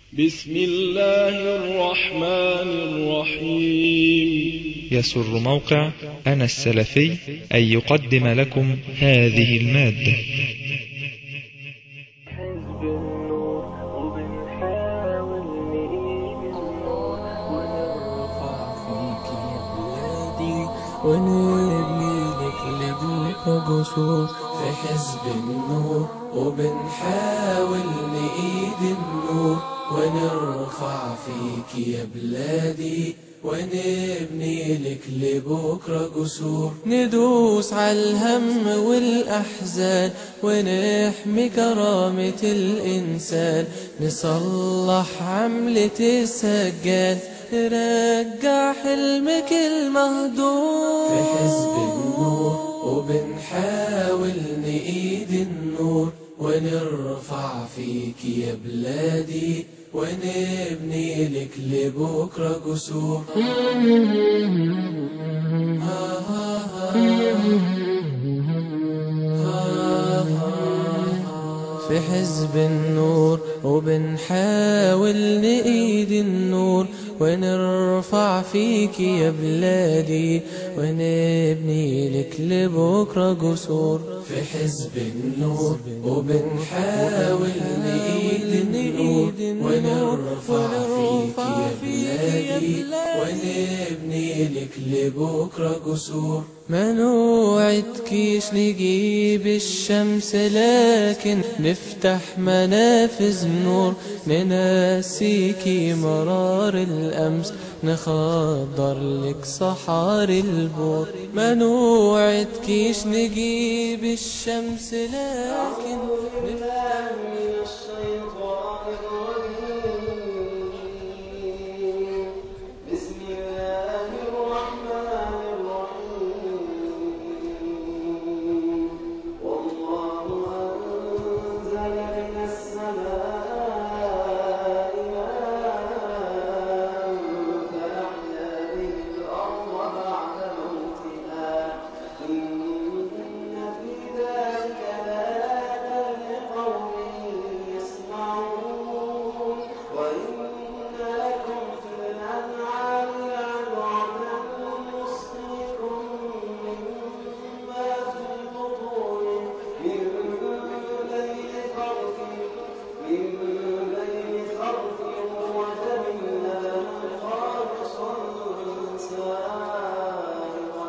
بسم الله الرحمن الرحيم يسر موقع أنا السلفي أن يقدم لكم هذه المادة حزب النور وبنحاول نقيم النور ونرفع فيك يا بلادي ونبني لك لبنك جسور في حزب النور وبنحاول نقيد النور ونرفع فيك يا بلادي ونبني لك لبكرة جسور ندوس على الهم والأحزان ونحمي كرامة الإنسان نصلح عملة السجان نرجع حلمك المهدور في حزب النور وبنحاول نقيد النور ونرفع فيك يا بلادي ونبني لك لبكرة جسور في حزب النور وبنحاول نقيد النور ونرفع فيك يا بلادي ونبني لك لبكرة جسور في حزب النور وبنحاول نقيد النور ونرفع فيك يا بلادي ونبني لك لبكرة جسور ما نوعدكيش نجيب الشمس لكن نفتح منافذ نور ننسيكي مرار الأمس نخضر لك صحاري البور ما نوعدكيش نجيب الشمس لكن نفتح من الشيطان الرجيم بسم الله الرحمن الرحيم والله أنزل من السماء ماء فأحيا به الأرض بعد موتها إن في ذلك لآيات لقوم يسمعون وإن لكم في الأنعام لعبرة نسقيكم مما في بطونه من بين فرث من بين فرث ودم لبنا خالصا سائغا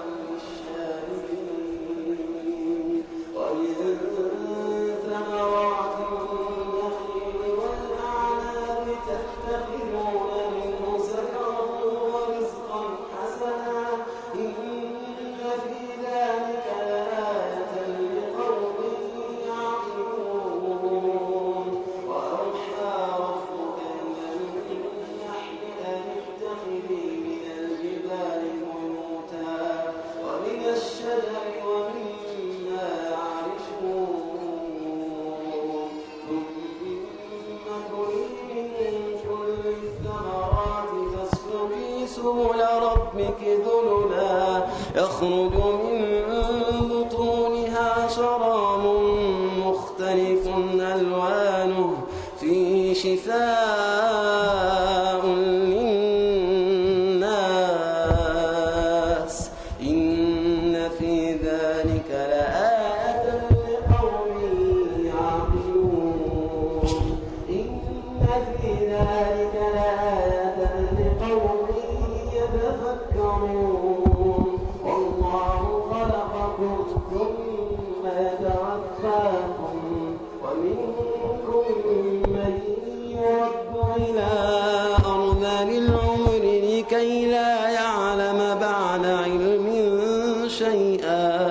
للشاربين ومن ثمرات النخيل والأعناب تتخذون منه سكرا ورزقا حسنا إن في ذلك لآية لقوم يعقلون وأوحى ربك إلى النحل أن اتخذي من الجبال بيوتا ومن الشجر ومما يعرشون ثم كلي من كل الثمرات فاسلكي سبل ربك ذللا يخرج من بطونها شراب مختلف ألوانه فيه شفاء للناس إن في ذلك لآية لقوم يعقلون إن في ذلك لآية لقوم يتفكرون والله خلقكم ثم يتوفاكم ومنكم من يرد إلى أرذل العمر لكي لا يعلم بعد علم شيئا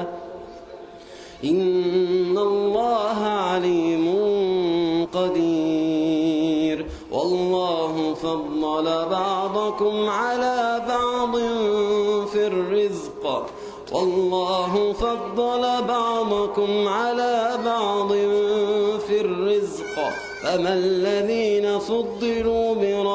إن الله عليم قدير والله فضل بعضكم على بعض في الرزق والله فضل بعضكم على بعض في الرزق فما الذين فضلوا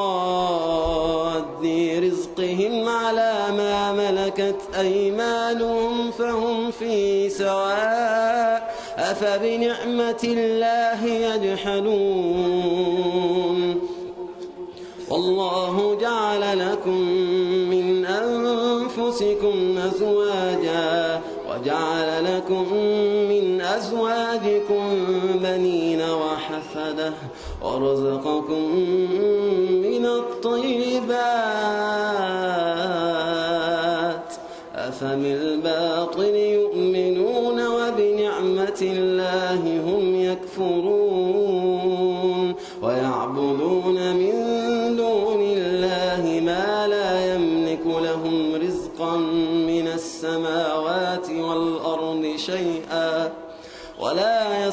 براد رزقهم على ما ملكت أيمانهم فهم في سواء أفبنعمة الله يجحدون والله جعل لكم من أنفسكم أزواجا وجعل لكم من أزواجكم بنين وحفدة ورزقكم من الطيبات أفبالباطل يؤمنون وبنعمة الله هم يكفرون ويعبدون من دون الله ما لا يملك لهم رزقا من السماوات والأرض شيئا ولا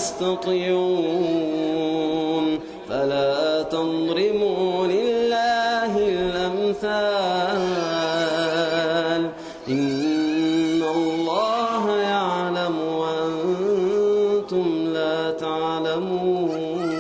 يستطيعون فلا تضربوا لله الأمثال إن الله يعلم وأنتم لا تعلمون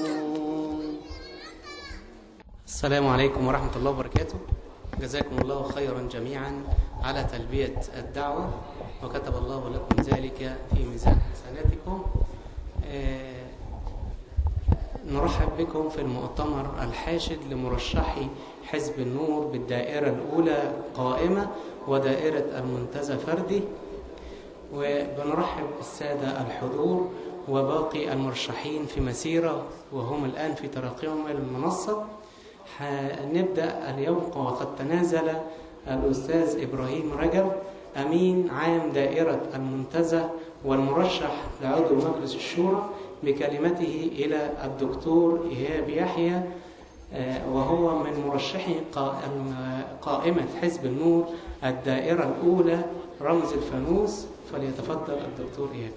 السلام عليكم ورحمة الله وبركاته جزاكم الله خيرا جميعا على تلبية الدعوة وكتب الله لكم ذلك في ميزان حسناتكم آه، نرحب بكم في المؤتمر الحاشد لمرشحي حزب النور بالدائرة الأولى قائمة ودائرة المنتزه فردي وبنرحب بالسادة الحضور وباقي المرشحين في مسيرة وهم الآن في ترقيهم إلى المنصة هنبدأ اليوم وقد تنازل الأستاذ إبراهيم رجب أمين عام دائرة المنتزه والمرشح لعضو مجلس الشورى بكلمته إلى الدكتور إيهاب يحيى آه، وهو من مرشحي قائم- قائمة حزب النور الدائرة الأولى رمز الفانوس فليتفضل الدكتور إيهاب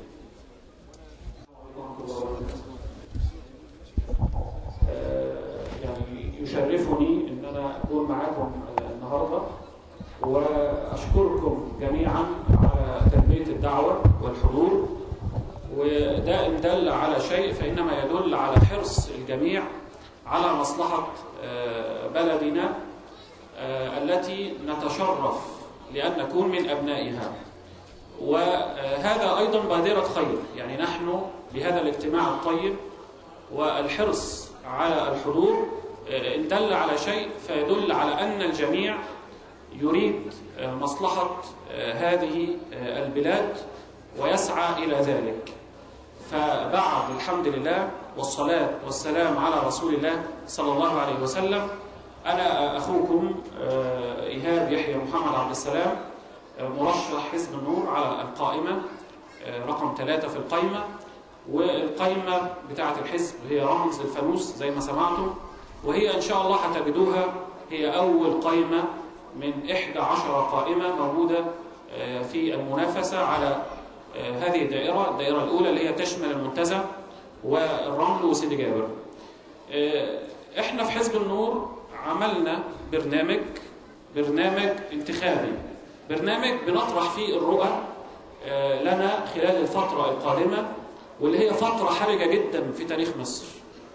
يعني يشرفني ان انا اكون معاكم النهارده واشكركم جميعا على تلبيه الدعوه والحضور وده ان دل على شيء فانما يدل على حرص الجميع على مصلحه آه، بلدنا آه، التي نتشرف لان نكون من ابنائها وهذا ايضا بادره خير يعني نحن بهذا الاجتماع الطيب والحرص على الحضور آه، إن دل على شيء فيدل على أن الجميع يريد آه، مصلحة آه، هذه آه، البلاد ويسعى إلى ذلك فبعد الحمد لله والصلاة والسلام على رسول الله صلى الله عليه وسلم أنا أخوكم آه، إيهاب يحيى محمد عبد السلام آه، مرشح حزب النور على القائمة آه، رقم ثلاثة في القائمة والقائمة بتاعة الحزب هي رمز الفانوس زي ما سمعتم وهي إن شاء الله هتجدوها هي أول قائمة من 11 قائمة موجودة آه، في المنافسة على آه، هذه الدائرة الدائرة الأولى اللي هي تشمل المنتزه والرمل وسيدي جابر آه، احنا في حزب النور عملنا برنامج برنامج انتخابي برنامج بنطرح فيه الرؤى آه، لنا خلال الفترة القادمة واللي هي فترة حرجة جدا في تاريخ مصر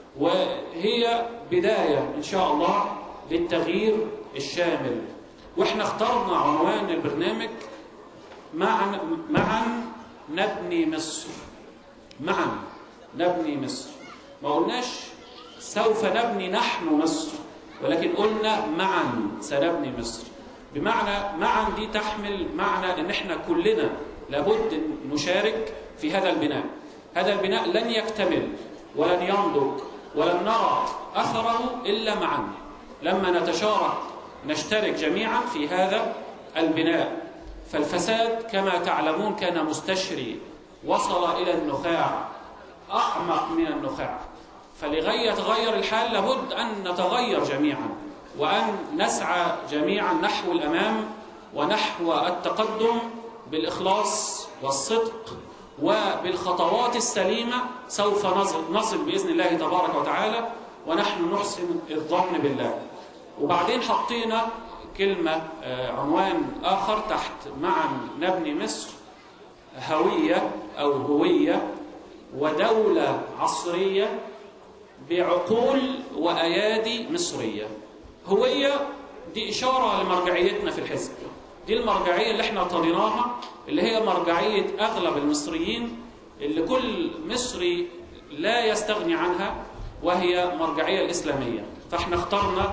وهي بداية إن شاء الله للتغيير الشامل واحنا اخترنا عنوان البرنامج معا معا نبني مصر معا نبني مصر ما قلناش سوف نبني نحن مصر ولكن قلنا معا سنبني مصر بمعنى معا دي تحمل معنى ان احنا كلنا لابد أن نشارك في هذا البناء هذا البناء لن يكتمل ولن ينضج ولن نرى اثره الا معا لما نتشارك نشترك جميعا في هذا البناء فالفساد كما تعلمون كان مستشري وصل الى النخاع اعمق من النخاع فلغايه يتغير الحال لابد ان نتغير جميعا وان نسعى جميعا نحو الامام ونحو التقدم بالاخلاص والصدق وبالخطوات السليمه سوف نصل, نصل باذن الله تبارك وتعالى ونحن نحسن الظن بالله وبعدين حطينا كلمه آه، عنوان اخر تحت معا نبني مصر هويه او هويه ودوله عصريه بعقول وايادي مصريه هويه دي اشاره لمرجعيتنا في الحزب دي المرجعيه اللي احنا ارتضيناها اللي هي مرجعيه اغلب المصريين اللي كل مصري لا يستغني عنها وهي مرجعيه الاسلاميه فاحنا اخترنا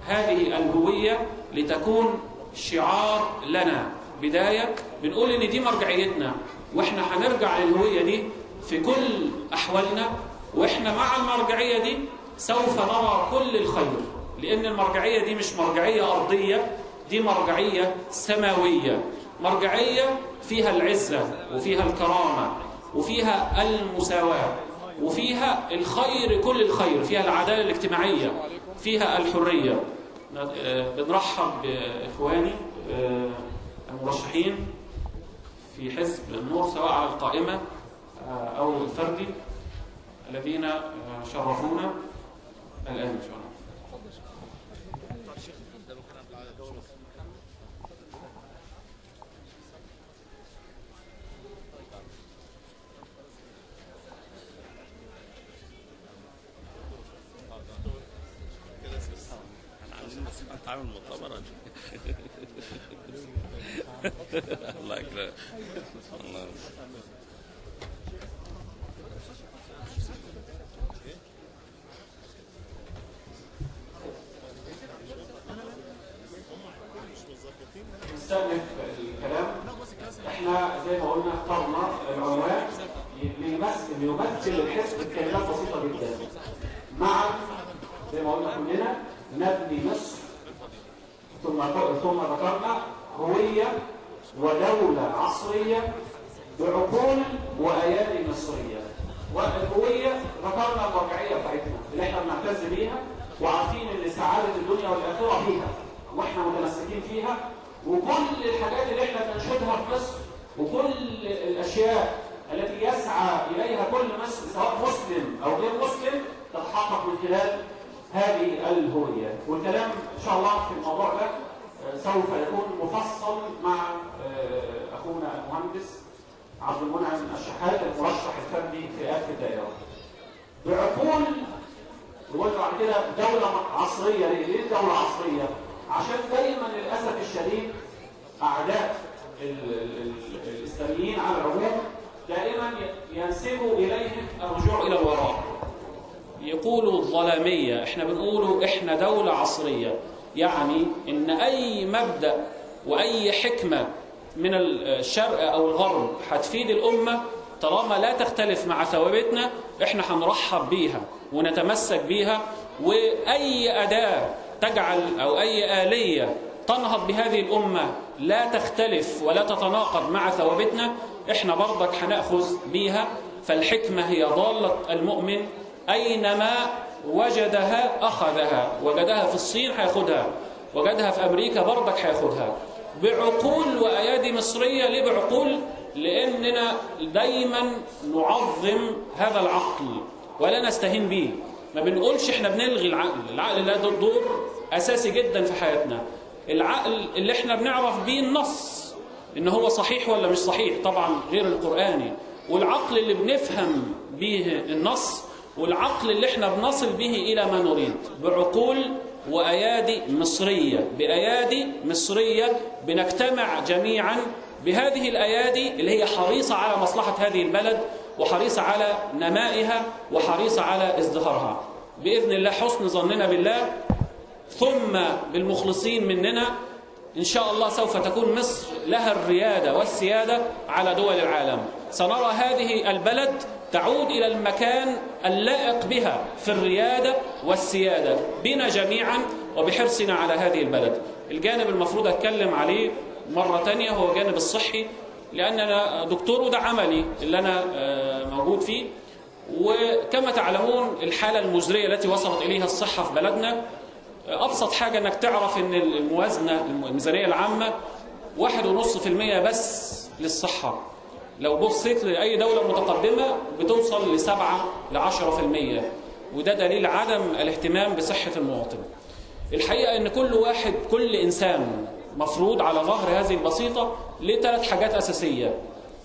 هذه الهوية لتكون شعار لنا بداية بنقول إن دي مرجعيتنا وإحنا هنرجع للهوية دي في كل أحوالنا وإحنا مع المرجعية دي سوف نرى كل الخير لأن المرجعية دي مش مرجعية أرضية دي مرجعية سماوية مرجعية فيها العزة وفيها الكرامة وفيها المساواة وفيها الخير كل الخير فيها العدالة الاجتماعية فيها الحرية آه، بنرحب بإخواني آه، المرشحين في حزب النور سواء على القائمة آه، أو الفردي الذين آه، شرفونا الآن إن شاء الله تعمل مؤتمر الله يكرمك الله نستأنف الكلام احنا زي ما قلنا اخترنا العنوان ليمثل يمثل الحزب بكلمات بسيطة جدا مع زي ما قلنا كلنا نبني مصر ثم ثم ذكرنا هوية ودولة عصرية بعقول وأيادي مصرية والهوية ذكرنا المرجعية بتاعتنا اللي احنا بنعتز بيها وعارفين ان سعادة الدنيا والآخرة فيها واحنا متمسكين فيها وكل الحاجات اللي احنا بننشدها في مصر وكل الاشياء التي يسعى اليها كل مصر سواء مسلم او غير مسلم تتحقق من خلال هذه الهوية والكلام ان شاء الله في الموضوع ده آه، سوف يكون مفصل مع آه، اخونا المهندس عبد المنعم الشحات المرشح الفردي في آخر الدائرة بعقول نقول بعد كده دولة عصرية ليه؟ ليه دولة عصرية؟ عشان دايما للأسف الشديد أعداء ال- ال- ال- الإسلاميين على العموم دائما ي- ينسبوا إليهم الرجوع إلى الوراء يقولوا الظلامية احنا بنقولوا احنا دولة عصرية يعني ان اي مبدأ واي حكمة من الشرق او الغرب هتفيد الامة طالما لا تختلف مع ثوابتنا احنا هنرحب بيها ونتمسك بيها واي اداة تجعل او اي آلية تنهض بهذه الامة لا تختلف ولا تتناقض مع ثوابتنا احنا برضك هنأخذ بيها فالحكمة هي ضالة المؤمن أينما وجدها أخذها وجدها في الصين هياخدها وجدها في أمريكا برضك هياخدها بعقول وأيادي مصرية ليه بعقول لأننا دايما نعظم هذا العقل ولا نستهين به ما بنقولش احنا بنلغي العقل العقل له دور أساسي جدا في حياتنا العقل اللي احنا بنعرف بيه النص ان هو صحيح ولا مش صحيح طبعا غير القرآني والعقل اللي بنفهم به النص والعقل اللي احنا بنصل به إلى ما نريد بعقول وأيادي مصرية بأيادي مصرية بنجتمع جميعا بهذه الأيادي اللي هي حريصة على مصلحة هذه البلد وحريصة على نمائها وحريصة على ازدهارها بإذن الله حسن ظننا بالله ثم بالمخلصين مننا إن شاء الله سوف تكون مصر لها الريادة والسيادة على دول العالم سنرى هذه البلد تعود إلى المكان اللائق بها في الريادة والسيادة بنا جميعا وبحرصنا على هذه البلد الجانب المفروض أتكلم عليه مرة تانية هو الجانب الصحي لأن أنا دكتور وده عملي اللي أنا آه، موجود فيه وكما تعلمون الحالة المزرية التي وصلت إليها الصحة في بلدنا أبسط حاجة أنك تعرف أن الموازنة الميزانية العامة واحد ونص في المية بس للصحة لو بصيت لأي دولة متقدمة بتوصل لسبعة لعشرة في المية وده دليل عدم الاهتمام بصحة المواطن الحقيقة أن كل واحد كل إنسان مفروض على ظهر هذه البسيطة لثلاث حاجات أساسية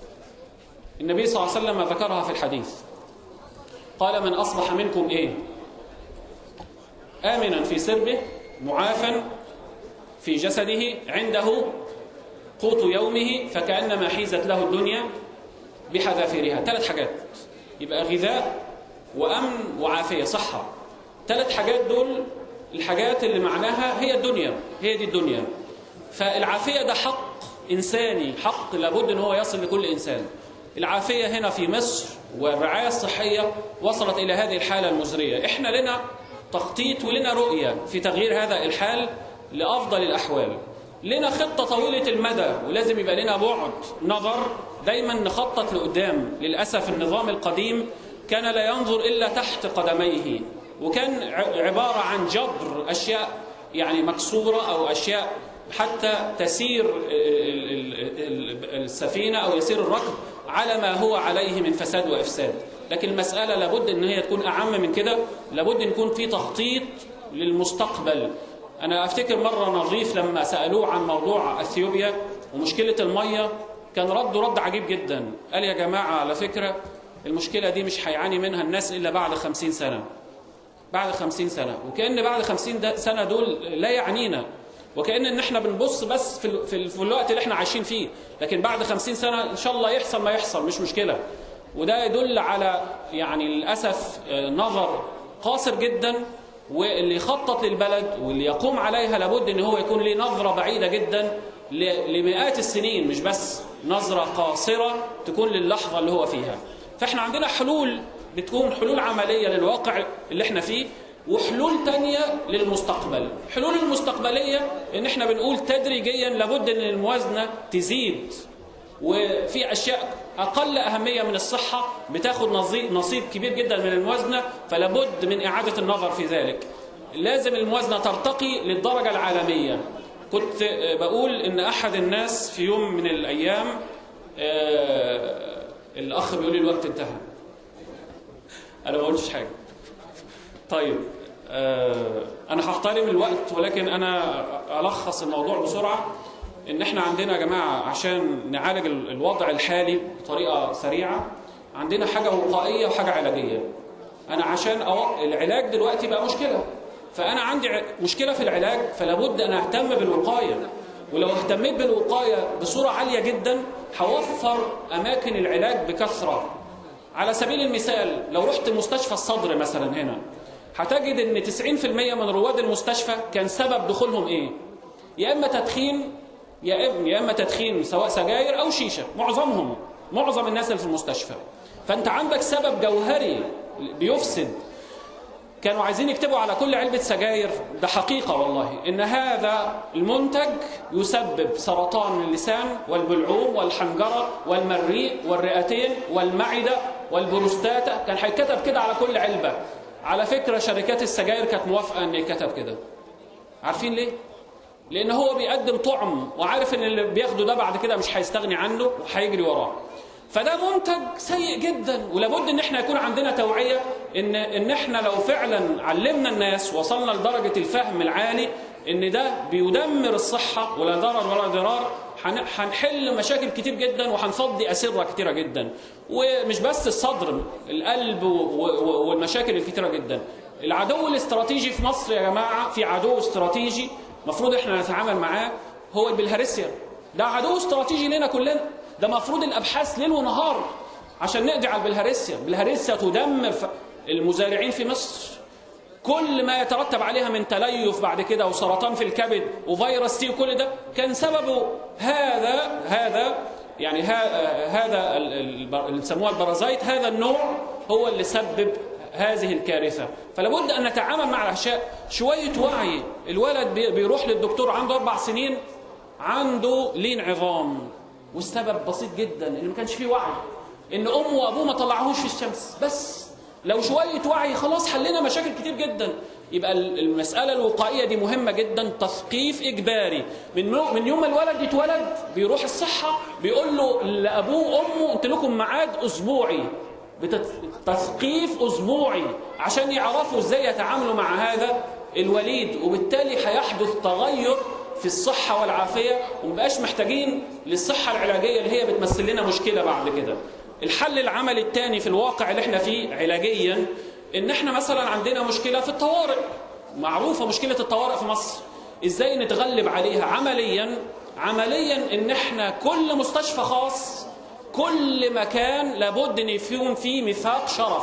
النبي صلى الله عليه وسلم ذكرها في الحديث قال من أصبح منكم إيه آمنا في سربه معافا في جسده عنده قوت يومه فكأنما حيزت له الدنيا بحذافيرها ثلاث حاجات يبقى غذاء وأمن وعافية صحة ثلاث حاجات دول الحاجات اللي معناها هي الدنيا هي دي الدنيا فالعافية ده حق إنساني حق لابد أن هو يصل لكل إنسان العافية هنا في مصر والرعاية الصحية وصلت إلى هذه الحالة المزرية إحنا لنا تخطيط ولنا رؤية في تغيير هذا الحال لأفضل الأحوال لنا خطة طويلة المدى ولازم يبقى لنا بعد نظر دايما نخطط لقدام للأسف النظام القديم كان لا ينظر إلا تحت قدميه وكان ع- عبارة عن جبر أشياء يعني مكسورة أو أشياء حتى تسير ال- ال- ال- السفينة أو يسير الركب على ما هو عليه من فساد وإفساد لكن المسألة لابد أن هي تكون أعم من كده لابد أن يكون في تخطيط للمستقبل أنا أفتكر مرة نظيف لما سألوه عن موضوع أثيوبيا ومشكلة المية كان رده رد عجيب جدا قال يا جماعة على فكرة المشكلة دي مش هيعاني منها الناس إلا بعد خمسين سنة بعد خمسين سنة وكأن بعد خمسين ده- سنة دول لا يعنينا وكأن ان احنا بنبص بس في, ال- في, ال- في الوقت اللي احنا عايشين فيه لكن بعد خمسين سنة ان شاء الله يحصل ما يحصل مش مشكلة وده يدل على يعني للأسف آه، نظر قاصر جدا واللي يخطط للبلد واللي يقوم عليها لابد ان هو يكون له نظرة بعيدة جدا ل- لمئات السنين مش بس نظرة قاصرة تكون للحظة اللي هو فيها فاحنا عندنا حلول بتكون حلول عملية للواقع اللي احنا فيه وحلول تانية للمستقبل حلول المستقبلية ان احنا بنقول تدريجيا لابد ان الموازنة تزيد وفي اشياء اقل اهمية من الصحة بتاخد نصي- نصيب كبير جدا من الموازنة فلابد من اعادة النظر في ذلك لازم الموازنة ترتقي للدرجة العالمية كنت آه، بقول ان احد الناس في يوم من الايام آه، الاخ بيقول لي الوقت انتهى انا ما قلتش حاجه طيب آه، انا هحترم الوقت ولكن انا الخص الموضوع بسرعه ان احنا عندنا يا جماعه عشان نعالج ال- الوضع الحالي بطريقه سريعه عندنا حاجه وقائيه وحاجه علاجيه انا عشان أو... العلاج دلوقتي بقى مشكله فانا عندي ع- مشكله في العلاج فلا بد ان اهتم بالوقايه ولو اهتميت بالوقايه بصوره عاليه جدا هوفر اماكن العلاج بكثره على سبيل المثال لو رحت مستشفى الصدر مثلا هنا هتجد ان 90% من رواد المستشفى كان سبب دخولهم ايه يا اما تدخين يا اما يا اما تدخين سواء سجاير او شيشه معظمهم معظم الناس اللي في المستشفى فانت عندك سبب جوهري بيفسد كانوا عايزين يكتبوا على كل علبة سجاير ده حقيقة والله إن هذا المنتج يسبب سرطان اللسان والبلعوم والحنجرة والمريء والرئتين والمعدة والبروستاتا كان هيتكتب كده على كل علبة على فكرة شركات السجاير كانت موافقة إن يتكتب كده عارفين ليه؟ لأن هو بيقدم طعم وعارف إن اللي بياخده ده بعد كده مش هيستغني عنه وهيجري وراه فده منتج سيء جدا ولابد ان احنا يكون عندنا توعية ان ان احنا لو فعلا علمنا الناس وصلنا لدرجة الفهم العالي ان ده بيدمر الصحة ولا ضرر ولا ضرار هن- هنحل مشاكل كتير جدا وهنفضي أسرة كتيرة جدا ومش بس الصدر القلب و- و- والمشاكل الكتيرة جدا العدو الاستراتيجي في مصر يا جماعة في عدو استراتيجي مفروض احنا نتعامل معاه هو البلهارسيا ده عدو استراتيجي لنا كلنا ده مفروض الابحاث ليل ونهار عشان نقضي على البلهارسيا البلهارسيا تدمر ف- المزارعين في مصر كل ما يترتب عليها من تليف بعد كده وسرطان في الكبد وفيروس تي وكل ده كان سببه هذا هذا يعني ها هذا ال- ال- اللي بيسموها البرازيت هذا النوع هو اللي سبب هذه الكارثة فلابد أن نتعامل مع الأشياء شوية وعي الولد بي- بيروح للدكتور عنده أربع سنين عنده لين عظام والسبب بسيط جدا ان ما كانش فيه وعي ان امه وابوه ما طلعوهوش في الشمس بس لو شويه وعي خلاص حلينا مشاكل كتير جدا يبقى ال- المساله الوقائيه دي مهمه جدا تثقيف اجباري من مو- من يوم ما الولد يتولد بيروح الصحه بيقول له لابوه وامه انت لكم ميعاد اسبوعي بتت- تثقيف اسبوعي عشان يعرفوا ازاي يتعاملوا مع هذا الوليد وبالتالي هيحدث تغير في الصحة والعافية ومبقاش محتاجين للصحة العلاجية اللي هي بتمثل لنا مشكلة بعد كده الحل العملي الثاني في الواقع اللي احنا فيه علاجيا ان احنا مثلا عندنا مشكلة في الطوارئ معروفة مشكلة الطوارئ في مصر ازاي نتغلب عليها عمليا عمليا ان احنا كل مستشفى خاص كل مكان لابد ان يكون فيه ميثاق شرف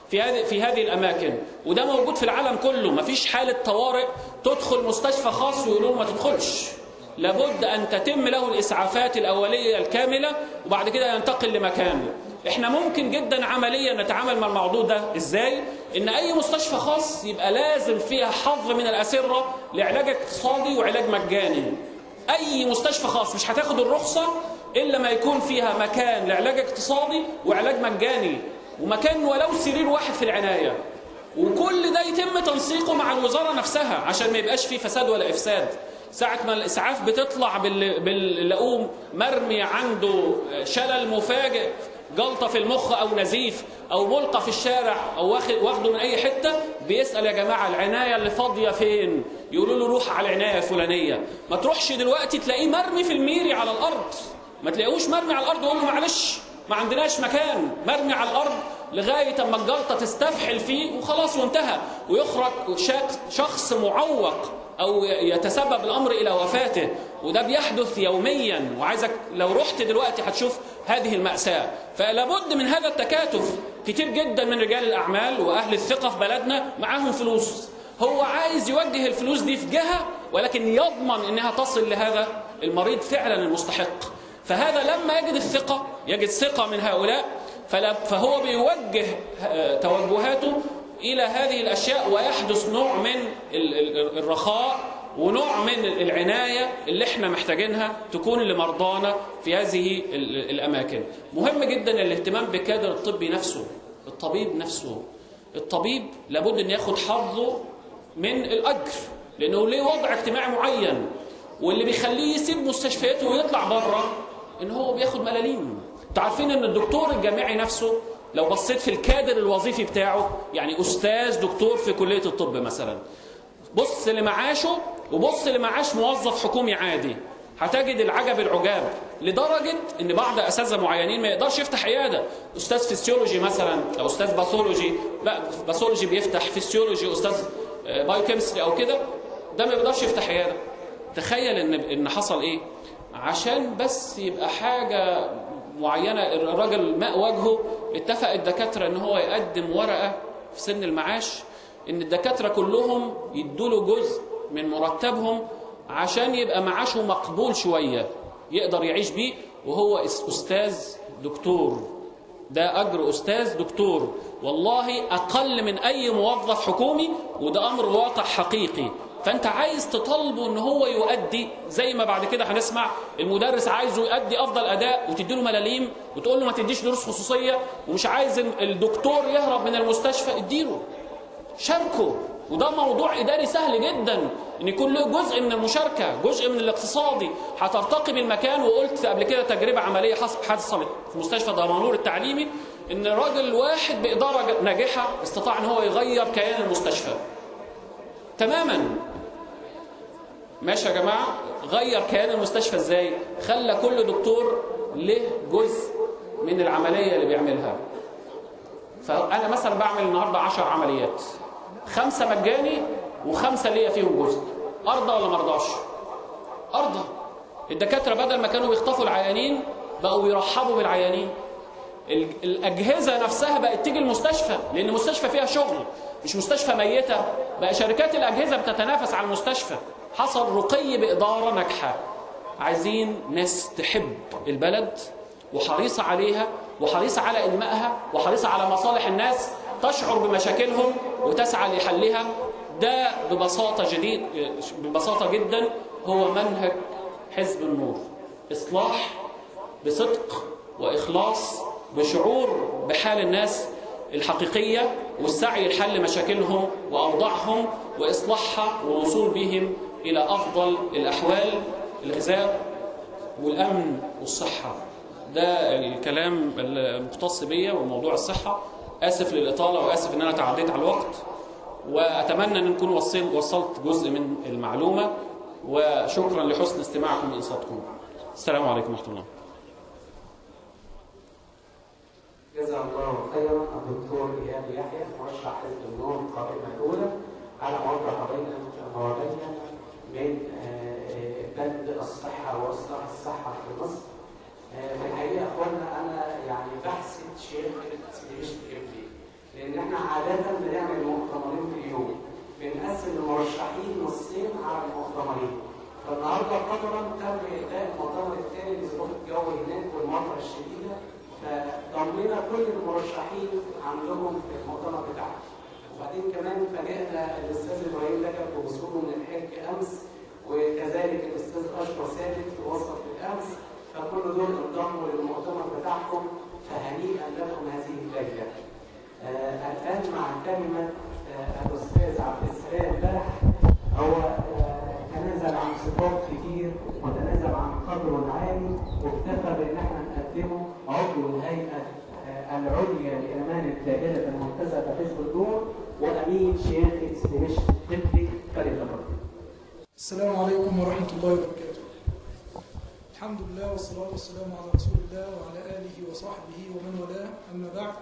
في هذه في هذه الاماكن وده موجود في العالم كله مفيش حاله طوارئ تدخل مستشفى خاص ويقولوا ما تدخلش لابد ان تتم له الاسعافات الاوليه الكامله وبعد كده ينتقل لمكان احنا ممكن جدا عمليا نتعامل مع الموضوع ده ازاي ان اي مستشفى خاص يبقى لازم فيها حظ من الاسره لعلاج اقتصادي وعلاج مجاني اي مستشفى خاص مش هتاخد الرخصه الا ما يكون فيها مكان لعلاج اقتصادي وعلاج مجاني ومكان ولو سرير واحد في العنايه وكل ده يتم تنسيقه مع الوزاره نفسها عشان ما يبقاش فيه فساد ولا افساد ساعة ما الإسعاف بتطلع بال... باللقوم مرمي عنده شلل مفاجئ جلطة في المخ أو نزيف أو ملقى في الشارع أو واخد واخده من أي حتة بيسأل يا جماعة العناية اللي فاضية فين؟ يقولوا له روح على العناية الفلانية ما تروحش دلوقتي تلاقيه مرمي في الميري على الأرض ما تلاقيهوش مرمي على الأرض ويقول له معلش ما عندناش مكان مرمي على الأرض لغاية أما الجلطة تستفحل فيه وخلاص وانتهى ويخرج شخص معوق أو يتسبب الأمر إلى وفاته وده بيحدث يوميا وعايزك لو رحت دلوقتي هتشوف هذه المأساة فلابد من هذا التكاتف كتير جدا من رجال الأعمال وأهل الثقة في بلدنا معاهم فلوس هو عايز يوجه الفلوس دي في جهة ولكن يضمن أنها تصل لهذا المريض فعلا المستحق فهذا لما يجد الثقة يجد ثقة من هؤلاء فهو بيوجه توجهاته إلى هذه الأشياء ويحدث نوع من الرخاء ونوع من العناية اللي احنا محتاجينها تكون لمرضانا في هذه الأماكن مهم جدا الاهتمام بكادر الطبي نفسه الطبيب نفسه الطبيب لابد أن ياخد حظه من الأجر لأنه ليه وضع اجتماعي معين واللي بيخليه يسيب مستشفياته ويطلع بره ان هو بياخد ملاليم انتوا عارفين ان الدكتور الجامعي نفسه لو بصيت في الكادر الوظيفي بتاعه يعني استاذ دكتور في كليه الطب مثلا بص لمعاشه وبص لمعاش موظف حكومي عادي هتجد العجب العجاب لدرجة ان بعض اساتذه معينين ما يقدرش يفتح عيادة استاذ فيسيولوجي مثلا او استاذ باثولوجي لا باثولوجي بيفتح فيسيولوجي استاذ بايوكيمستري او كده ده ما يقدرش يفتح عيادة تخيل ان ان حصل ايه عشان بس يبقى حاجة معينة الراجل ماء وجهه اتفق الدكاترة ان هو يقدم ورقة في سن المعاش ان الدكاترة كلهم يدوله جزء من مرتبهم عشان يبقى معاشه مقبول شوية يقدر يعيش بيه وهو أستاذ دكتور ده أجر أستاذ دكتور والله أقل من أي موظف حكومي وده أمر واقع حقيقي فأنت عايز تطالبه أن هو يؤدي زي ما بعد كده هنسمع المدرس عايزه يؤدي أفضل أداء وتديله ملاليم وتقول له ما تديش دروس خصوصية ومش عايز الدكتور يهرب من المستشفى اديله شاركه وده موضوع إداري سهل جدا ان يكون له جزء من المشاركة جزء من الاقتصادي هترتقي بالمكان وقلت قبل كده تجربة عملية حصلت في مستشفى دمنهور التعليمي ان راجل واحد بإدارة ناجحة استطاع ان هو يغير كيان المستشفى تماما ماشي يا جماعة غير كيان المستشفى ازاي خلى كل دكتور له جزء من العملية اللي بيعملها فأنا مثلا بعمل النهاردة عشر عمليات خمسة مجاني وخمسة ليا فيهم جزء أرضى ولا مرضاش أرضى الدكاترة بدل ما كانوا بيخطفوا العيانين بقوا يرحبوا بالعيانين الأجهزة نفسها بقت تيجي المستشفى لأن المستشفى فيها شغل مش مستشفى ميتة بقى شركات الأجهزة بتتنافس على المستشفى حصل رقي بإدارة ناجحة عايزين ناس تحب البلد وحريصة عليها وحريصة على إنمائها وحريصة على مصالح الناس تشعر بمشاكلهم وتسعى لحلها ده ببساطة جديد ببساطة جدا هو منهج حزب النور إصلاح بصدق وإخلاص بشعور بحال الناس الحقيقية والسعي لحل مشاكلهم وأوضاعهم وإصلاحها والوصول بهم إلى أفضل الأحوال الغذاء والأمن والصحة ده الكلام المختص بيا وموضوع الصحة آسف للإطالة وآسف إن أنا تعديت على الوقت وأتمنى أن نكون وصل وصلت جزء من المعلومة وشكرا لحسن استماعكم وإنصاتكم السلام عليكم ورحمة الله جزا الله خيرا الدكتور اياد يحيى مرشح حزب النور القائمه الاولى على موضع قضيه مواضيعنا من بند الصحه واصلاح الصحه في مصر. في الحقيقه اخوانا انا يعني بحسد شيخ مش فيه لان احنا قدرا تم إلغاء المؤتمر الثاني لظروف الجو هناك والمطر الشديدة فضمنا كل المرشحين عندهم في المؤتمر بتاعهم وبعدين كمان فاجئنا الأستاذ إبراهيم لجب بوصوله من الحج أمس وكذلك الأستاذ أشرف ثابت في وسط الأمس فكل دول انضموا للمؤتمر بتاعهم فهنيئا لكم هذه الليلة. آه الآن مع كلمة آه الأستاذ عبد السلام بلح هو آه تنازل عن صفات كتير وتنازل عن قدره العالي واكتفى بان احنا نقدمه عضو الهيئه آه، العليا لامانه دائره المنتزه حزب النور وامين شيخ دمشق طبي فليتفضل. السلام عليكم ورحمة الله وبركاته الحمد لله والصلاة والسلام على رسول الله وعلى آله وصحبه ومن والاه أما بعد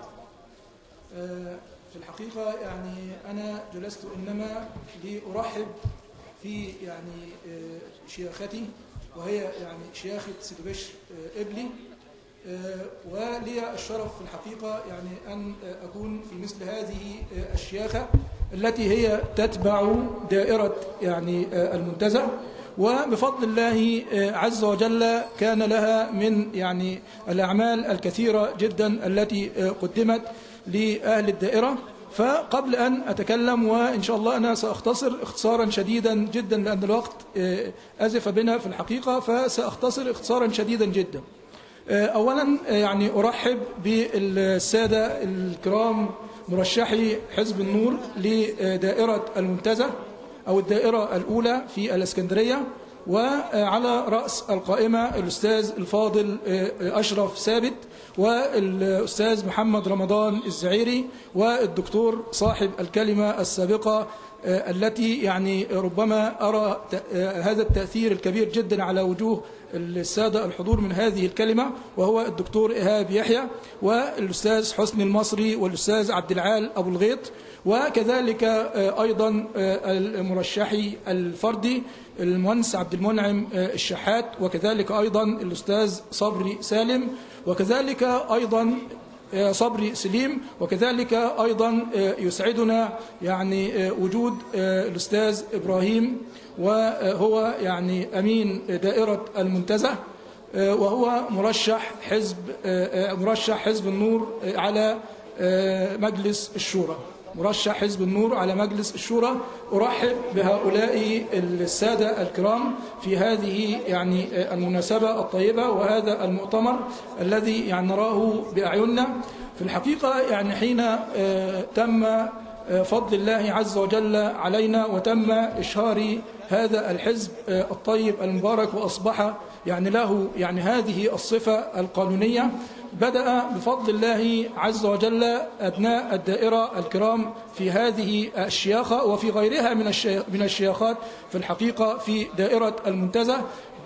آه، في الحقيقة يعني أنا جلست إنما لأرحب في يعني آه، شياختي وهي يعني شياخة سيد بشر آه، إبلي آه، ولي الشرف في الحقيقة يعني أن آه، أكون في مثل هذه آه، الشياخة التي هي تتبع دائرة يعني آه، المنتزه وبفضل الله آه، عز وجل كان لها من يعني الأعمال الكثيرة جدا التي آه، قدمت لأهل الدائرة فقبل أن أتكلم وإن شاء الله أنا سأختصر اختصارا شديدا جدا لأن الوقت آه، أزف بنا في الحقيقة فسأختصر اختصارا شديدا جدا أولا يعني أرحب بالسادة الكرام مرشحي حزب النور لدائرة المنتزه أو الدائرة الأولى في الإسكندرية وعلى رأس القائمة الأستاذ الفاضل أشرف ثابت والأستاذ محمد رمضان الزعيري والدكتور صاحب الكلمة السابقة التي يعني ربما أرى هذا التأثير الكبير جدا على وجوه السادة الحضور من هذه الكلمة وهو الدكتور إيهاب يحيى والأستاذ حسني المصري والأستاذ عبد العال أبو الغيط وكذلك أيضا المرشحي الفردي المهندس عبد المنعم الشحات وكذلك أيضا الأستاذ صبري سالم وكذلك أيضا صبري سليم وكذلك أيضا يسعدنا يعني وجود الأستاذ إبراهيم وهو يعني أمين دائرة المنتزه وهو مرشح حزب مرشح حزب النور على مجلس الشورى مرشح حزب النور على مجلس الشورى أرحب بهؤلاء السادة الكرام في هذه يعني المناسبة الطيبة وهذا المؤتمر الذي يعني نراه بأعيننا في الحقيقة يعني حين تم فضل الله عز وجل علينا وتم إشهار هذا الحزب الطيب المبارك وأصبح يعني له يعني هذه الصفة القانونية بدأ بفضل الله عز وجل أبناء الدائرة الكرام في هذه الشياخة وفي غيرها من من الشياخات في الحقيقة في دائرة المنتزه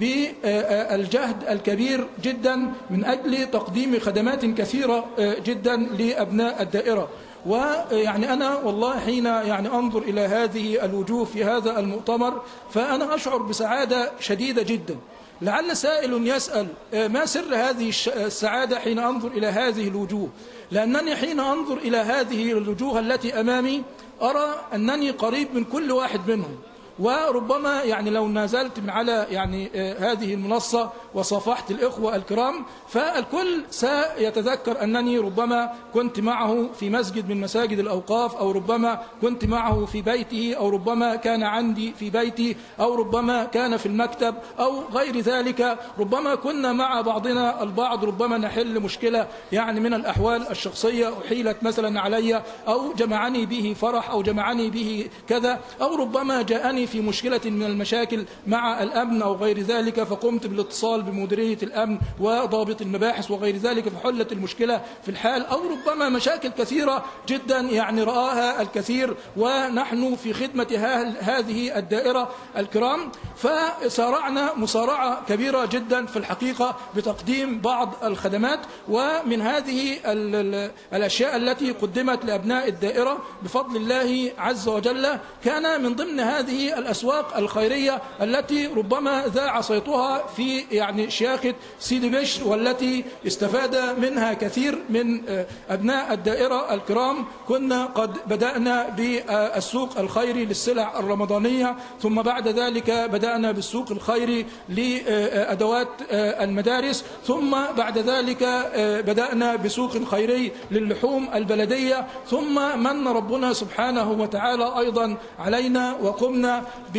بالجهد الكبير جدا من أجل تقديم خدمات كثيرة جدا لأبناء الدائرة ويعني أنا والله حين يعني أنظر إلى هذه الوجوه في هذا المؤتمر فأنا أشعر بسعادة شديدة جدا لعل سائل يسأل ما سر هذه السعادة حين أنظر إلى هذه الوجوه لأنني حين أنظر إلى هذه الوجوه التي أمامي أرى أنني قريب من كل واحد منهم وربما يعني لو نازلت على يعني هذه المنصة وصافحت الإخوة الكرام فالكل سيتذكر أنني ربما كنت معه في مسجد من مساجد الأوقاف أو ربما كنت معه في بيته أو ربما كان عندي في بيتي أو ربما كان في المكتب أو غير ذلك ربما كنا مع بعضنا البعض ربما نحل مشكلة يعني من الأحوال الشخصية أحيلت مثلا علي أو جمعني به فرح أو جمعني به كذا أو ربما جاءني في مشكلة من المشاكل مع الأمن أو غير ذلك فقمت بالاتصال بمديرية الأمن وضابط المباحث وغير ذلك فحلت المشكلة في الحال أو ربما مشاكل كثيرة جدا يعني رآها الكثير ونحن في خدمة هذه الدائرة الكرام فسارعنا مسارعة كبيرة جدا في الحقيقة بتقديم بعض الخدمات ومن هذه الأشياء التي قدمت لأبناء الدائرة بفضل الله عز وجل كان من ضمن هذه الأسواق الخيرية التي ربما ذاع صيتها في يعني يعني شياخة سيدي بشر والتي استفاد منها كثير من آه، أبناء الدائرة الكرام كنا قد بدأنا بالسوق الخيري للسلع الرمضانية ثم بعد ذلك بدأنا بالسوق الخيري لأدوات آه، المدارس ثم بعد ذلك آه، بدأنا بسوق خيري للحوم البلدية ثم من ربنا سبحانه وتعالى أيضا علينا وقمنا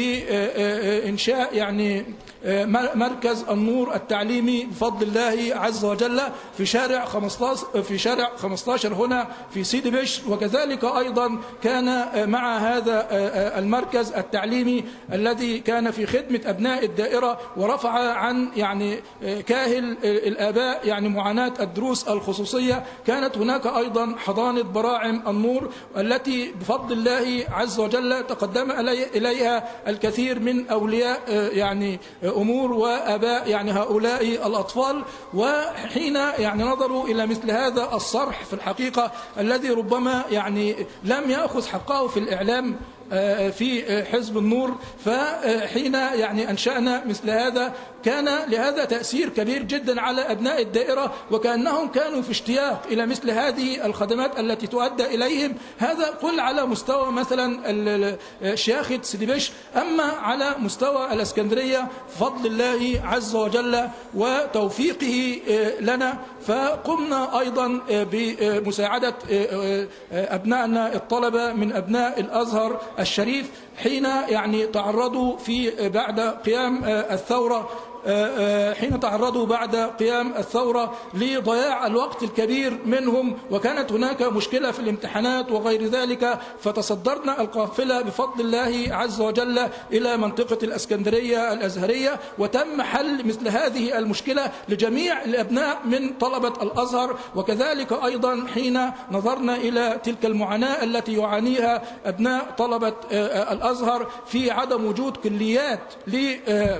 بإنشاء يعني آه، مركز النور التعليمي بفضل الله عز وجل في شارع 15 في شارع 15 هنا في سيدي بشر وكذلك أيضا كان آه، مع هذا آه، آه، المركز التعليمي الذي كان في خدمة أبناء الدائرة ورفع عن يعني آه، كاهل آه، الآباء يعني معاناة الدروس الخصوصية كانت هناك أيضا حضانة براعم النور التي بفضل الله عز وجل تقدم إلي- إليها الكثير من أولياء آه، يعني آه، أمور وأباء يعني هؤلاء الأطفال وحين يعني نظروا إلى مثل هذا الصرح في الحقيقة الذي ربما يعني لم يأخذ حقه في الإعلام آه، في آه، حزب النور فحين يعني أنشأنا مثل هذا كان لهذا تأثير كبير جدا على أبناء الدائرة وكأنهم كانوا في اشتياق إلى مثل هذه الخدمات التي تؤدى إليهم هذا قل على مستوى مثلا ال- ال- شياخة سيدي بشر أما على مستوى الأسكندرية بفضل الله عز وجل وتوفيقه آه، لنا فقمنا أيضا آه، بمساعدة آه، آه، أبنائنا الطلبة من أبناء الأزهر الشريف حين يعني تعرضوا في بعد قيام آه، الثورة آه، آه، حين تعرضوا بعد قيام الثورة لضياع الوقت الكبير منهم وكانت هناك مشكلة في الامتحانات وغير ذلك فتصدرنا القافلة بفضل الله عز وجل إلى منطقة الأسكندرية الأزهرية وتم حل مثل هذه المشكلة لجميع الأبناء من طلبة الأزهر وكذلك أيضا حين نظرنا إلى تلك المعاناة التي يعانيها أبناء طلبة آه، آه، الأزهر في عدم وجود كليات ل آه،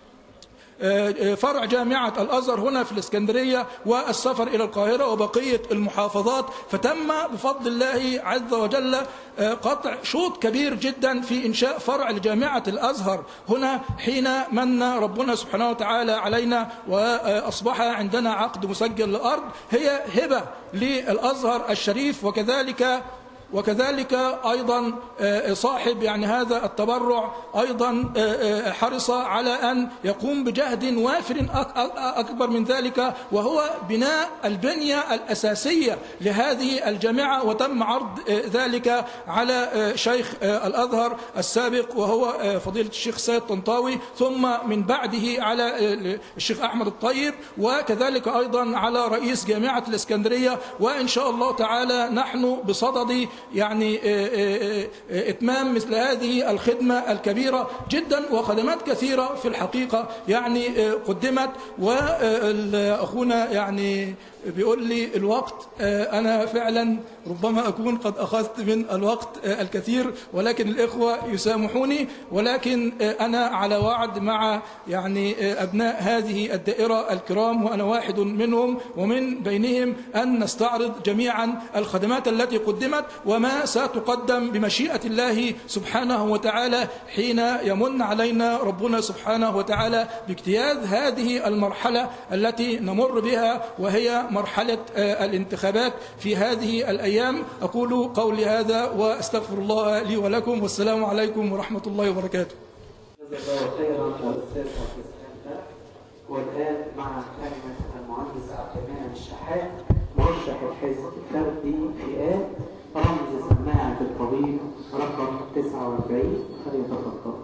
فرع جامعة الأزهر هنا في الإسكندرية والسفر إلى القاهرة وبقية المحافظات فتم بفضل الله عز وجل قطع شوط كبير جدا في إنشاء فرع لجامعة الأزهر هنا حين من ربنا سبحانه وتعالى علينا وأصبح عندنا عقد مسجل للأرض هي هبة للأزهر الشريف وكذلك وكذلك أيضا آه، صاحب يعني هذا التبرع أيضا آه، آه، حرص على أن يقوم بجهد وافر أك- أك- أكبر من ذلك وهو بناء البنية الأساسية لهذه الجامعة وتم عرض آه، ذلك على آه، شيخ آه، الأزهر السابق وهو آه، فضيلة الشيخ سيد طنطاوي ثم من بعده على آه، الشيخ أحمد الطيب وكذلك أيضا على رئيس جامعة الإسكندرية وإن شاء الله تعالى نحن بصدد يعني آه، آه، آه، إتمام مثل هذه الخدمة الكبيرة جدا وخدمات كثيرة في الحقيقة يعني آه، قدمت وأخونا يعني بيقول لي الوقت آه، أنا فعلا ربما أكون قد أخذت من الوقت آه، الكثير ولكن الإخوة يسامحوني ولكن آه، أنا على وعد مع يعني آه، أبناء هذه الدائرة الكرام وأنا واحد منهم ومن بينهم أن نستعرض جميعا الخدمات التي قدمت وما ستقدم بمشيئة الله سبحانه وتعالى حين يمن علينا ربنا سبحانه وتعالى باجتياز هذه المرحلة التي نمر بها وهي مرحلة آه، الانتخابات في هذه الأيام أقول قولي هذا وأستغفر الله لي ولكم والسلام عليكم ورحمة الله وبركاته جزا الله خيرا الاستاذ حافظ خالد والان مع كلمه المهندس عبد المنعم الشحات مرشح الحزب فردي فئات رمز سماعه الطبيب رقم 49 فليتفضل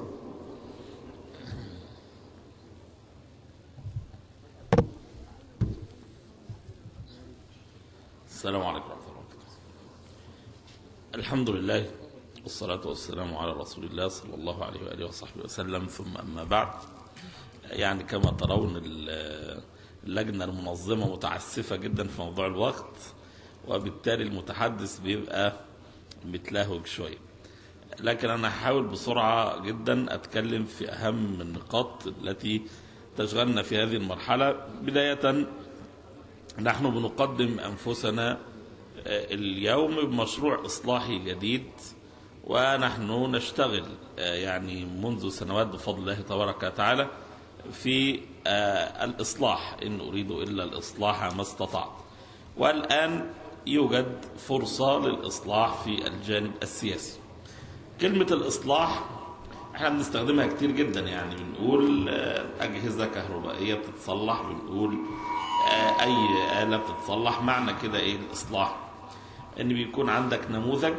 السلام عليكم ورحمة الله وبركاته الحمد لله والصلاة والسلام على رسول الله صلى الله عليه وآله وصحبه وسلم ثم أما بعد يعني كما ترون ال- اللجنة المنظمة متعسفة جدا في موضوع الوقت وبالتالي المتحدث بيبقى متلهوج شوية لكن أنا هحاول بسرعة جدا أتكلم في أهم النقاط التي تشغلنا في هذه المرحلة بداية نحن بنقدم أنفسنا آه، اليوم بمشروع إصلاحي جديد ونحن نشتغل آه، يعني منذ سنوات بفضل الله تبارك وتعالى في آه، الإصلاح إن أريد إلا الإصلاح ما استطعت والآن يوجد فرصة للإصلاح في الجانب السياسي كلمة الإصلاح احنا بنستخدمها كتير جدا يعني بنقول آه، أجهزة كهربائية بتتصلح بنقول آه، أي آلة بتتصلح معنى كده إيه الإصلاح إن بيكون عندك نموذج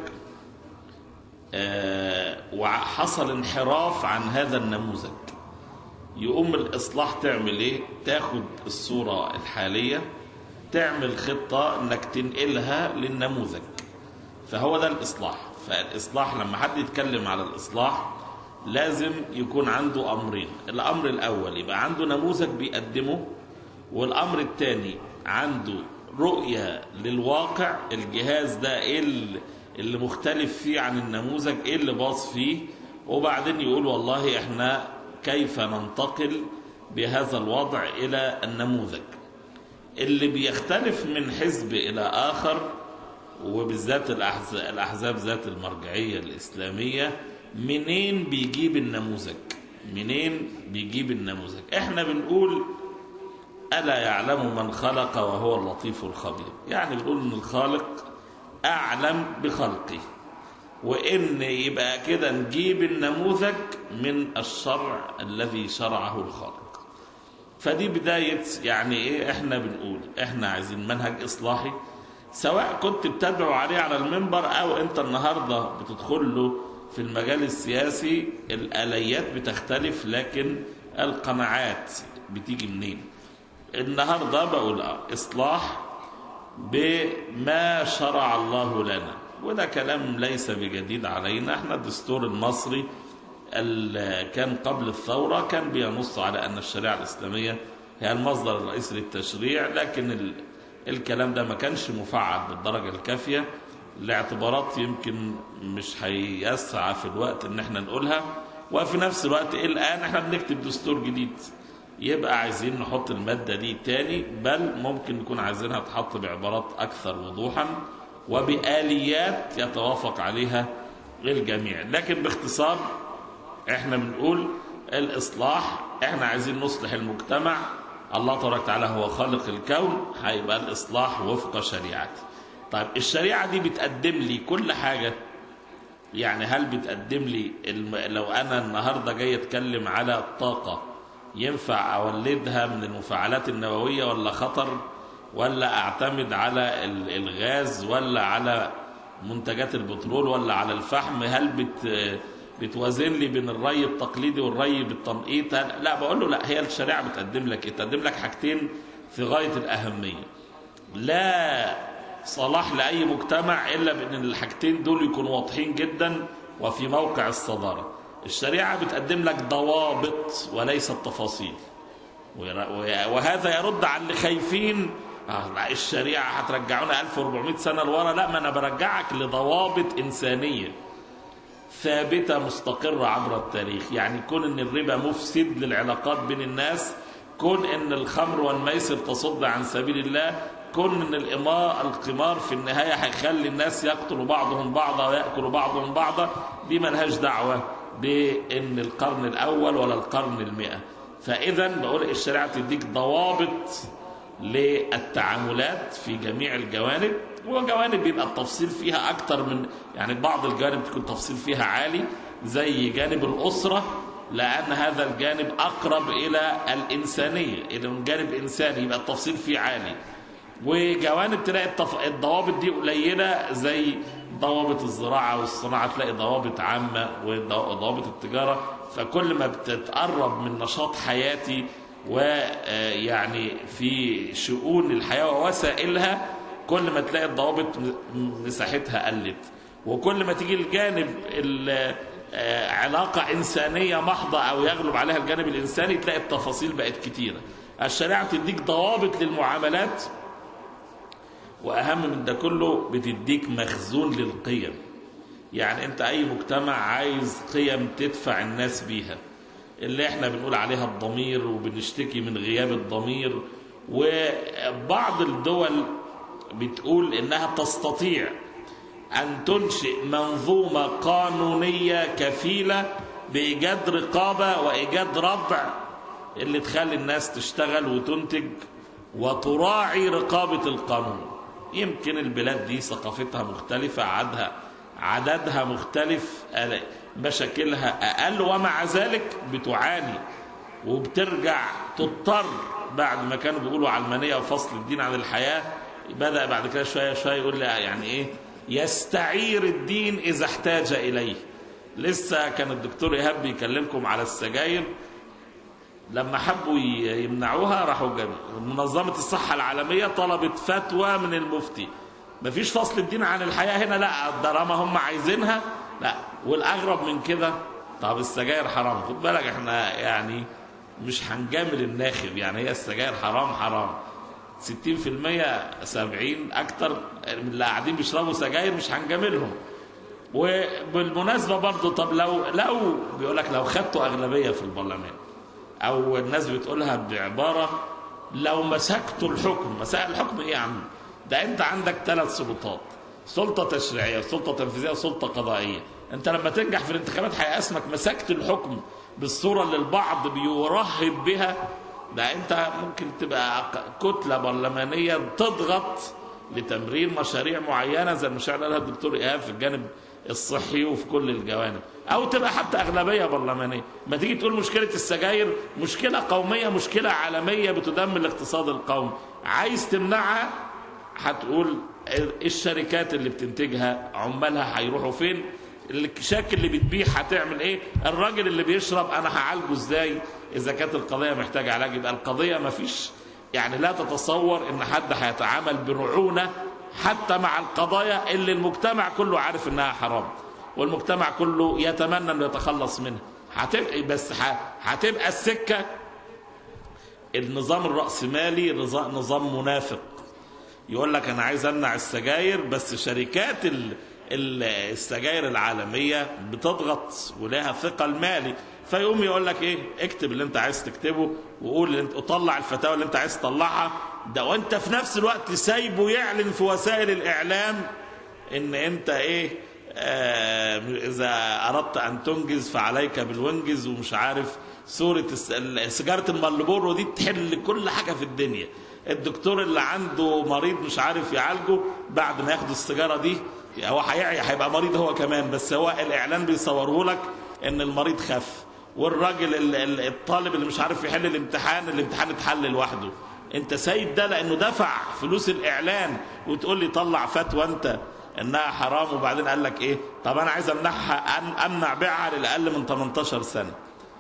آه، وحصل انحراف عن هذا النموذج يقوم الإصلاح تعمل إيه؟ تاخد الصورة الحالية تعمل خطة إنك تنقلها للنموذج فهو ده الإصلاح فالإصلاح لما حد يتكلم على الإصلاح لازم يكون عنده أمرين الأمر الأول يبقى عنده نموذج بيقدمه والأمر الثاني عنده رؤية للواقع الجهاز ده إيه اللي- اللي مختلف فيه عن النموذج إيه اللي باص فيه وبعدين يقول والله إحنا كيف ننتقل بهذا الوضع إلى النموذج اللي بيختلف من حزب إلى آخر وبالذات الأحز- الأحزاب ذات المرجعية الإسلامية منين بيجيب النموذج منين بيجيب النموذج احنا بنقول ألا يعلم من خلق وهو اللطيف الخبير يعني بنقول ان الخالق أعلم بخلقه وإن يبقى كده نجيب النموذج من الشرع الذي شرعه الخالق فدي بداية يعني ايه احنا بنقول احنا عايزين منهج اصلاحي سواء كنت بتدعو عليه على المنبر او انت النهاردة بتدخل له في المجال السياسي الاليات بتختلف لكن القناعات بتيجي منين النهاردة بقول اه اصلاح بما شرع الله لنا وده كلام ليس بجديد علينا احنا الدستور المصري ال- كان قبل الثورة كان بينص على أن الشريعة الإسلامية هي المصدر الرئيسي للتشريع لكن ال... الكلام ده ما كانش مفعل بالدرجة الكافية لاعتبارات يمكن مش هيسعى في الوقت ان احنا نقولها وفي نفس الوقت الآن احنا بنكتب دستور جديد يبقى عايزين نحط المادة دي تاني بل ممكن نكون عايزينها تحط بعبارات أكثر وضوحا وبآليات يتوافق عليها الجميع لكن باختصار احنا بنقول الإصلاح احنا عايزين نصلح المجتمع الله تبارك وتعالى هو خالق الكون هيبقى الإصلاح وفق شريعته طيب الشريعة دي بتقدم لي كل حاجة يعني هل بتقدم لي الم... لو أنا النهاردة جاي أتكلم على الطاقة ينفع أولدها من المفاعلات النووية ولا خطر ولا أعتمد على ال- الغاز ولا على منتجات البترول ولا على الفحم هل بت بتوازن لي بين الري التقليدي والري بالتنقيط لا بقول له لا هي الشريعة بتقدم لك ايه تقدم لك حاجتين في غاية الأهمية لا صلاح لأي مجتمع إلا بأن الحاجتين دول يكونوا واضحين جدا وفي موقع الصدارة الشريعة بتقدم لك ضوابط وليست تفاصيل وهذا يرد على اللي خايفين آه، لا الشريعة هترجعونا 1400 سنة لورا لا ما أنا برجعك لضوابط إنسانية ثابتة مستقرة عبر التاريخ يعني كون ان الربا مفسد للعلاقات بين الناس كون ان الخمر والميسر تصد عن سبيل الله كون ان الإماء القمار في النهاية هيخلي الناس يقتلوا بعضهم بعضا ويأكلوا بعضهم بعضا دي ملهاش دعوة بان القرن الأول ولا القرن المئة فإذا بقول الشريعة تديك ضوابط للتعاملات في جميع الجوانب وجوانب بيبقى التفصيل فيها أكتر من يعني بعض الجوانب تكون تفصيل فيها عالي زي جانب الأسرة لأن هذا الجانب أقرب إلى الإنسانية إلى من جانب إنساني يبقى التفصيل فيه عالي وجوانب تلاقي التف... الضوابط دي قليلة زي ضوابط الزراعة والصناعة تلاقي ضوابط عامة وضوابط التجارة فكل ما بتتقرب من نشاط حياتي ويعني في شؤون الحياة ووسائلها كل ما تلاقي الضوابط مساحتها قلت وكل ما تيجي الجانب ال- آه، علاقة إنسانية محضة أو يغلب عليها الجانب الإنساني تلاقي التفاصيل بقت كتيرة الشريعة بتديك ضوابط للمعاملات وأهم من ده كله بتديك مخزون للقيم يعني أنت أي مجتمع عايز قيم تدفع الناس بيها اللي احنا بنقول عليها الضمير وبنشتكي من غياب الضمير وبعض الدول بتقول انها تستطيع ان تنشئ منظومة قانونية كفيلة بايجاد رقابة وايجاد ردع اللي تخلي الناس تشتغل وتنتج وتراعي رقابة القانون يمكن البلاد دي ثقافتها مختلفة عددها عددها مختلف آه، مشاكلها أقل ومع ذلك بتعاني وبترجع تضطر بعد ما كانوا بيقولوا علمانية وفصل الدين عن الحياة بدأ بعد كده شوية شوية يقول لي يعني إيه يستعير الدين إذا احتاج إليه لسه كان الدكتور إيهاب بيكلمكم على السجاير لما حبوا ي- يمنعوها راحوا جابوا منظمة الصحة العالمية طلبت فتوى من المفتي مفيش فصل الدين عن الحياة هنا لا طالما هم عايزينها لا والأغرب من كده طب السجاير حرام خد بالك احنا يعني مش هنجامل الناخب يعني هي السجاير حرام حرام 60% 70 اكتر من اللي قاعدين بيشربوا سجاير مش هنجاملهم وبالمناسبه برضه طب لو لو بيقول لك لو خدتوا اغلبيه في البرلمان او الناس بتقولها بعباره لو مسكتوا الحكم مسائل الحكم ايه يا عم ده انت عندك ثلاث سلطات سلطه تشريعيه سلطه تنفيذيه وسلطه قضائيه انت لما تنجح في الانتخابات هيبقى اسمك مسكت الحكم بالصوره اللي البعض بيرهب بها ده انت ممكن تبقى كتله برلمانيه تضغط لتمرير مشاريع معينه زي المشاريع اللي قالها الدكتور ايهاب في الجانب الصحي وفي كل الجوانب او تبقى حتى اغلبيه برلمانيه ما تيجي تقول مشكله السجاير مشكله قوميه مشكله عالميه بتدمر الاقتصاد القومي عايز تمنعها هتقول الشركات اللي بتنتجها عمالها هيروحوا فين الكشاك اللي بتبيع هتعمل ايه الراجل اللي بيشرب انا هعالجه ازاي اذا كانت القضيه محتاجه علاج يبقى القضيه ما فيش يعني لا تتصور ان حد هيتعامل برعونه حتى مع القضايا اللي المجتمع كله عارف انها حرام والمجتمع كله يتمنى انه يتخلص منها هتبقى بس ه- هتبقى السكه النظام الرأسمالي نظام نظام منافق يقول لك انا عايز امنع السجاير بس شركات ال- ال- السجاير العالميه بتضغط ولها ثقل مالي فيقوم يقول لك ايه اكتب اللي انت عايز تكتبه وقول اللي انت وطلع الفتاوى اللي انت عايز تطلعها ده وانت في نفس الوقت سايبه يعلن في وسائل الاعلام ان انت ايه آه اذا اردت ان تنجز فعليك بالونجز ومش عارف صورة الس- ال- سيجارة المالبورو دي تحل كل حاجة في الدنيا الدكتور اللي عنده مريض مش عارف يعالجه بعد ما ياخد السيجارة دي هو هيعي هيبقى مريض هو كمان بس هو الاعلان بيصوره لك ان المريض خف والراجل ال- ال- الطالب اللي مش عارف يحل الامتحان الامتحان اتحل لوحده انت سايب ده لانه دفع فلوس الاعلان وتقول لي طلع فتوى انت انها حرام وبعدين قال لك ايه طب انا عايز امنعها أم- امنع بيعها للاقل من 18 سنه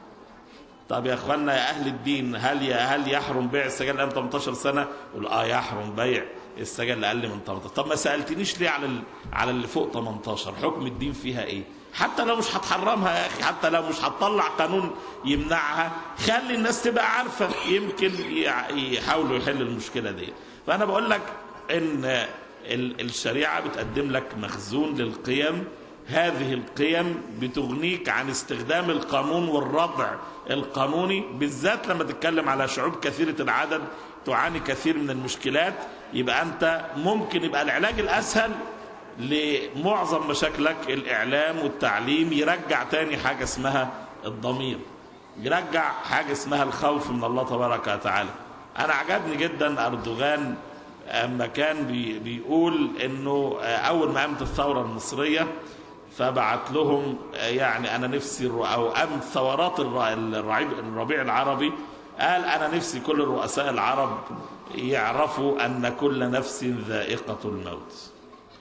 طب يا اخوانا يا اهل الدين هل يا هل يحرم بيع السجاير اللي 18 سنه؟ يقول اه يحرم بيع السجاير اللي اقل من 18 طب ما سالتنيش ليه على ال- على اللي فوق 18 حكم الدين فيها ايه؟ حتى لو مش هتحرمها يا اخي حتى لو مش هتطلع قانون يمنعها خلي الناس تبقى عارفه يمكن يع- يحاولوا يحلوا المشكله دي فانا بقول لك ان ال- الشريعه بتقدم لك مخزون للقيم هذه القيم بتغنيك عن استخدام القانون والردع القانوني بالذات لما تتكلم على شعوب كثيرة العدد تعاني كثير من المشكلات يبقى أنت ممكن يبقى العلاج الأسهل لمعظم مشاكلك الإعلام والتعليم يرجع تاني حاجة اسمها الضمير يرجع حاجة اسمها الخوف من الله تبارك وتعالى أنا عجبني جدا أردوغان اما كان بي بيقول انه اول ما قامت الثوره المصريه فبعت لهم يعني انا نفسي الر- او ام ثورات الر- الرعيب- الربيع العربي قال انا نفسي كل الرؤساء العرب يعرفوا ان كل نفس ذائقه الموت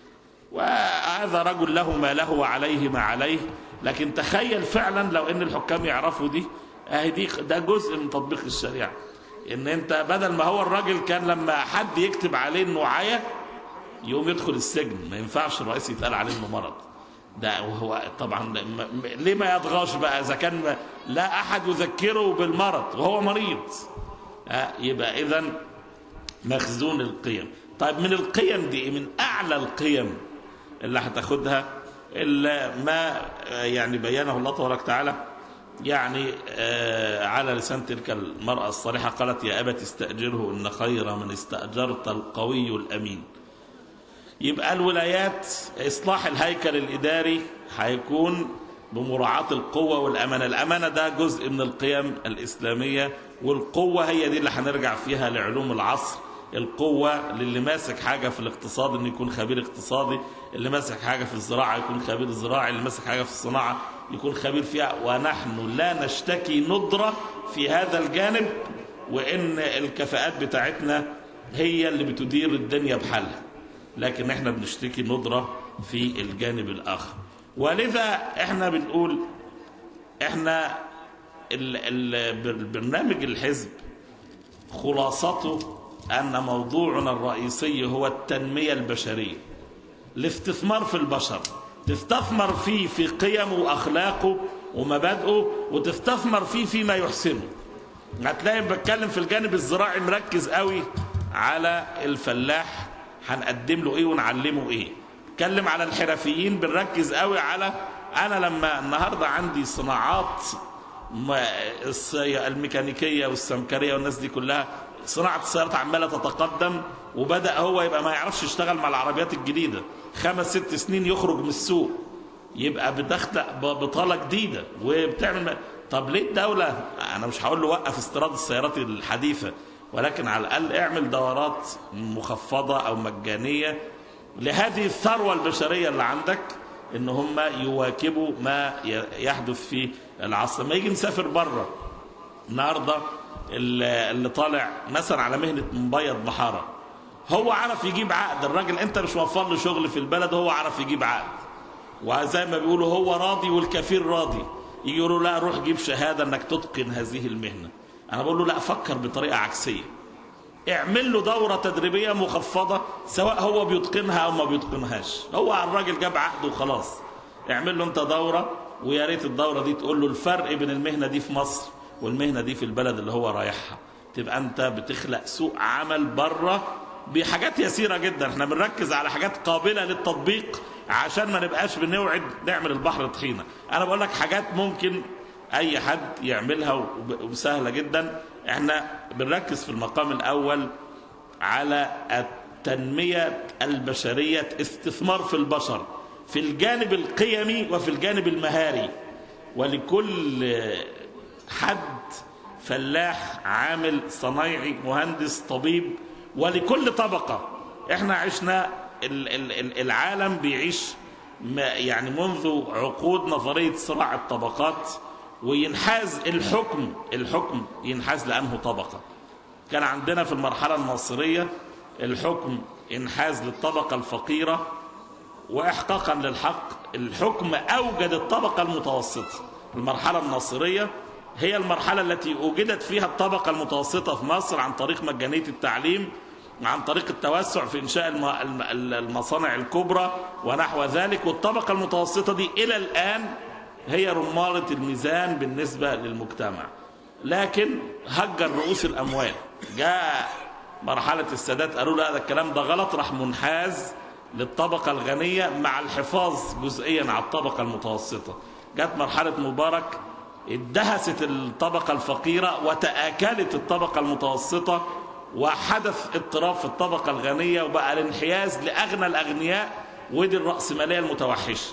وهذا رجل له ما له وعليه ما عليه لكن تخيل فعلا لو ان الحكام يعرفوا دي اهي دي ده جزء من تطبيق الشريعه ان انت بدل ما هو الراجل كان لما حد يكتب عليه انه عيا يقوم يدخل السجن ما ينفعش الرئيس يتقال عليه انه مرض ده وهو طبعا م- م- ليه ما يطغاش بقى اذا كان ما- لا احد يذكره بالمرض وهو مريض ها، يبقى اذا مخزون القيم طيب من القيم دي من اعلى القيم اللي هتاخدها الا ما آه، يعني بينه الله تبارك وتعالى يعني آه، على لسان تلك المرأة الصالحة قالت يا أبت استأجره إن خير من استأجرت القوي الأمين يبقى الولايات إصلاح الهيكل الإداري هيكون بمراعاة القوة والأمانة الأمانة ده جزء من القيم الإسلامية والقوة هي دي اللي هنرجع فيها لعلوم العصر القوة للي ماسك حاجة في الاقتصاد انه يكون خبير اقتصادي اللي ماسك حاجة في الزراعة يكون خبير زراعي اللي ماسك حاجة في الصناعة يكون خبير فيها ونحن لا نشتكي ندرة في هذا الجانب وان الكفاءات بتاعتنا هي اللي بتدير الدنيا بحالها لكن احنا بنشتكي ندرة في الجانب الآخر ولذا احنا بنقول احنا ال- ال- البرنامج الحزب خلاصته أن موضوعنا الرئيسي هو التنمية البشرية الاستثمار في البشر تستثمر فيه في قيمه وأخلاقه ومبادئه وتستثمر فيه فيما يحسنه هتلاقي بتكلم في الجانب الزراعي مركز قوي على الفلاح هنقدم له ايه ونعلمه ايه اتكلم على الحرفيين بنركز قوي على انا لما النهارده عندي صناعات ما- الص- الميكانيكيه والسمكريه والناس دي كلها صناعه السيارات عماله تتقدم وبدا هو يبقى ما يعرفش يشتغل مع العربيات الجديده خمس ست سنين يخرج من السوق يبقى بتخلق ب- بطاله جديده وبتعمل م- طب ليه الدوله انا مش هقول له وقف استيراد السيارات الحديثه ولكن على الاقل اعمل دورات مخفضه او مجانيه لهذه الثروه البشريه اللي عندك ان هم يواكبوا ما ي- يحدث في العصر ما يجي نسافر بره النهارده اللي اللي طالع مثلا على مهنه مبيض بحاره هو عرف يجيب عقد الراجل انت مش موفر له شغل في البلد هو عرف يجيب عقد وزي ما بيقولوا هو راضي والكفيل راضي يجي يقولوا لا روح جيب شهاده انك تتقن هذه المهنه انا بقول له لا فكر بطريقه عكسيه اعمل له دورة تدريبية مخفضة سواء هو بيتقنها أو ما بيتقنهاش هو الراجل جاب عقد وخلاص اعمل له أنت دورة ويا ريت الدورة دي تقول له الفرق بين المهنة دي في مصر والمهنة دي في البلد اللي هو رايحها تبقى أنت بتخلق سوق عمل بره بحاجات يسيرة جدا احنا بنركز على حاجات قابلة للتطبيق عشان ما نبقاش بنوعد نعمل البحر طحينة أنا بقول لك حاجات ممكن اي حد يعملها وب- وسهله جدا احنا بنركز في المقام الاول على التنميه البشريه استثمار في البشر في الجانب القيمي وفي الجانب المهاري ولكل حد فلاح عامل صنايعي مهندس طبيب ولكل طبقه احنا عشنا ال- ال- ال- العالم بيعيش ما- يعني منذ عقود نظريه صراع الطبقات وينحاز الحكم الحكم ينحاز لانه طبقه كان عندنا في المرحله الناصريه الحكم انحاز للطبقه الفقيره واحقاقا للحق الحكم اوجد الطبقه المتوسطه المرحله الناصريه هي المرحله التي اوجدت فيها الطبقه المتوسطه في مصر عن طريق مجانيه التعليم عن طريق التوسع في انشاء الم- الم- المصانع الكبرى ونحو ذلك والطبقه المتوسطه دي الى الان هي رمانه الميزان بالنسبه للمجتمع لكن هجر رؤوس الاموال جاء مرحله السادات قالوا لا ده الكلام ده غلط راح منحاز للطبقه الغنيه مع الحفاظ جزئيا على الطبقه المتوسطه جت مرحله مبارك ادهست الطبقه الفقيره وتاكلت الطبقه المتوسطه وحدث اضطراب في الطبقه الغنيه وبقى الانحياز لاغنى الاغنياء ودي الراسماليه المتوحشه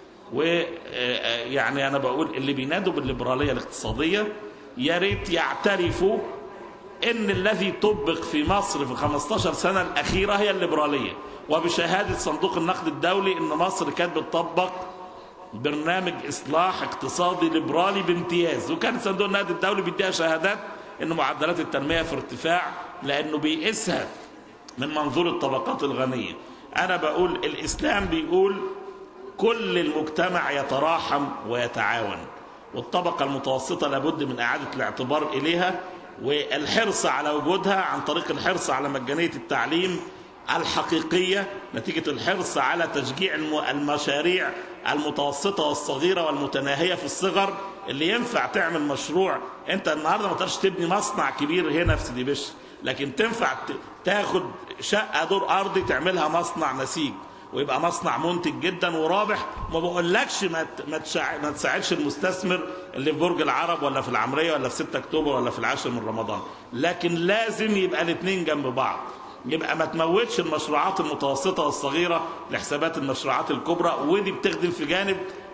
ويعني انا بقول اللي بينادوا بالليبراليه الاقتصاديه يا ريت يعترفوا ان الذي طبق في مصر في 15 سنه الاخيره هي الليبراليه وبشهاده صندوق النقد الدولي ان مصر كانت بتطبق برنامج اصلاح اقتصادي ليبرالي بامتياز وكان صندوق النقد الدولي بيديها شهادات ان معدلات التنميه في ارتفاع لانه بيقيسها من منظور الطبقات الغنيه انا بقول الاسلام بيقول كل المجتمع يتراحم ويتعاون والطبقة المتوسطة لابد من إعادة الاعتبار إليها والحرص على وجودها عن طريق الحرص على مجانية التعليم الحقيقية نتيجة الحرص على تشجيع الم- المشاريع المتوسطة والصغيرة والمتناهية في الصغر اللي ينفع تعمل مشروع انت النهاردة ما تقدرش تبني مصنع كبير هنا في سيدي بشر لكن تنفع ت- تاخد شقة دور أرضي تعملها مصنع نسيج ويبقى مصنع منتج جدا ورابح ما بقولكش ما ت- ما تشع- ما تساعدش المستثمر اللي في برج العرب ولا في العمريه ولا في 6 اكتوبر ولا في العاشر من رمضان لكن لازم يبقى الاثنين جنب بعض يبقى ما تموتش المشروعات المتوسطه والصغيره لحسابات المشروعات الكبرى ودي بتخدم في جانب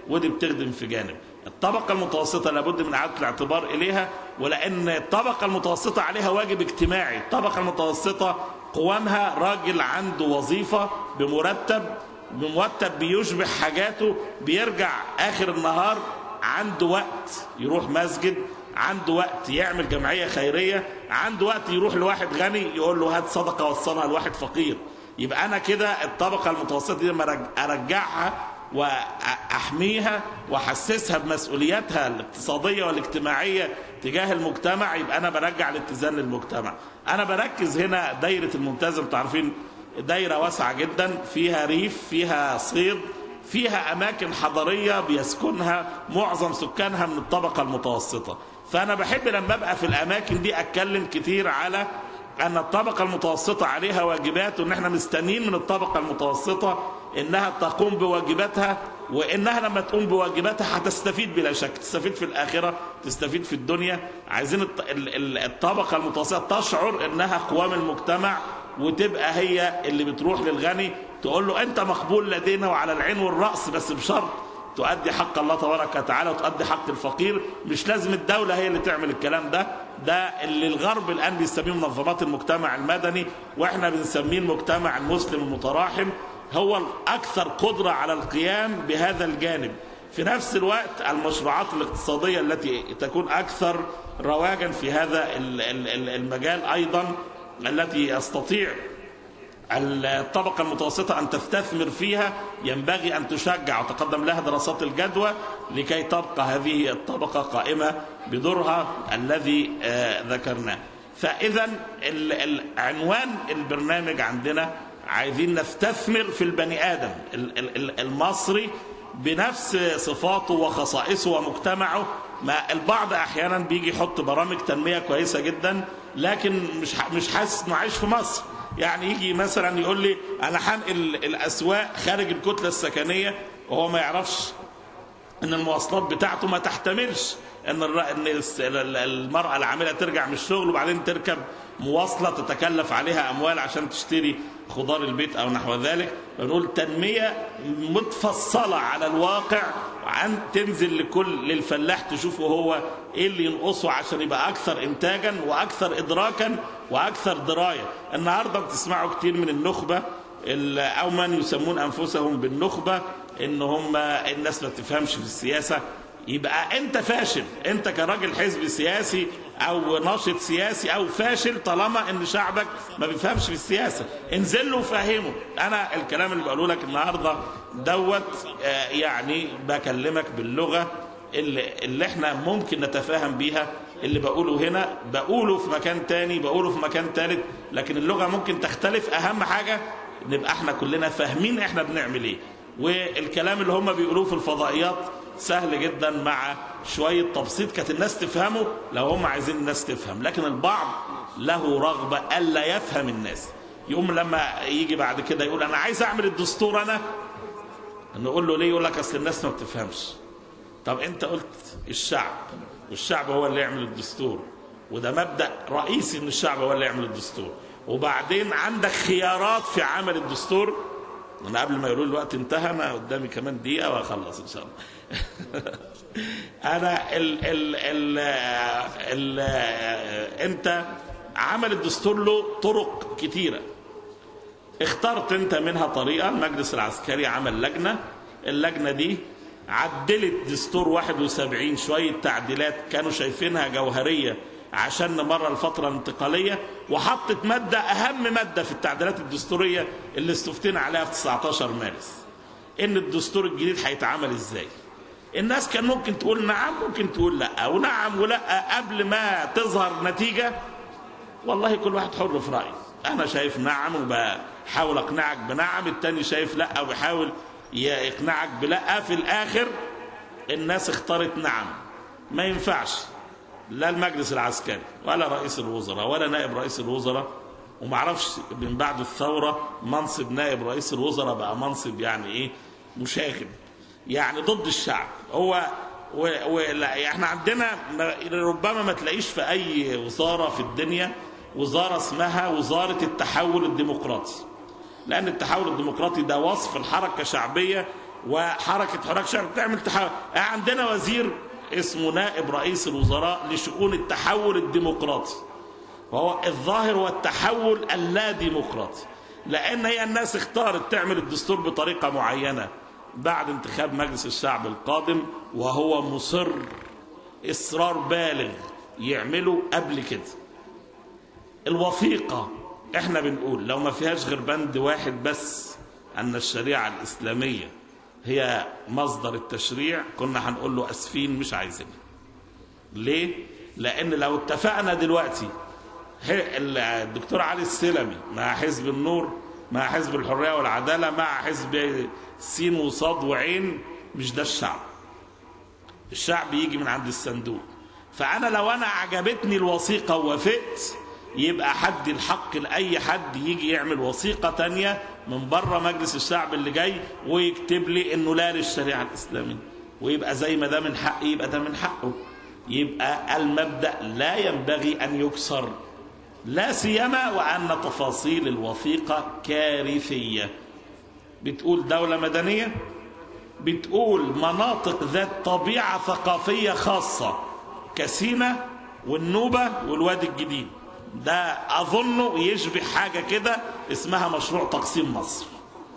ودي بتخدم في جانب الطبقة المتوسطة لابد من إعادة الاعتبار إليها ولأن الطبقة المتوسطة عليها واجب اجتماعي الطبقة المتوسطة قوامها راجل عنده وظيفة بمرتب بمرتب بيشبه حاجاته بيرجع آخر النهار عنده وقت يروح مسجد عنده وقت يعمل جمعية خيرية عنده وقت يروح لواحد غني يقول له هات صدقة وصلها لواحد فقير يبقى أنا كده الطبقة المتوسطة دي لما أرج- أرجعها وأحميها وأحسسها بمسؤولياتها الاقتصادية والاجتماعية تجاه المجتمع يبقى أنا برجع الاتزان للمجتمع أنا بركز هنا دايرة الممتازة تعرفين دايرة واسعة جدا فيها ريف فيها صيد فيها أماكن حضرية بيسكنها معظم سكانها من الطبقة المتوسطة فأنا بحب لما أبقى في الأماكن دي أتكلم كتير على أن الطبقة المتوسطة عليها واجبات وأن احنا مستنين من الطبقة المتوسطة أنها تقوم بواجباتها وأنها لما تقوم بواجباتها هتستفيد بلا شك تستفيد في الآخرة تستفيد في الدنيا عايزين الط- ال- ال- الطبقة المتوسطة تشعر أنها قوام المجتمع وتبقى هي اللي بتروح للغني تقول له أنت مقبول لدينا وعلى العين والرأس بس بشرط تؤدي حق الله تبارك وتعالى وتؤدي حق الفقير مش لازم الدولة هي اللي تعمل الكلام ده ده اللي الغرب الآن بيسميه منظمات المجتمع المدني واحنا بنسميه المجتمع المسلم المتراحم هو الأكثر قدرة على القيام بهذا الجانب في نفس الوقت المشروعات الاقتصادية التي تكون أكثر رواجا في هذا ال- ال- ال- المجال أيضا التي يستطيع الطبقة المتوسطة أن تستثمر فيها ينبغي أن تشجع وتقدم لها دراسات الجدوى لكي تبقى هذه الطبقة قائمة بدورها الذي آه، ذكرناه فإذا ال- ال- عنوان البرنامج عندنا عايزين نستثمر في البني آدم ال- ال- ال- المصري بنفس صفاته وخصائصه ومجتمعه ما البعض احيانا بيجي يحط برامج تنميه كويسه جدا لكن مش ح- مش حاسس انه عايش في مصر يعني يجي مثلا يقول لي انا هنقل الاسواق خارج الكتله السكنيه وهو ما يعرفش ان المواصلات بتاعته ما تحتملش ان الر- ان الس- ال- ال- المراه العامله ترجع من الشغل وبعدين تركب مواصله تتكلف عليها اموال عشان تشتري خضار البيت او نحو ذلك بنقول تنميه متفصله على الواقع عن تنزل لكل للفلاح تشوفه هو ايه اللي ينقصه عشان يبقى اكثر انتاجا واكثر ادراكا واكثر درايه النهارده بتسمعوا كتير من النخبه ال- او من يسمون انفسهم بالنخبه ان هم الناس ما بتفهمش في السياسه يبقى انت فاشل انت كراجل حزب سياسي او ناشط سياسي او فاشل طالما ان شعبك ما بيفهمش في السياسه انزل له وفهمه انا الكلام اللي بقوله لك النهارده دوت آه، يعني بكلمك باللغه اللي, اللي احنا ممكن نتفاهم بيها اللي بقوله هنا بقوله في مكان تاني بقوله في مكان تالت لكن اللغه ممكن تختلف اهم حاجه نبقى احنا كلنا فاهمين احنا بنعمل ايه والكلام اللي هم بيقولوه في الفضائيات سهل جدا مع شوية تبسيط كانت الناس تفهمه لو هم عايزين الناس تفهم لكن البعض له رغبة ألا يفهم الناس يقوم لما يجي بعد كده يقول أنا عايز أعمل الدستور أنا نقول له ليه يقول لك أصل الناس ما بتفهمش طب أنت قلت الشعب والشعب هو اللي يعمل الدستور وده مبدأ رئيسي ان الشعب هو اللي يعمل الدستور وبعدين عندك خيارات في عمل الدستور انا قبل ما يقولوا لي الوقت انتهى انا قدامي كمان دقيقه واخلص ان شاء الله انا ال ال ال ال انت عمل الدستور له طرق كتيره اخترت انت منها طريقه المجلس العسكري عمل لجنه اللجنه دي عدلت دستور 71 شويه تعديلات كانوا شايفينها جوهريه عشان نمر الفتره الانتقاليه وحطت ماده اهم ماده في التعديلات الدستوريه اللي استفتينا عليها في 19 مارس ان الدستور الجديد هيتعمل ازاي الناس كان ممكن تقول نعم ممكن تقول لا ونعم ولا قبل ما تظهر نتيجه والله كل واحد حر في رايه انا شايف نعم وبحاول اقنعك بنعم التاني شايف لا وبيحاول يقنعك بلا في الاخر الناس اختارت نعم ما ينفعش لا المجلس العسكري ولا رئيس الوزراء ولا نائب رئيس الوزراء وما اعرفش من بعد الثوره منصب نائب رئيس الوزراء بقى منصب يعني ايه مشاغب يعني ضد الشعب هو و... و... لا احنا عندنا ربما ما تلاقيش في اي وزاره في الدنيا وزاره اسمها وزاره التحول الديمقراطي لان التحول الديمقراطي ده وصف الحركه شعبيه وحركه حراك شعب بتعمل تحول عندنا وزير اسمه نائب رئيس الوزراء لشؤون التحول الديمقراطي وهو الظاهر هو التحول اللا ديمقراطي لان هي الناس اختارت تعمل الدستور بطريقه معينه بعد انتخاب مجلس الشعب القادم وهو مصر اصرار بالغ يعمله قبل كده الوثيقه احنا بنقول لو ما فيهاش غير بند واحد بس ان الشريعه الاسلاميه هي مصدر التشريع كنا هنقول له اسفين مش عايزينها ليه لان لو اتفقنا دلوقتي هي- الدكتور علي السلمي مع حزب النور مع حزب الحريه والعداله مع حزب سين وصاد وعين مش ده الشعب الشعب يجي من عند الصندوق فانا لو انا عجبتني الوثيقه ووافقت يبقى حد الحق لاي حد يجي يعمل وثيقه تانية من بره مجلس الشعب اللي جاي ويكتب لي انه لا للشريعه الاسلاميه ويبقى زي ما ده من حقي يبقى ده من حقه يبقى المبدا لا ينبغي ان يكسر لا سيما وان تفاصيل الوثيقه كارثيه بتقول دوله مدنيه بتقول مناطق ذات طبيعة ثقافية خاصة كسينا والنوبة والوادي الجديد ده أظنه يشبه حاجة كده اسمها مشروع تقسيم مصر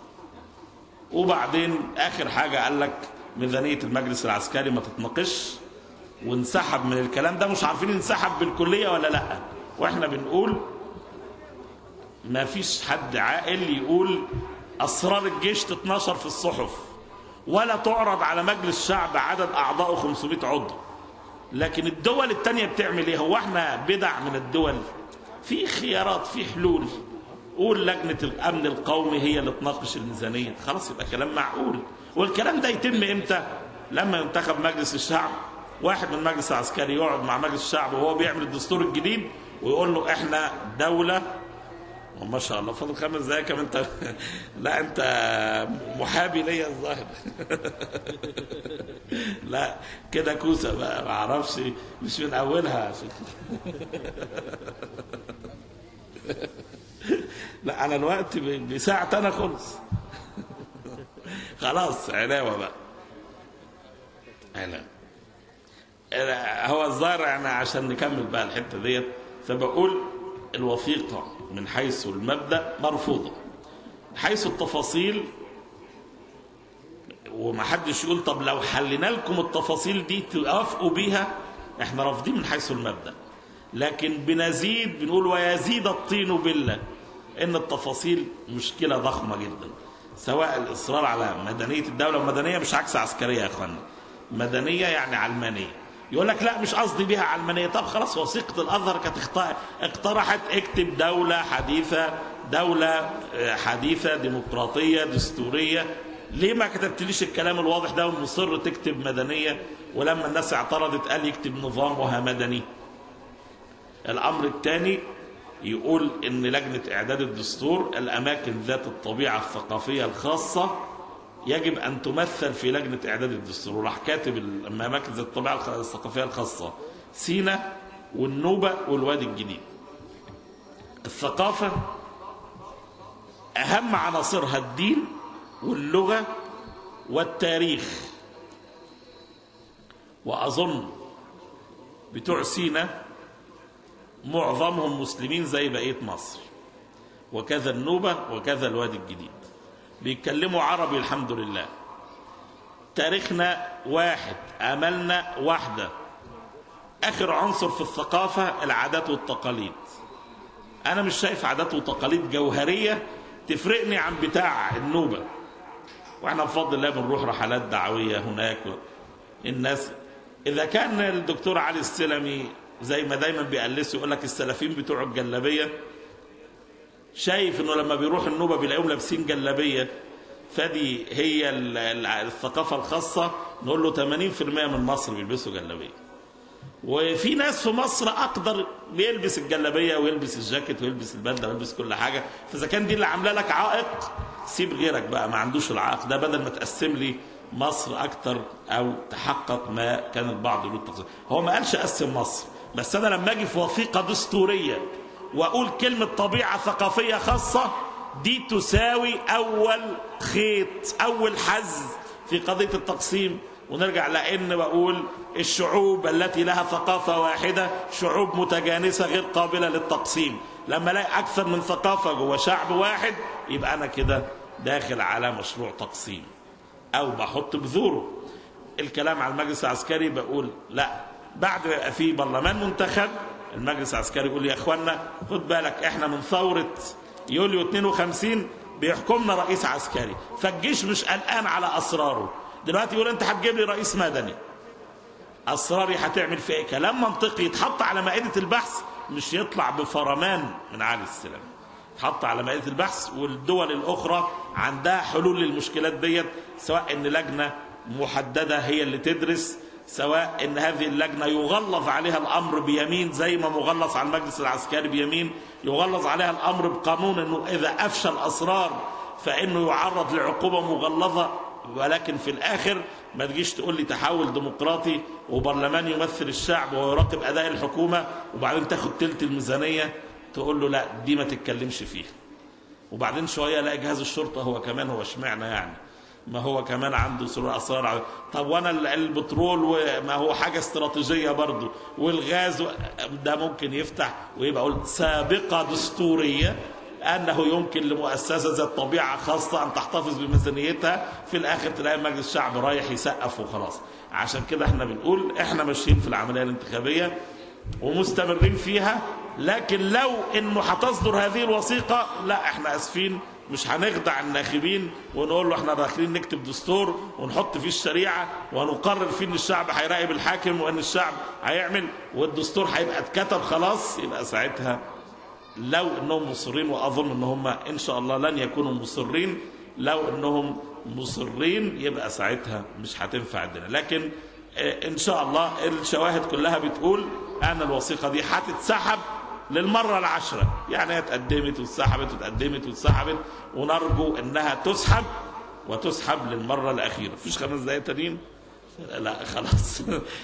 وبعدين آخر حاجة قال لك ميزانية المجلس العسكري ما تتناقش وانسحب من الكلام ده مش عارفين انسحب بالكلية ولا لا واحنا بنقول ما فيش حد عاقل يقول أسرار الجيش تتنشر في الصحف ولا تعرض على مجلس شعب عدد أعضائه 500 عضو لكن الدول التانية بتعمل ايه هو احنا بدع من الدول في خيارات في حلول قول لجنة الأمن القومي هي اللي تناقش الميزانية خلاص يبقى كلام معقول والكلام ده يتم امتى لما ينتخب مجلس الشعب واحد من المجلس العسكري يقعد مع مجلس الشعب وهو بيعمل الدستور الجديد ويقول له احنا دولة ما شاء الله فاضل خمس دقايق كمان انت لا انت محابي ليا الظاهر لا كده كوسه بقى ما اعرفش مش من اولها عشان لا انا الوقت ب- بساعة انا خلص خلاص علاوه بقى علاوه هو الظاهر يعني عشان نكمل بقى الحته ديت فبقول الوثيقه من حيث المبدا مرفوضه حيث التفاصيل ومحدش يقول طب لو حلينا لكم التفاصيل دي توافقوا بيها احنا رافضين من حيث المبدا لكن بنزيد بنقول ويزيد الطين بالله ان التفاصيل مشكله ضخمه جدا سواء الاصرار على مدنيه الدوله ومدنيه مش عكس عسكريه يا اخوانا مدنيه يعني علمانيه يقول لك لا مش قصدي بيها علمانيه طب خلاص وثيقه الازهر كانت اخت- اقترحت اكتب دوله حديثه دوله آه، حديثه ديمقراطيه دستوريه ليه ما كتبتليش الكلام الواضح ده ومصر تكتب مدنيه ولما الناس اعترضت قال يكتب نظامها مدني الامر الثاني يقول ان لجنه اعداد الدستور الاماكن ذات الطبيعه الثقافيه الخاصه يجب ان تمثل في لجنه اعداد الدستور وراح كاتب الاماكن ذات الطبيعه الخ- الثقافيه الخاصه سينا والنوبه والوادي الجديد الثقافه اهم عناصرها الدين واللغه والتاريخ واظن بتوع سينا معظمهم مسلمين زي بقيه مصر وكذا النوبه وكذا الوادي الجديد بيتكلموا عربي الحمد لله تاريخنا واحد املنا واحده اخر عنصر في الثقافه العادات والتقاليد انا مش شايف عادات وتقاليد جوهريه تفرقني عن بتاع النوبه واحنا بفضل الله بنروح رحلات دعويه هناك الناس اذا كان الدكتور علي السلمي زي ما دايما بيقلسوا يقول لك السلفيين بتوع الجلابيه شايف انه لما بيروح النوبه بيلاقيهم لابسين جلابيه فدي هي ال- ال- الثقافه الخاصه نقول له 80% من مصر بيلبسوا جلابيه وفي ناس في مصر اقدر بيلبس الجلابيه ويلبس الجاكيت ويلبس البدله ويلبس كل حاجه فاذا كان دي اللي عامله لك عائق سيب غيرك بقى ما عندوش العائق ده بدل ما تقسم لي مصر اكتر او تحقق ما كان البعض يقول التقسيم هو ما قالش قسم مصر بس انا لما اجي في وثيقه دستوريه واقول كلمه طبيعه ثقافيه خاصه دي تساوي اول خيط اول حز في قضية التقسيم ونرجع لأن بقول الشعوب التي لها ثقافة واحدة شعوب متجانسة غير قابلة للتقسيم لما الاقي أكثر من ثقافة جوه شعب واحد يبقى أنا كده داخل على مشروع تقسيم أو بحط بذوره الكلام على المجلس العسكري بقول لا بعد ما يبقى في برلمان منتخب المجلس العسكري يقول يا اخوانا خد بالك احنا من ثوره يوليو 52 بيحكمنا رئيس عسكري فالجيش مش قلقان على اسراره دلوقتي يقول انت هتجيب لي رئيس مدني اسراري هتعمل فيه ايه كلام منطقي يتحط على مائده البحث مش يطلع بفرمان من عالي السلام يتحط على مائده البحث والدول الاخرى عندها حلول للمشكلات ديت سواء ان لجنه محدده هي اللي تدرس سواء ان هذه اللجنه يغلظ عليها الامر بيمين زي ما مغلظ على المجلس العسكري بيمين يغلظ عليها الامر بقانون انه اذا افشى الاسرار فانه يعرض لعقوبه مغلظه ولكن في الاخر ما تجيش تقول لي تحول ديمقراطي وبرلمان يمثل الشعب ويراقب اداء الحكومه وبعدين تاخد تلت الميزانيه تقول له لا دي ما تتكلمش فيها وبعدين شويه الاقي جهاز الشرطه هو كمان هو اشمعنى يعني ما هو كمان عنده سرور اسرار على- طب وانا ال- البترول وما هو حاجه استراتيجيه برضه والغاز و- ده ممكن يفتح ويبقى اقول سابقه دستوريه انه يمكن لمؤسسه ذات طبيعه خاصه ان تحتفظ بميزانيتها في الاخر تلاقي مجلس الشعب رايح يسقف وخلاص عشان كده احنا بنقول احنا ماشيين في العمليه الانتخابيه ومستمرين فيها لكن لو انه هتصدر هذه الوثيقه لا احنا اسفين مش هنخدع الناخبين ونقول له احنا داخلين نكتب دستور ونحط فيه الشريعه ونقرر فيه ان الشعب هيراقب الحاكم وان الشعب هيعمل والدستور هيبقى اتكتب خلاص يبقى ساعتها لو انهم مصرين واظن ان هم ان شاء الله لن يكونوا مصرين لو انهم مصرين يبقى ساعتها مش هتنفع الدنيا لكن آه، ان شاء الله الشواهد كلها بتقول ان الوثيقه دي هتتسحب للمره العشره يعني هي اتقدمت واتسحبت واتقدمت واتسحبت ونرجو انها تسحب وتسحب للمره الاخيره مفيش خمس دقائق تانيين لا خلاص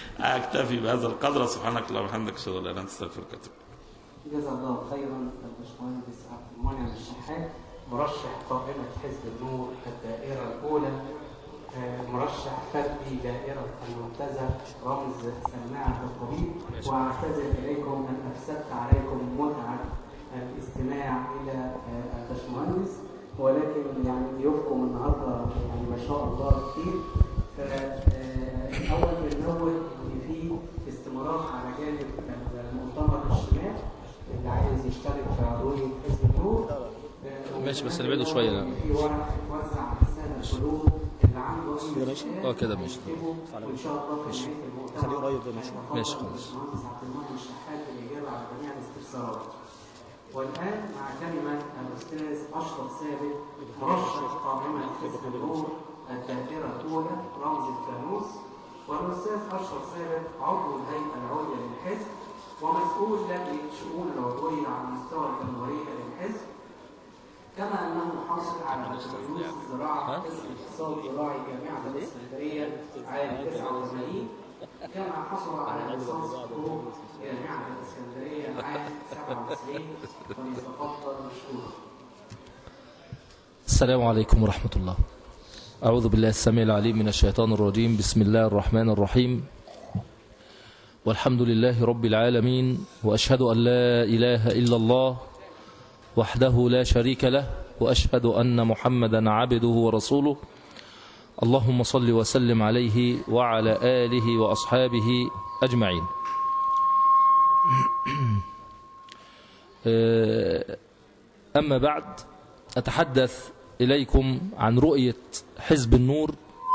اكتفي بهذا القدر سبحانك اللهم وبحمدك اشهد ان لا اله الا انت استغفرك واتوب إليك. جزا الله خيرا الباشمهندس عبد المنعم الشحات مرشح قائمة حزب النور الدائرة الأولى آه، مرشح فردي دائرة المنتزه رمز سماعة الطبيب وأعتذر إليكم أن أفسدت عليكم متعة الاستماع إلى آه، الباشمهندس ولكن يعني ضيوفكم النهارده يعني ما شاء الله كتير فأول بننوه إن في استمرار على جانب المؤتمر الشمال اللي عايز يشترك في عضوية حزب النور ماشي، بس نبعده شوية، لا. في ورق اتوزع على السادة كلهم اللي عنده أي سؤال اه كده ماشي. يكتبه، وإن شاء الله في نهاية المؤتمر خليه قريب ماشي ماشي، خلاص. المهندس عبد المنعم الشحات بالإجابة على جميع الاستفسارات والآن مع كلمة الأستاذ أشرف ثابت مرشح قائمة حزب النور الدائرة الأولى رمز الفانوس والأستاذ أشرف ثابت عضو الهيئة العليا للحزب ومسؤول لجنة شؤون العضوية على مستوى الجمهورية للحزب كما أنه حاصل على بكالوريوس الزراعة قسم اقتصاد زراعي جامعة الإسكندرية عام 89 كما حصل على ليسانس حقوق جامعة الإسكندرية عام 97 وليتفضل مشكورا السلام عليكم ورحمة الله أعوذ بالله السميع العليم من الشيطان الرجيم بسم الله الرحمن الرحيم والحمد لله رب العالمين وأشهد أن لا إله إلا الله وحده لا شريك له وأشهد أن محمدا عبده ورسوله اللهم صل وسلم عليه وعلى آله وأصحابه أجمعين آه، أما بعد أتحدث إليكم عن رؤية حزب النور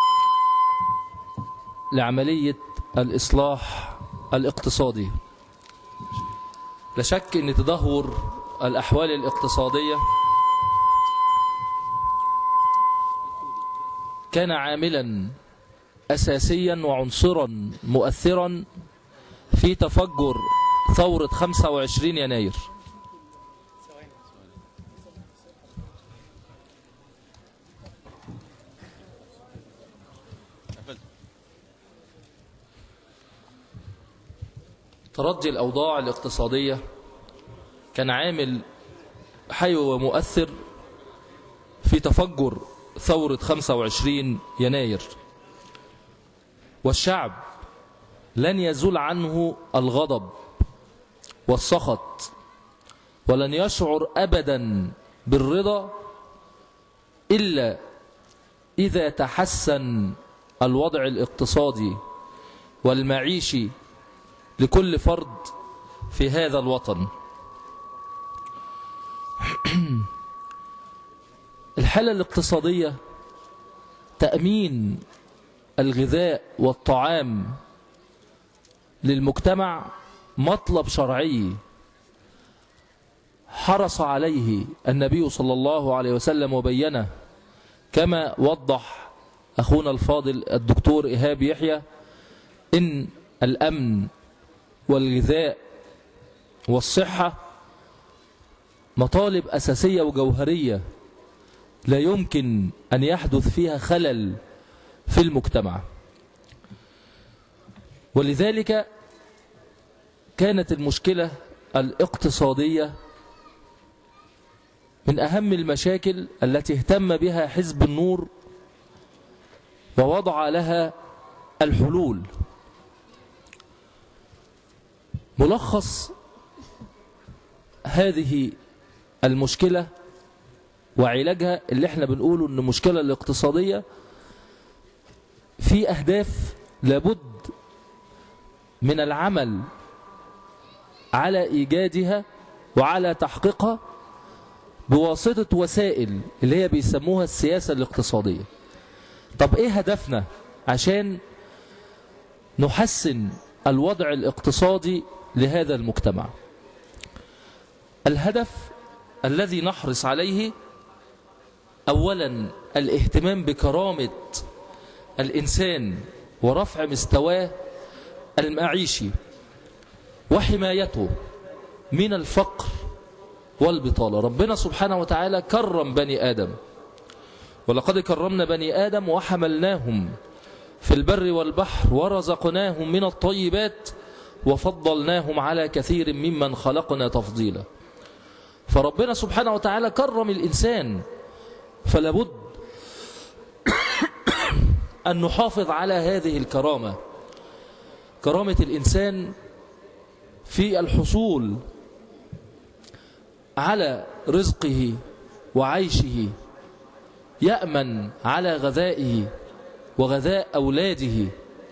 لعملية الإصلاح الاقتصادي لا شك أن تدهور الأحوال الاقتصادية كان عاملا أساسيا وعنصرا مؤثرا في تفجر ثورة 25 يناير تردي الأوضاع الاقتصادية كان عامل حيوي ومؤثر في تفجر ثورة 25 يناير والشعب لن يزول عنه الغضب والسخط ولن يشعر أبدا بالرضا إلا إذا تحسن الوضع الاقتصادي والمعيشي لكل فرد في هذا الوطن الحالة الاقتصادية تأمين الغذاء والطعام للمجتمع مطلب شرعي حرص عليه النبي صلى الله عليه وسلم وبينه كما وضح أخونا الفاضل الدكتور إيهاب يحيى إن الأمن والغذاء والصحة مطالب أساسية وجوهرية لا يمكن أن يحدث فيها خلل في المجتمع ولذلك كانت المشكلة الاقتصادية من أهم المشاكل التي اهتم بها حزب النور ووضع لها الحلول ملخص هذه المشكلة وعلاجها اللي احنا بنقوله ان المشكلة الاقتصادية في أهداف لابد من العمل على إيجادها وعلى تحقيقها بواسطة وسائل اللي هي بيسموها السياسة الاقتصادية طب ايه هدفنا عشان نحسن الوضع الاقتصادي لهذا المجتمع الهدف الذي نحرص عليه أولا الاهتمام بكرامة الإنسان ورفع مستواه المعيشي وحمايته من الفقر والبطالة ربنا سبحانه وتعالى كرم بني آدم ولقد كرمنا بني آدم وحملناهم في البر والبحر ورزقناهم من الطيبات وفضلناهم على كثير ممن خلقنا تفضيلا فربنا سبحانه وتعالى كرم الإنسان فلابد أن نحافظ على هذه الكرامة كرامة الإنسان في الحصول على رزقه وعيشه يأمن على غذائه وغذاء أولاده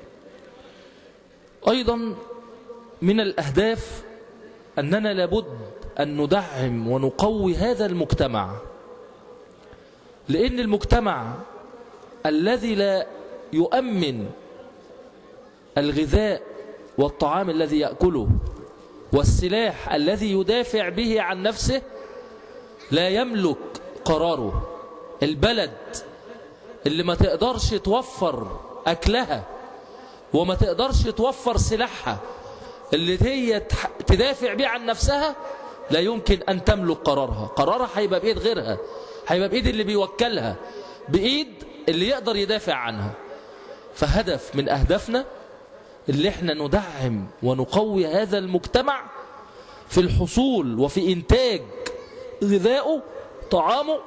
أيضا من الأهداف أننا لابد أن ندعم ونقوي هذا المجتمع لأن المجتمع الذي لا يؤمن الغذاء والطعام الذي يأكله والسلاح الذي يدافع به عن نفسه لا يملك قراره البلد اللي ما تقدرش توفر أكلها وما تقدرش توفر سلاحها اللي هي تدافع بيه عن نفسها لا يمكن أن تملك قرارها قرارها هيبقى بإيد غيرها هيبقى بإيد اللي بيوكلها بإيد اللي يقدر يدافع عنها فهدف من أهدافنا اللي احنا ندعم ونقوي هذا المجتمع في الحصول وفي إنتاج غذائه طعامه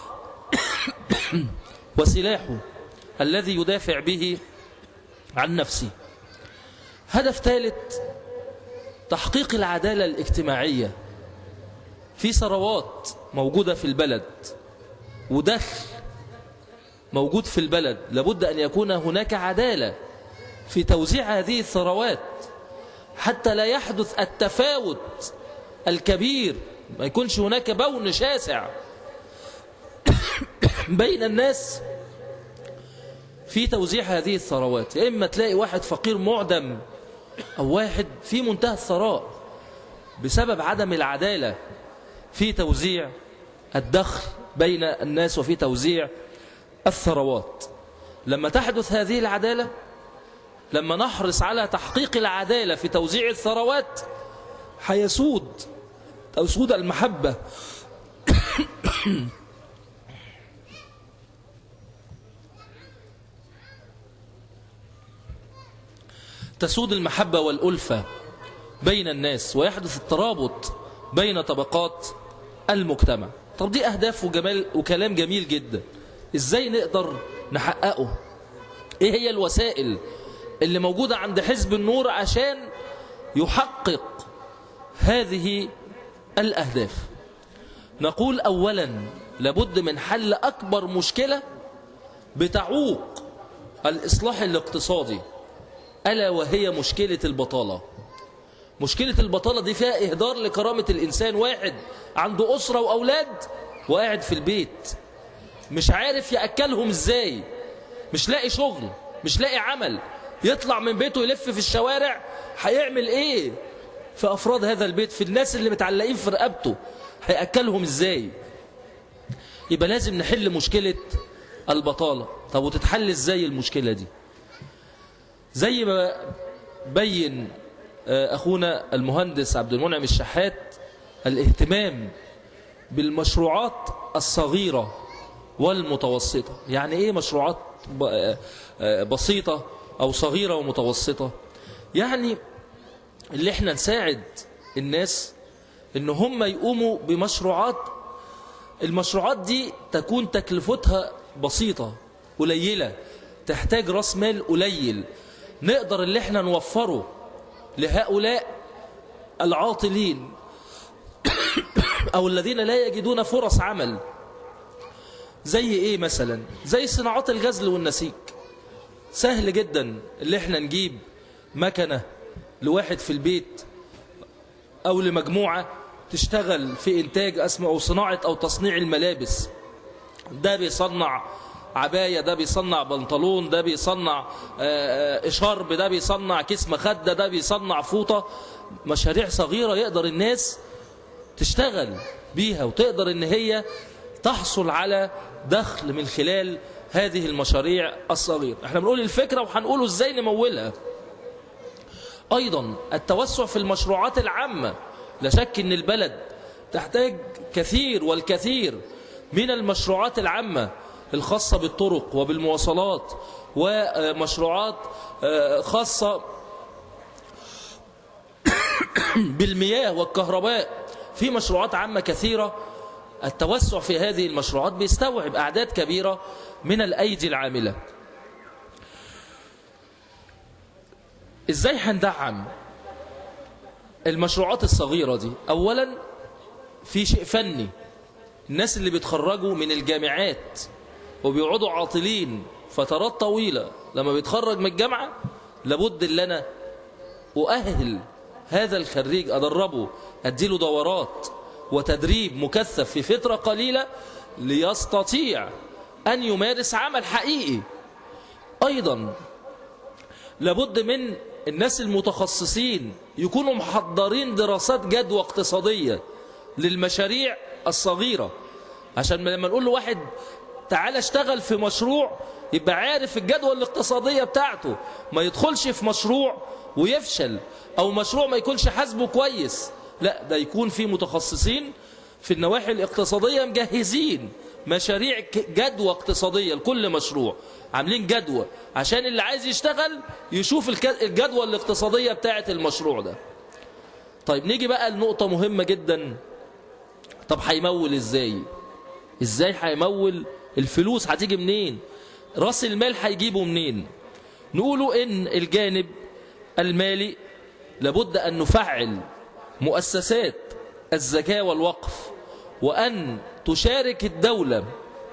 وسلاحه الذي يدافع به عن نفسه هدف ثالث تحقيق العدالة الاجتماعية في ثروات موجودة في البلد ودخل موجود في البلد لابد أن يكون هناك عدالة في توزيع هذه الثروات حتى لا يحدث التفاوت الكبير ما يكونش هناك بون شاسع بين الناس في توزيع هذه الثروات يا إما تلاقي واحد فقير معدم أو واحد في منتهى الثراء بسبب عدم العدالة في توزيع الدخل بين الناس وفي توزيع الثروات لما تحدث هذه العدالة لما نحرص على تحقيق العدالة في توزيع الثروات حيسود تسود المحبة تسود المحبة والألفة بين الناس ويحدث الترابط بين طبقات المجتمع طب دي أهداف وجمال وكلام جميل جدا إزاي نقدر نحققه إيه هي الوسائل اللي موجودة عند حزب النور عشان يحقق هذه الأهداف نقول أولا لابد من حل أكبر مشكلة بتعوق الإصلاح الاقتصادي ألا وهي مشكلة البطالة مشكلة البطالة دي فيها إهدار لكرامة الإنسان واحد عنده أسرة وأولاد وقاعد في البيت مش عارف يأكلهم إزاي مش لاقي شغل مش لاقي عمل يطلع من بيته يلف في الشوارع هيعمل إيه في أفراد هذا البيت في الناس اللي متعلقين في رقبته هيأكلهم إزاي يبقى لازم نحل مشكلة البطالة طب وتتحل إزاي المشكلة دي زي ما بين أخونا المهندس عبد المنعم الشحات الاهتمام بالمشروعات الصغيرة والمتوسطة يعني إيه مشروعات بسيطة أو صغيرة ومتوسطة يعني اللي احنا نساعد الناس ان هم يقوموا بمشروعات المشروعات دي تكون تكلفتها بسيطة قليلة تحتاج راس مال قليل نقدر اللي احنا نوفره لهؤلاء العاطلين او الذين لا يجدون فرص عمل زي ايه مثلا زي صناعات الغزل والنسيج سهل جدا اللي احنا نجيب مكنة لواحد في البيت او لمجموعة تشتغل في انتاج اسمه او صناعة او تصنيع الملابس ده بيصنع عباية ده بيصنع بنطلون ده بيصنع شرب ده بيصنع كيس مخدة ده بيصنع فوطة مشاريع صغيرة يقدر الناس تشتغل بيها وتقدر ان هي تحصل على دخل من خلال هذه المشاريع الصغيرة احنا بنقول الفكرة وهنقوله ازاي نمولها ايضا التوسع في المشروعات العامة لا شك ان البلد تحتاج كثير والكثير من المشروعات العامة الخاصة بالطرق وبالمواصلات ومشروعات خاصة بالمياه والكهرباء في مشروعات عامة كثيرة التوسع في هذه المشروعات بيستوعب أعداد كبيرة من الأيدي العاملة إزاي هندعم المشروعات الصغيرة دي أولا في شيء فني الناس اللي بيتخرجوا من الجامعات وبيقعدوا عاطلين فترات طويلة لما بيتخرج من الجامعة لابد اللي أنا أؤهل هذا الخريج أدربه أديله دورات وتدريب مكثف في فترة قليلة ليستطيع أن يمارس عمل حقيقي أيضا لابد من الناس المتخصصين يكونوا محضرين دراسات جدوى اقتصادية للمشاريع الصغيرة عشان لما نقول له واحد تعال اشتغل في مشروع يبقى عارف الجدوى الاقتصادية بتاعته ما يدخلش في مشروع ويفشل او مشروع ما يكونش حاسبه كويس لا ده يكون في متخصصين في النواحي الاقتصادية مجهزين مشاريع جدوى اقتصادية لكل مشروع عاملين جدوى عشان اللي عايز يشتغل يشوف الجدوى الاقتصادية بتاعة المشروع ده طيب نيجي بقى لنقطة مهمة جدا طب هيمول ازاي ازاي هيمول الفلوس هتيجي منين راس المال هيجيبه منين نقوله ان الجانب المالي لابد ان نفعل مؤسسات الزكاة والوقف وأن تشارك الدولة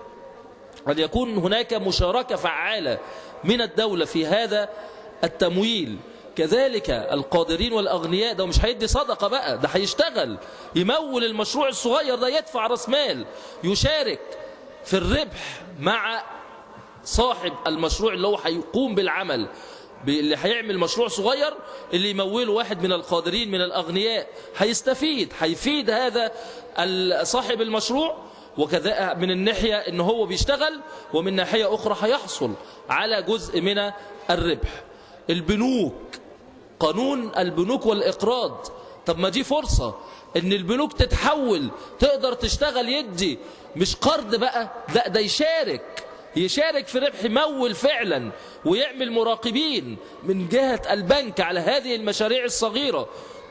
أن يكون هناك مشاركة فعالة من الدولة في هذا التمويل كذلك القادرين والأغنياء ده مش هيدي صدقة بقى ده هيشتغل يمول المشروع الصغير ده يدفع راس مال يشارك في الربح مع صاحب المشروع اللي هو هيقوم بالعمل اللي هيعمل مشروع صغير اللي يموله واحد من القادرين من الأغنياء هيستفيد هيفيد هذا صاحب المشروع وكذا من الناحية ان هو بيشتغل ومن ناحية أخرى هيحصل على جزء من الربح البنوك قانون البنوك والإقراض طب ما دي فرصة ان البنوك تتحول تقدر تشتغل يدي مش قرض بقى لا ده يشارك يشارك في ربح يمول فعلا ويعمل مراقبين من جهة البنك على هذه المشاريع الصغيرة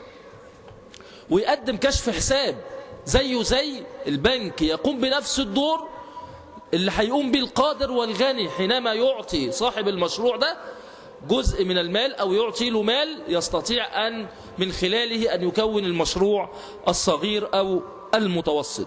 ويقدم كشف حساب زيه زي البنك يقوم بنفس الدور اللي هيقوم به القادر والغني حينما يعطي صاحب المشروع ده جزء من المال أو يعطي له مال يستطيع أن من خلاله أن يكون المشروع الصغير أو المتوسط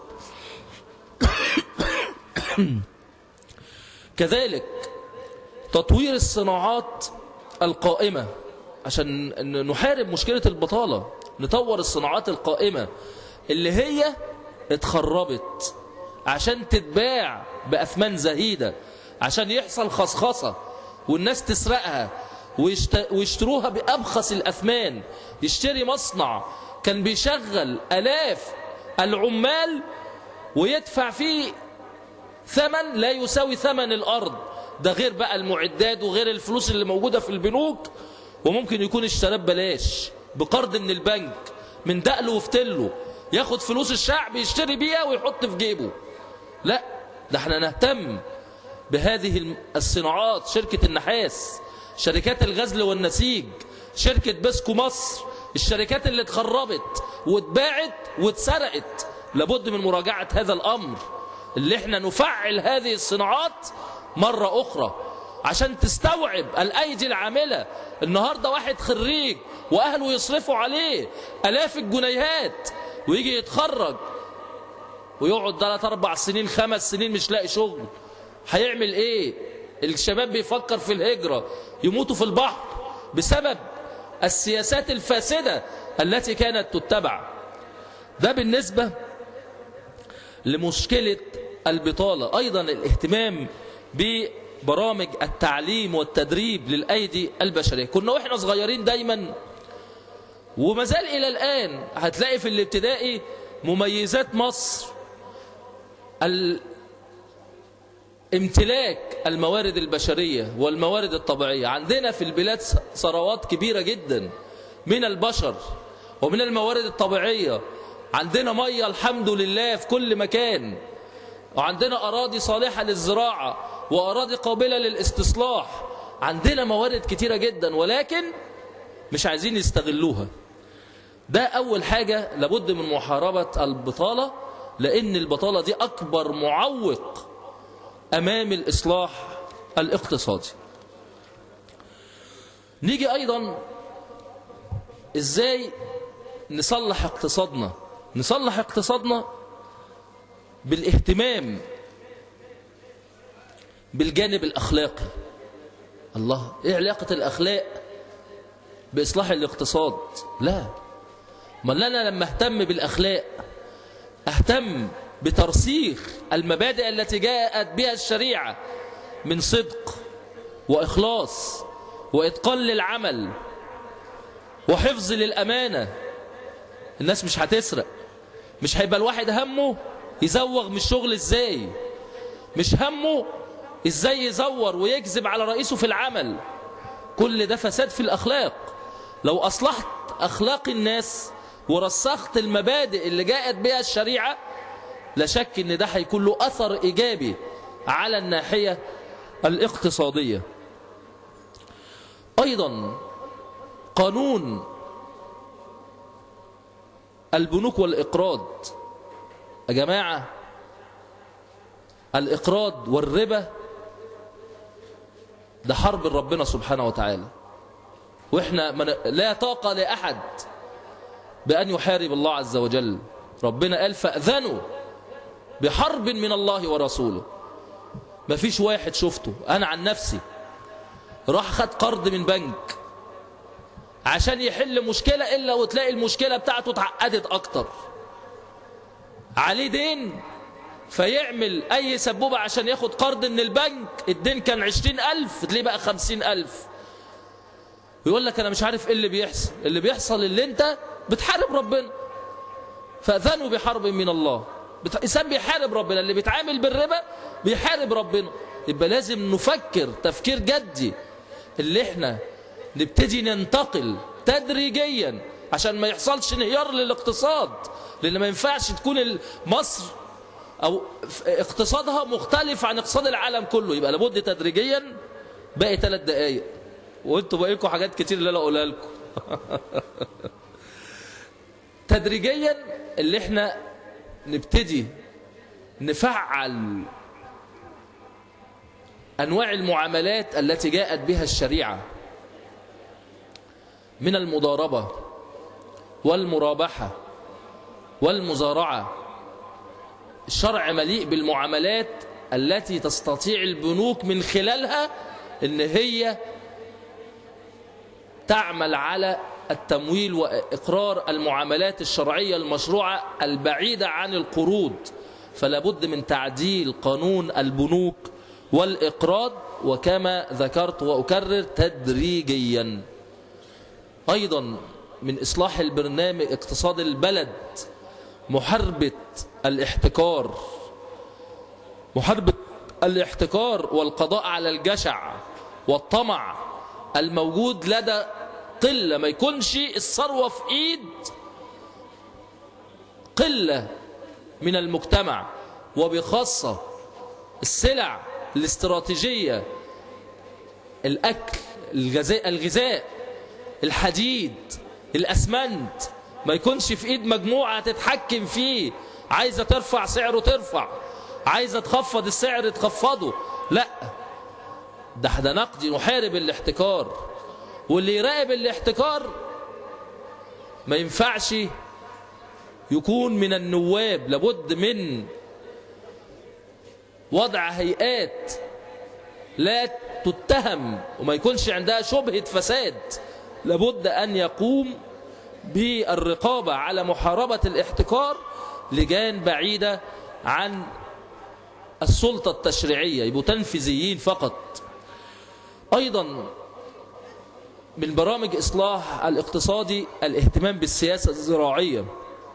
كذلك تطوير الصناعات القائمة عشان نحارب مشكلة البطالة نطور الصناعات القائمة اللي هي اتخربت عشان تتباع بأثمان زهيدة عشان يحصل خصخصة والناس تسرقها ويشت... ويشتروها بأبخس الأثمان يشتري مصنع كان بيشغل ألاف العمال ويدفع فيه ثمن لا يساوي ثمن الأرض ده غير بقى المعدات وغير الفلوس اللي موجودة في البنوك وممكن يكون اشتراه ببلاش بقرض من البنك من دقله وفتله ياخد فلوس الشعب يشتري بيها ويحط في جيبه لا ده احنا نهتم بهذه الصناعات شركة النحاس شركات الغزل والنسيج شركة بسكو مصر الشركات اللي اتخربت واتباعت واتسرقت لابد من مراجعة هذا الأمر اللي احنا نفعل هذه الصناعات مرة أخرى عشان تستوعب الأيدي العاملة النهاردة واحد خريج وأهله يصرفوا عليه ألاف الجنيهات ويجي يتخرج ويقعد ثلاث أربع سنين خمس سنين مش لاقي شغل هيعمل إيه الشباب بيفكر في الهجرة يموتوا في البحر بسبب السياسات الفاسدة التي كانت تتبع ده بالنسبة لمشكلة البطالة أيضا الاهتمام ببرامج التعليم والتدريب للأيدي البشرية كنا وإحنا صغيرين دايما وما زال إلى الآن هتلاقي في الابتدائي مميزات مصر امتلاك الموارد البشرية والموارد الطبيعية عندنا في البلاد ثروات كبيرة جدا من البشر ومن الموارد الطبيعية عندنا مية الحمد لله في كل مكان وعندنا أراضي صالحة للزراعة وأراضي قابلة للاستصلاح عندنا موارد كتيرة جدا ولكن مش عايزين يستغلوها ده أول حاجة لابد من محاربة البطالة لأن البطالة دي أكبر معوق أمام الإصلاح الاقتصادي نيجي أيضا إزاي نصلح اقتصادنا نصلح اقتصادنا بالاهتمام بالجانب الأخلاقي الله إيه علاقة الأخلاق بإصلاح الاقتصاد لا ما أنا لما اهتم بالأخلاق اهتم بترسيخ المبادئ التي جاءت بها الشريعة من صدق وإخلاص وإتقان للعمل وحفظ للأمانة الناس مش هتسرق مش هيبقى الواحد همه يزوغ من الشغل ازاي مش همه ازاي يزور ويكذب على رئيسه في العمل كل ده فساد في الأخلاق لو أصلحت أخلاق الناس ورسخت المبادئ اللي جاءت بها الشريعة لا شك ان ده هيكون له أثر إيجابي على الناحية الاقتصادية أيضا قانون البنوك والإقراض يا جماعة الإقراض والربا ده حرب ربنا سبحانه وتعالى وإحنا من لا طاقة لأحد بأن يحارب الله عز وجل ربنا قال فأذنوا بحرب من الله ورسوله ما فيش واحد شفته أنا عن نفسي راح خد قرض من بنك عشان يحل مشكلة إلا وتلاقي المشكلة بتاعته اتعقدت أكتر عليه دين فيعمل أي سبوبة عشان ياخد قرض من البنك الدين كان عشرين ألف تلاقيه بقى خمسين ألف ويقول لك أنا مش عارف إيه اللي بيحصل اللي بيحصل اللي أنت بتحارب ربنا فأذنوا بحرب من الله إنسان بيحارب ربنا اللي بيتعامل بالربا بيحارب ربنا يبقى لازم نفكر تفكير جدي اللي احنا نبتدي ننتقل تدريجيا عشان ما يحصلش انهيار للاقتصاد لان ما ينفعش تكون مصر او اقتصادها مختلف عن اقتصاد العالم كله يبقى لابد تدريجيا باقي ثلاث دقائق وانتوا باقي لكم حاجات كتير اللي انا اقولها لكم تدريجيا اللي احنا نبتدي نفعل انواع المعاملات التي جاءت بها الشريعه من المضاربة والمرابحة والمزارعة الشرع مليء بالمعاملات التي تستطيع البنوك من خلالها ان هي تعمل على التمويل وإقرار المعاملات الشرعية المشروعة البعيدة عن القروض فلا بد من تعديل قانون البنوك والإقراض وكما ذكرت وأكرر تدريجيا أيضا من إصلاح البرنامج اقتصاد البلد محاربة الاحتكار محاربة الاحتكار والقضاء على الجشع والطمع الموجود لدى قلة ما يكونش الثروة في ايد قلة من المجتمع وبخاصة السلع الاستراتيجية الأكل الغذاء, الغذاء الحديد الأسمنت ما يكونش في ايد مجموعة تتحكم فيه عايزة ترفع سعره ترفع عايزة تخفض السعر تخفضه لا ده احنا نقضي نحارب الاحتكار واللي يراقب الاحتكار ما ينفعش يكون من النواب لابد من وضع هيئات لا تتهم وما يكونش عندها شبهة فساد لابد أن يقوم بالرقابة على محاربة الاحتكار لجان بعيدة عن السلطة التشريعية يبقوا تنفيذيين فقط أيضا من برامج إصلاح الاقتصادي الاهتمام بالسياسة الزراعية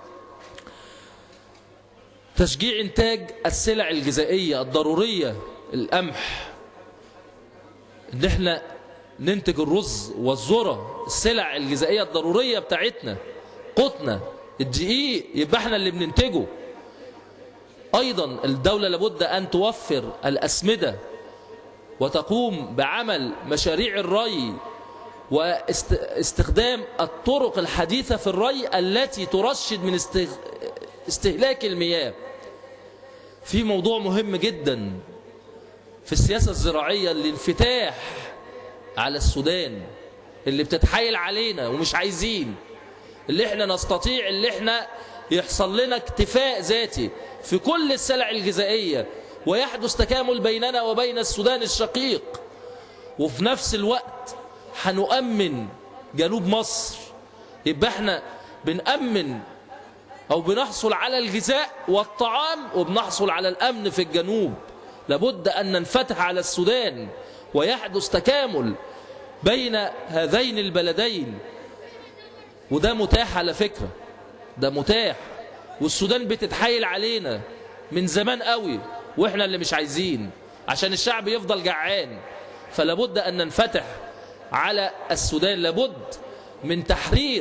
تشجيع إنتاج السلع الغذائية الضرورية القمح إن إحنا ننتج الرز والذرة السلع الغذائية الضرورية بتاعتنا قطنا الدقيق يبقى احنا اللي بننتجه أيضا الدولة لابد أن توفر الأسمدة وتقوم بعمل مشاريع الري واستخدام الطرق الحديثة في الري التي ترشد من استهلاك المياه في موضوع مهم جدا في السياسة الزراعية الانفتاح على السودان اللي بتتحايل علينا ومش عايزين اللي احنا نستطيع اللي احنا يحصل لنا اكتفاء ذاتي في كل السلع الغذائية ويحدث تكامل بيننا وبين السودان الشقيق وفي نفس الوقت هنؤمن جنوب مصر يبقى احنا بنأمن او بنحصل على الغذاء والطعام وبنحصل على الامن في الجنوب لابد ان ننفتح على السودان ويحدث تكامل بين هذين البلدين وده متاح على فكرة ده متاح والسودان بتتحايل علينا من زمان قوي واحنا اللي مش عايزين عشان الشعب يفضل جعان فلابد ان ننفتح على السودان لابد من تحرير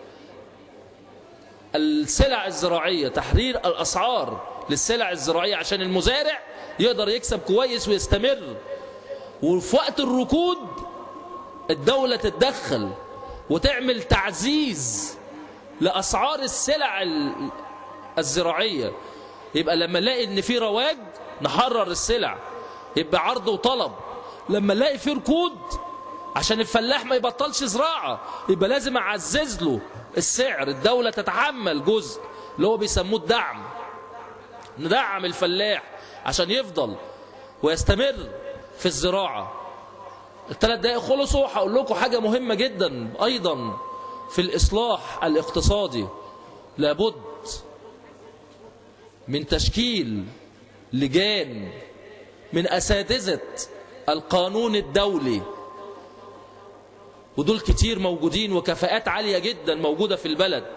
السلع الزراعية تحرير الأسعار للسلع الزراعية عشان المزارع يقدر يكسب كويس ويستمر وفي وقت الركود الدولة تتدخل وتعمل تعزيز لأسعار السلع الزراعية يبقى لما نلاقي ان في رواج نحرر السلع يبقى عرض وطلب لما نلاقي في ركود عشان الفلاح ما يبطلش زراعة يبقى لازم أعزز له السعر الدولة تتحمل جزء اللي هو بيسموه الدعم ندعم الفلاح عشان يفضل ويستمر في الزراعة الثلاث دقائق خلصوا هقول لكم حاجة مهمة جدا أيضا في الإصلاح الاقتصادي لابد من تشكيل لجان من أساتذة القانون الدولي ودول كتير موجودين وكفاءات عالية جدا موجودة في البلد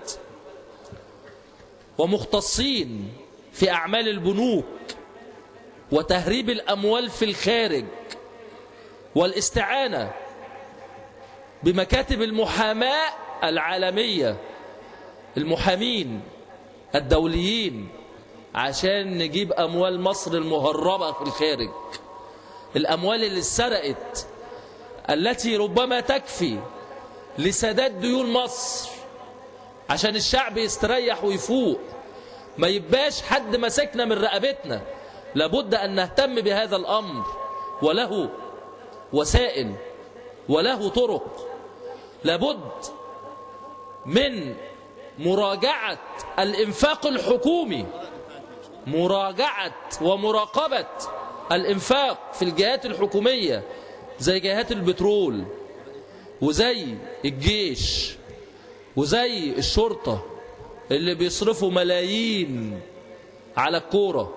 ومختصين في أعمال البنوك وتهريب الأموال في الخارج والاستعانة بمكاتب المحاماة العالمية المحامين الدوليين عشان نجيب أموال مصر المهربة في الخارج الأموال اللي اتسرقت التي ربما تكفي لسداد ديون مصر عشان الشعب يستريح ويفوق ما يبقاش حد مسكنا من رقبتنا لابد أن نهتم بهذا الأمر وله وسائل وله طرق لابد من مراجعة الإنفاق الحكومي مراجعة ومراقبة الإنفاق في الجهات الحكومية زي جهات البترول وزي الجيش وزي الشرطة اللي بيصرفوا ملايين على الكورة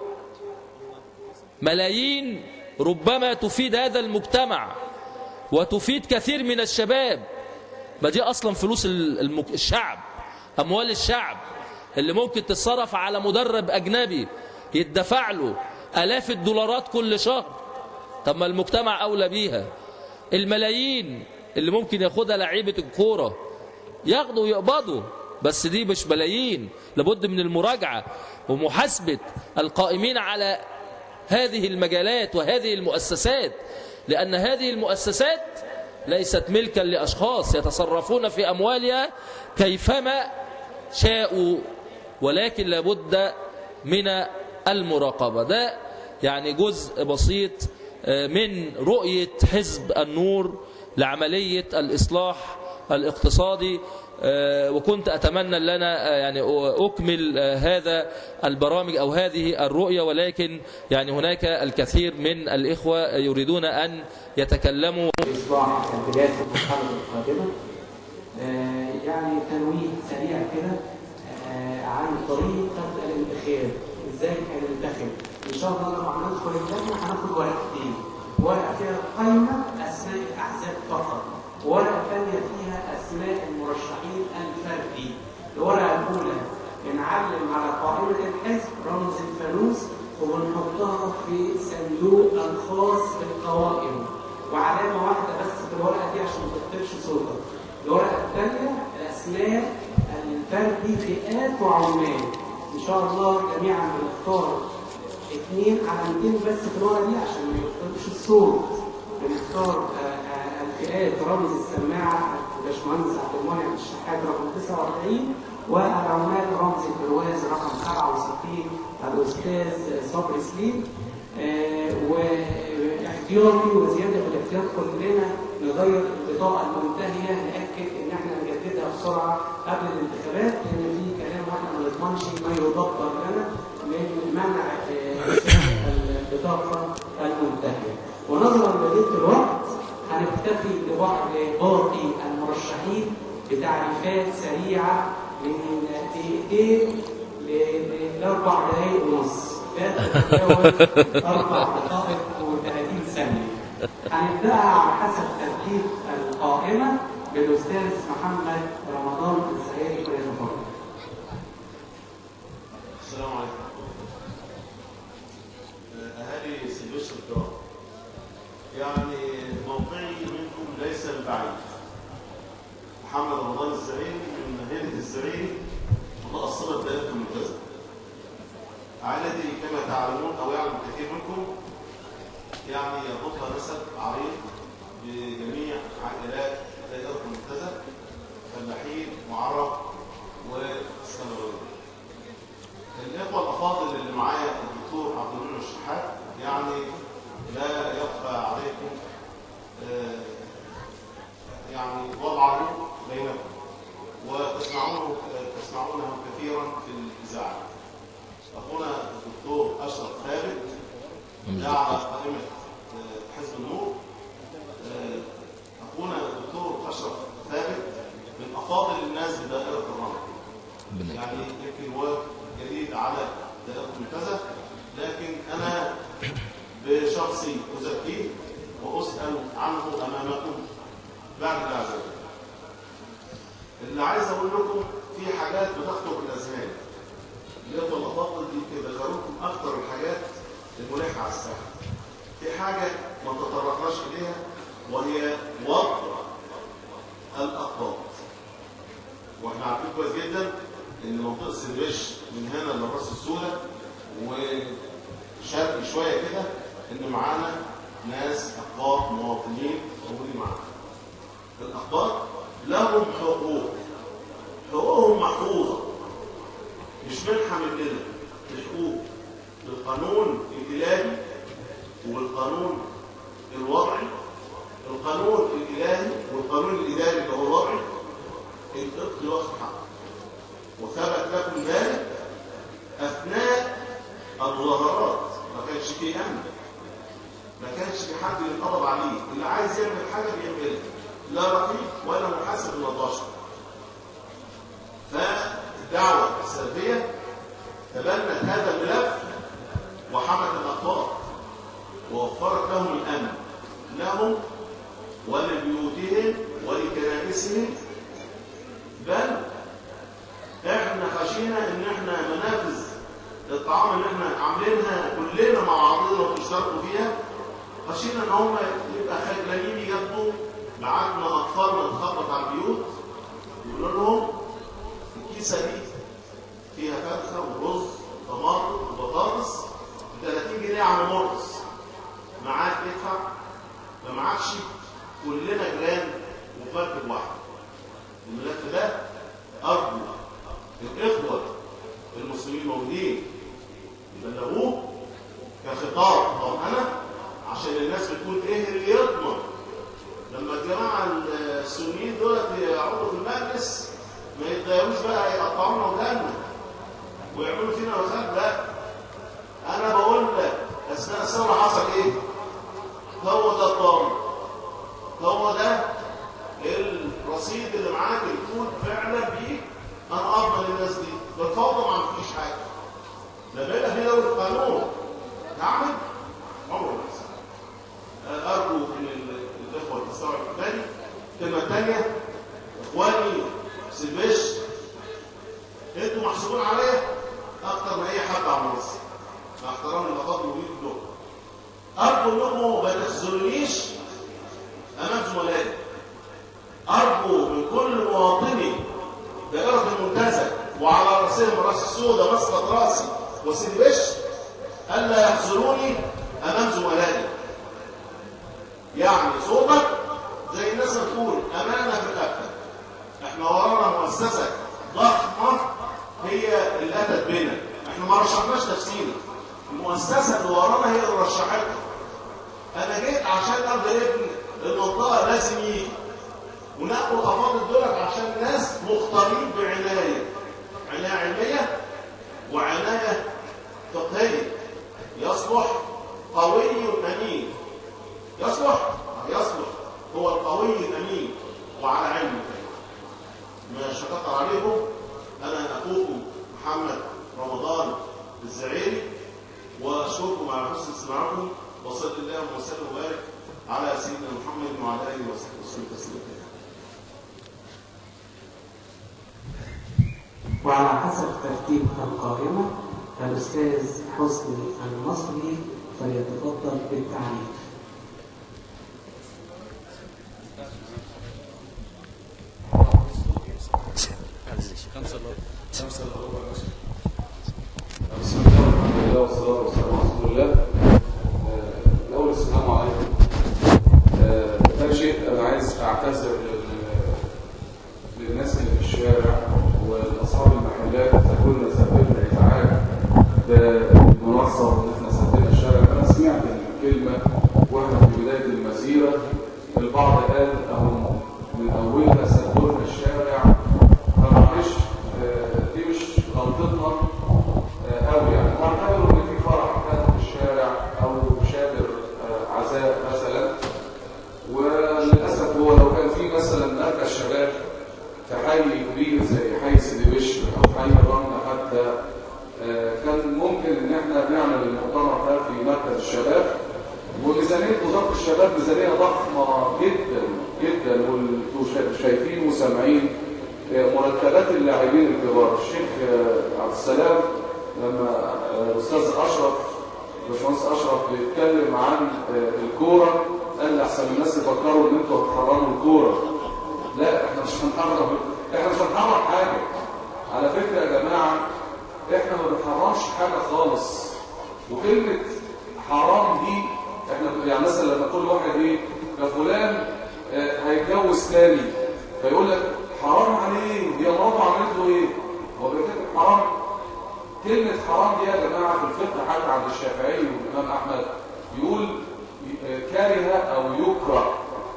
ملايين ربما تفيد هذا المجتمع وتفيد كثير من الشباب ما دي أصلا فلوس المك... الشعب أموال الشعب اللي ممكن تتصرف على مدرب أجنبي يدفع له ألاف الدولارات كل شهر طب ما المجتمع أولى بيها الملايين اللي ممكن ياخدها لعيبة الكورة ياخدوا ويقبضوا بس دي مش ملايين لابد من المراجعة ومحاسبة القائمين على هذه المجالات وهذه المؤسسات لأن هذه المؤسسات ليست ملكا لأشخاص يتصرفون في أموالها كيفما شاءوا ولكن لابد من المراقبة ده يعني جزء بسيط من رؤية حزب النور لعملية الإصلاح الاقتصادي وكنت أتمنى أن أنا يعني أكمل هذا البرامج أو هذه الرؤية ولكن يعني هناك الكثير من الإخوة يريدون أن يتكلموا إصلاح البلاد في المرحلة القادمة يعني تنويه سريع كده عن طريقة الانتخاب ازاي هننتخب ان شاء الله لما هندخل اللجنه هناخد ورقتين ورقه فيها قائمه اسماء الاحزاب فقط ورقه ثانيه فيها اسماء المرشحين الفردي الورقه الاولى بنعلم على قائمه الحزب رمز الفانوس وبنحطها في صندوق الخاص بالقوائم وعلامه واحده بس في الورقه دي عشان ما تكتبش صوتك الورقه الثانيه الاسماء الفردي فئات وعمال ان شاء الله جميعا بنختار اثنين علامتين بس في الورقه دي عشان ما يختارش الصوت بنختار الفئات رمز السماعه الباشمهندس عبد المنعم الشحات رقم 49 والعمال رمز البرواز رقم 67 الاستاذ صبري سليم آه واحتياطي وزياده في الاحتياط كلنا نغير البطاقه المنتهيه ناكد ان احنا نجددها بسرعه قبل الانتخابات لان في كلام واحنا ما نضمنش ما يدبر لنا من منع البطاقه المنتهيه ونظرا لضيق الوقت هنكتفي لبعض باقي المرشحين بتعريفات سريعه من دقيقتين لاربع دقائق ونص لا تتجاوز اربع دقائق و30 ثانيه هنبداها على حسب ترتيب القائمه بالاستاذ محمد رمضان الزهيري فليتفضل السلام عليكم اهالي سيلفستر الكرام يعني موقعي منكم ليس ببعيد محمد رمضان الزهيري من مدينه الزهيري متأصلة دائرة المنتزه عائلتي كما تعلمون أو يعلم كثير منكم يعني يربطها نسب عريق بجميع عائلات دائرة المنتزه فلاحين وعرب واسكندرانية الإخوة الأفاضل اللي معايا الدكتور عبد المنعم الشحات يعني لا يخفى عليكم آه يعني وضعه بينكم وتسمعونه تسمعونه كثيرا في الإذاعة أخونا الدكتور أشرف ثابت ده على قائمة حزب النور أخونا الدكتور أشرف ثابت من أفاضل الناس بدائرة الرمل يعني يمكن هو جديد على دائرة المنتزه لكن أنا بشخصي أزكيه وأسأل عنه أمامكم بعد الأعزاب اللي عايز أقول لكم في حاجات بتخطر الأذهان الإخوة الأفاضل دي كده ذكرتكم أكثر الحاجات الملحة على الساحة في حاجة ما تطرقناش إليها وهي وضع الأقباط واحنا عارفين كويس جدا ان منطقه سندويش من هنا للراس السوداء وشرقي شويه كده ان معانا ناس اقباط مواطنين موجودين معانا الاقباط لهم حقوق حقوقهم محفوظه مش منحه مننا الحقوق بالقانون الالهي وبالقانون الوضعي القانون الالهي والقانون الاداري اللي هو الوضعي القبط واخد حقه وثبت لكم ذلك اثناء المظاهرات ما كانش فيه امن ما كانش في حد ينقبض عليه اللي عايز يعمل حاجه بيعملها لا رقيب ولا محاسب ولا بشر فالدعوه السلفيه تبنت هذا الملف وحمت الاخطاء ووفرت لهم الامن لهم ولبيوتهم ولكنائسهم بل احنا خشينا ان احنا منافذ الطعام اللي احنا عاملينها كلنا مع بعضنا وتشتركوا فيها خشينا ان هم يبقى خجلانين يجدوا بعتنا اطفالنا تخبط على البيوت يقولوا لهم الكيسه دي فيها فرخه ورز وطماطم وبطاطس ب 30 جنيه على مرقص معاك ادفع ما معكش كلنا جيران وفي مركب واحد الملف ده ارجو الاخوه المسلمين موجودين يبلغوه كخطاب طب انا عشان الناس بتقول ايه اللي يضمن لما الجماعه السنيين دول يقعدوا في المجلس ما يتضايقوش بقى يقطعونا ودانا ويعملوا فينا وخاد لا انا بقول لك اثناء الثوره حصل ايه؟ هو ده الضامن هو ده الرصيد اللي معاك الفول فعلا بيه انا اضمن الناس دي بالفوضى ما فيش حاجه لما يبقى في دوله قانون تعمل عمره ما يحصل ارجو ان الاخوه تستوعب بالي الكلمه الثانيه اخواني سلبش انتوا محسوبين عليا اكتر من اي حد على مصر مع احترامي لفضل وليد الدكتور ارجو انكم ما تخذلونيش امام زملائي ارجو من كل مواطني دائره المنتزه وعلى راسهم راس السوداء مسقط راسي وسيدي بش الا يخذلوني امام زملائي يعني صوتك زي الناس ما تقول امانه في رقبتك احنا ورانا مؤسسه ضخمه هي اللي اتت بنا احنا ما رشحناش نفسينا المؤسسه اللي ورانا هي اللي رشحتنا انا جيت عشان ارض ابن المنطقه لازم يجي ونقوا الافاضل دولت عشان ناس مختارين بعنايه عنايه علميه وعنايه فقهيه يصلح قوي امين يصلح يصلح هو القوي الامين وعلى علم ما شكر عليكم انا اخوكم محمد رمضان الزعيري واشكركم على حسن استماعكم وصلى الله وسلم وبارك على سيدنا محمد وعلى اله وصحبه وسلم تسليما وعلى حسب ترتيب القائمة الأستاذ حسني المصري فليتفضل بالتعليق بسم الله والحمد لله والصلاة والسلام على رسول الله آه، الأول السلام عليكم آه، ده شيء أنا عايز أعتذر لل- للناس اللي في الشارع والأصحاب المحلات كنا سببنا إزعاج بالمنصة وإن إحنا سدينا الشارع أنا سمعت الكلمة وإحنا في بداية المسيرة البعض قال أهو من أولها سدونا الشارع فمعلش آه، دي مش غلطتنا أوي يعني نعتبر إن في فرح كان في الشارع أو شابر آه، عزاء مثلا وللأسف هو لو كان في مثلا مركز شباب في حي كبير زي حي سيدي بشر أو حي الرمل حتى آه، كان ممكن إن إحنا نعمل المؤتمر ده في مركز الشباب وميزانية وزارة الشباب ميزانية ضخمة جدا جدا وانتوا شا- شايفين وسامعين آه، مرتبات اللاعبين الكبار الشيخ آه، عبد السلام لما آه، الاستاذ اشرف باشمهندس اشرف بيتكلم عن آه، الكوره قال احسن الناس يفكروا ان انتوا هتحرروا الكوره لا احنا مش هنحرر احنا مش هنحرر حاجه على فكره يا جماعه احنا ما بنحررش حاجه خالص وكلمه حرام دي احنا يعني مثلا لما كل واحد ايه ده فلان آه، هيتجوز تاني فيقول لك حرام عليه هي مراته عملت له ايه هو بيكتب حرام كلمة حرام دي يا جماعة في الفقه حتى عند الشافعي والإمام أحمد يقول آه، كره أو يكره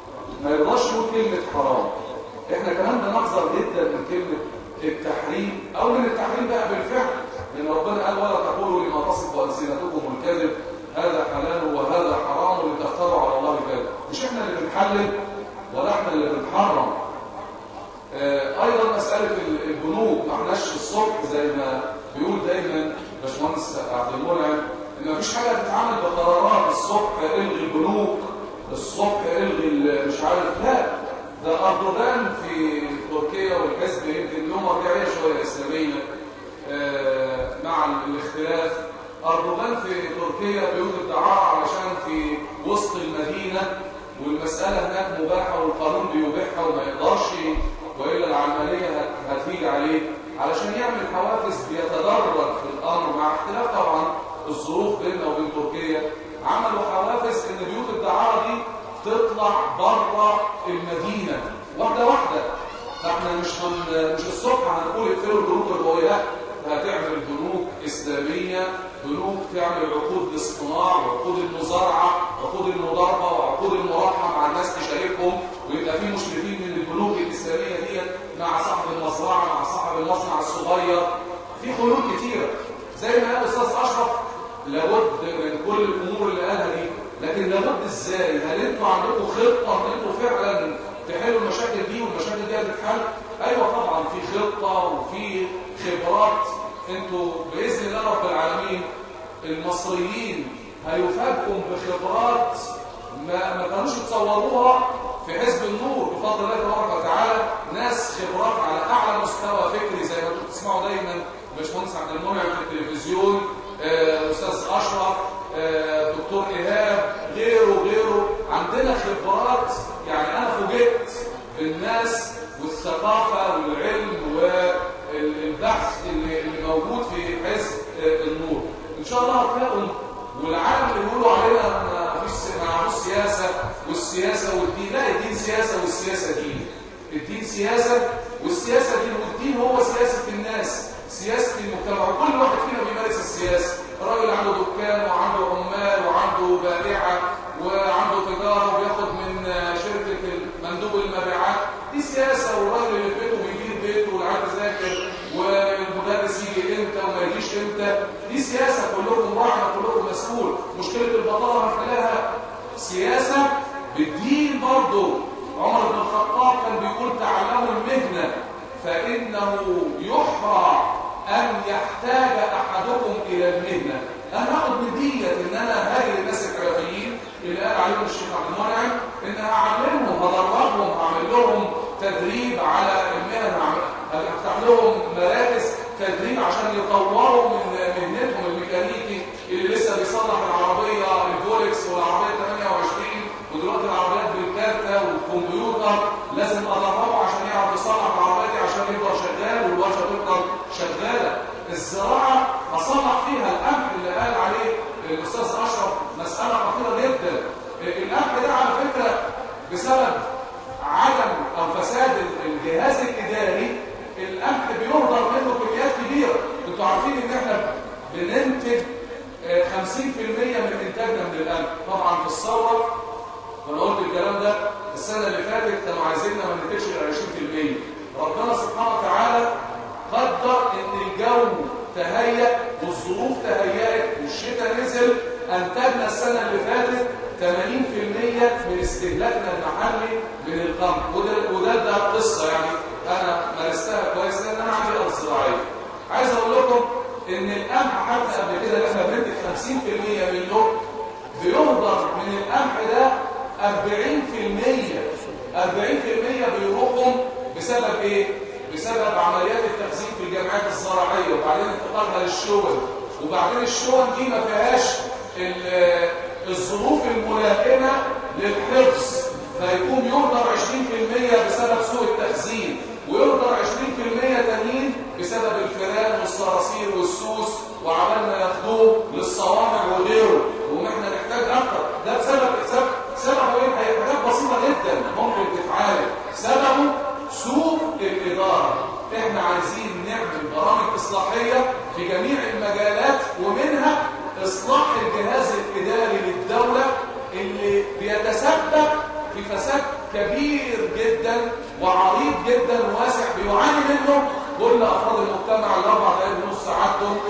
ما يرضاش يقول كلمة حرام احنا كمان بنحذر جدا من كلمة التحريم او من التحريم بقى بالفعل لان ربنا قال ولا تقولوا لما تصف ألسنتكم الكذب هذا حلال وهذا حرام لتفتروا على الله الكذب مش احنا اللي بنحلل ولا احنا اللي بنحرم آه، ايضا مسألة ال- البنوك ما احناش الصبح زي ما بيقول دايما باشمهندس عبد المنعم ان مفيش حاجة تتعمل بقرارات الصبح الغي البنوك الصبح الغي ال- مش عارف لا ده اردوغان في تركيا والحزب يمكن لهم مرجعية شوية اسلامية آه، مع الاختلاف اردوغان في تركيا بيوجد دعارة علشان في وسط المدينة والمسألة هناك مباحة والقانون بيبيحها وما يقدرش وإلا العملية هت- هتيجي عليه علشان يعمل حوافز بيتدرج في الأمر مع اختلاف طبعا الظروف بيننا وبين تركيا عملوا حوافز إن بيوت الدعارة دي تطلع بره المدينة واحدة واحدة فاحنا مش هن... مش الصبح هنقول اقفلوا البنوك القوية لا ده هتعمل بنوك إسلامية بنوك تعمل عقود الاصطناع وعقود المزارعة وعقود المضاربة وعقود المراحة مع الناس تشاركهم ويبقى في مشرفين من البنوك الإسلامية دي مع صاحب المزرعة مع صاحب المصنع الصغير في حلول كتيرة زي ما قال الأستاذ أشرف لابد من كل الأمور اللي قالها دي لكن لابد ازاي هل انتوا عندكم خطة ان انتوا فعلا تحلوا المشاكل دي والمشاكل دي هتتحل ايوه طبعا في خطة وفي خبرات انتوا باذن الله رب العالمين المصريين هيفاجئوا بخبرات ما ما كانوش يتصوروها في حزب النور بفضل الله تبارك وتعالى ناس خبرات على اعلى مستوى فكري زي ما انتم بتسمعوا دايما باشمهندس عبد المنعم في التلفزيون آه، استاذ اشرف آه، دكتور ايهاب غيره غيره عندنا خبرات يعني انا فوجئت بالناس والثقافه والعلم والبحث اللي اللي موجود في حزب آه، النور ان شاء الله هتلاقوا والعالم اللي بيقولوا علينا ما فيش ما نعرفوش سياسه والسياسه والدين لا الدين سياسه والسياسه دين الدين سياسه والسياسه دين والدين هو سياسه الناس سياسه المجتمع وكل واحد فينا بيمارس السياسه الراجل عنده دكان وعنده عمال وعنده بائعه وعنده تجاره وبياخد من آه، شركه مندوب المبيعات دي سياسه والراجل اللي في بيته بيدير بيته والعيال تذاكر والمدرس يجي امتى وما يجيش امتى دي سياسه كلكم راعي كلكم مسؤول مشكله البطاله هنحلها سياسه بالدين برضه عمر بن الخطاب كان بيقول تعلموا المهنه فانه يحرى ان يحتاج احدكم الى المهنه انا هاخد من ديت ان انا هاجي للناس الحرفيين اللي قال عليهم الشيخ عبد المنعم ان هعلمهم هدربهم هعمل لهم تدريب على المهن هعمل- هفتح لهم مراكز تدريب عشان يطوروا من مهنتهم الميكانيكي اللي لسه بيصلح العربيه الفولكس والعربيه 28 ودلوقتي العربيات بالكارتة والكمبيوتر لازم ادربه عشان يعرف يصلح العربيه دي عشان يفضل شغال والورشه تفضل شغاله الزراعه هصلح فيها القمح اللي قال عليه الاستاذ اشرف مساله خطيره جدا القمح ده على فكره بسبب عدم او فساد الجهاز الاداري القمح بيهدر منه كميات كبيره انتوا عارفين ان احنا بننتج آه، 50% من انتاجنا من القمح طبعا في الثوره وانا قلت الكلام ده السنه اللي فاتت كانوا عايزيننا ما ننتجش غير 20% ربنا سبحانه وتعالى قدر ان الجو تهيأ والظروف تهيأت والشتاء نزل انتجنا السنه اللي فاتت 80% من استهلاكنا المحلي من القمح وده وده ده قصه يعني انا مارستها كويس لان انا عندي ارض زراعيه عايز اقول لكم ان القمح حتى قبل كده احنا بننتج 50% منه بيهدر من القمح ده 40% 40% بيروحوا بسبب ايه؟ بسبب عمليات التخزين في الجامعات الزراعيه وبعدين انتقالها للشغل وبعدين الشغل دي ما فيهاش ال- الظروف الملائمه للحفظ فيقوم يهدر 20% بسبب سوء التخزين ويهدر 20% تانيين بسبب الفئران والصراصير والسوس وعمال ما ياخدوه للصوامع وغيره ونحن نحتاج اكتر ده بسبب سبب سببه ايه هي حاجات بسيطه جدا ممكن تتعالج سببه سوء الاداره احنا عايزين نعمل برامج اصلاحيه في جميع المجالات ومنها اصلاح الجهاز الاداري للدوله اللي بيتسبب في فساد كبير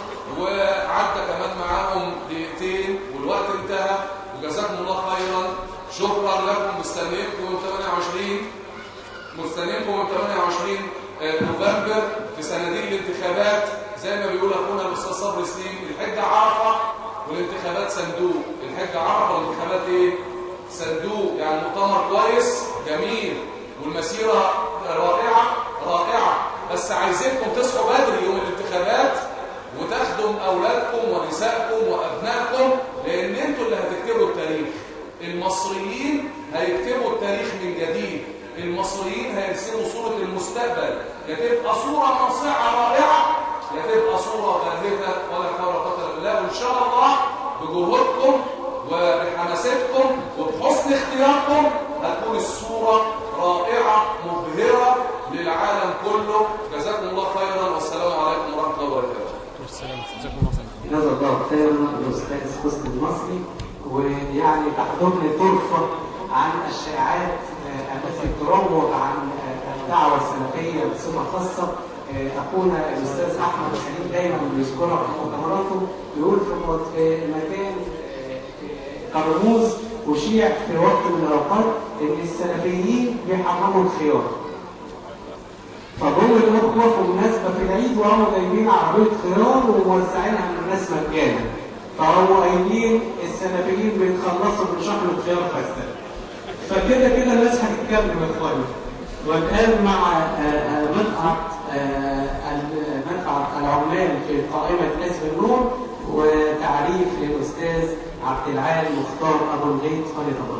وعدى كمان معاهم دقيقتين والوقت انتهى وجزاكم الله خيرا شكرا لكم مستنيكم يوم 28 مستنيكم يوم 28 نوفمبر في صناديق الانتخابات زي ما بيقول اخونا الاستاذ صبري سليم الحجه عرفه والانتخابات صندوق الحجه عرفه والانتخابات ايه صندوق يعني مؤتمر كويس جميل والمسيره رائعه رائعه بس عايزينكم تصحوا بدري يوم الانتخابات وتخدم اولادكم ونسائكم وابنائكم لان انتوا اللي هتكتبوا التاريخ المصريين هيكتبوا التاريخ من جديد المصريين هيرسموا صورة المستقبل يا تبقى صورة ناصعة رائعة يا تبقى صورة باهتة ولا حول ولا قوة الا بالله وان شاء الله بجهودكم وبحماستكم وبحسن اختياركم هتكون الصورة رائعة مبهرة للعالم كله جزاكم الله خيرا والسلام عليكم ورحمة الله وبركاته جزا الله خيرا الاستاذ حسن المصري ويعني تحضرني طرفه عن الشائعات التي تروج عن الدعوه السلفيه بصفه خاصه اخونا الاستاذ احمد خليل دايما بيذكرها في مؤتمراته يقول في مكان كرموز اشيع في وقت من الاوقات ان السلفيين بيحرموا الخيار فجم الاخوه في مناسبه في العيد وقاموا جايبين عربيه خيار وموزعينها للناس مجانا فهو قايلين السلفيين بيتخلصوا من شهر الخيار فاسد فكده كده الناس هتتكلم يا اخواني والان مع منفعه منفعه العمال في قائمه حزب النور وتعريف للاستاذ عبد العال مختار ابو الغيط فليتفضل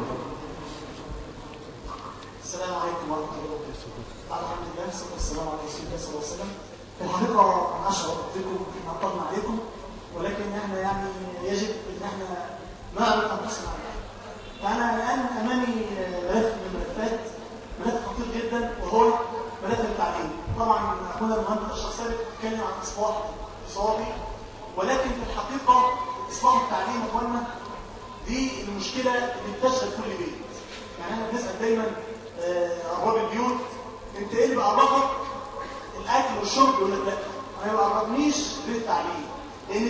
السلام عليكم ورحمه الله وبركاته الحمد لله والصلاه والسلام على رسول الله صلى الله عليه وسلم في الحقيقه انا اشرف بكم في عطلنا عليكم ولكن احنا يعني يجب ان احنا نعرض انفسنا فانا الان امامي ملف من الملفات ملف خطير جدا وهو ملف التعليم طبعا اخونا المهندس اشرف سابق اتكلم عن اصلاح اقتصادي ولكن في الحقيقه اصلاح التعليم يا اخوانا دي المشكله اللي بتشغل كل بيت يعني احنا بنسال دايما ابواب البيوت انت ايه اللي بيعرفك الاكل والشرب يقول لك لا ما بيعرفنيش غير التعليم لان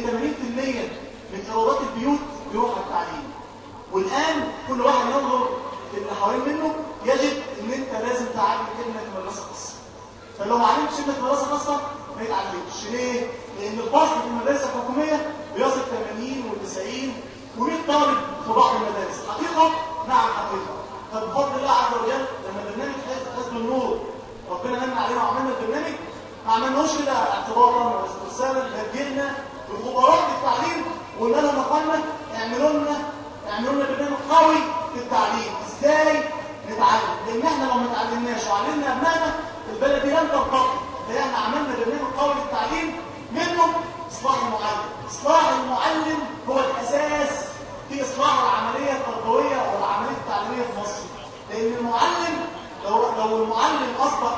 80% من ايرادات البيوت بيروح على التعليم والان كل واحد ينظر في اللي حوالين منه يجد ان انت لازم تعلم ابنك في مدرسه خاصه فلو ما علمتش ابنك في مدرسه خاصه ما يتعلمش ليه؟ لان الفصل في المدارس الحكوميه بيصل 80 و90 و100 طالب في بعض المدارس حقيقه نعم حقيقه فبفضل الله عز وجل لما برنامج حزب النور ربنا من علينا وعملنا البرنامج ما عملناهوش كده اعتبارا ولا استرسالا لجينا بخبراء التعليم وقلنا لهم يا اخوانا اعملوا لنا اعملوا لنا برنامج قوي في التعليم ازاي نتعلم لان احنا لو ما اتعلمناش وعلمنا ابنائنا البلد دي لن ترتقي فاحنا عملنا برنامج قوي للتعليم منه اصلاح المعلم اصلاح المعلم هو الاساس في اصلاح العمليه التربويه والعمليه التعليميه في مصر لان المعلم لو لو المعلم اصبح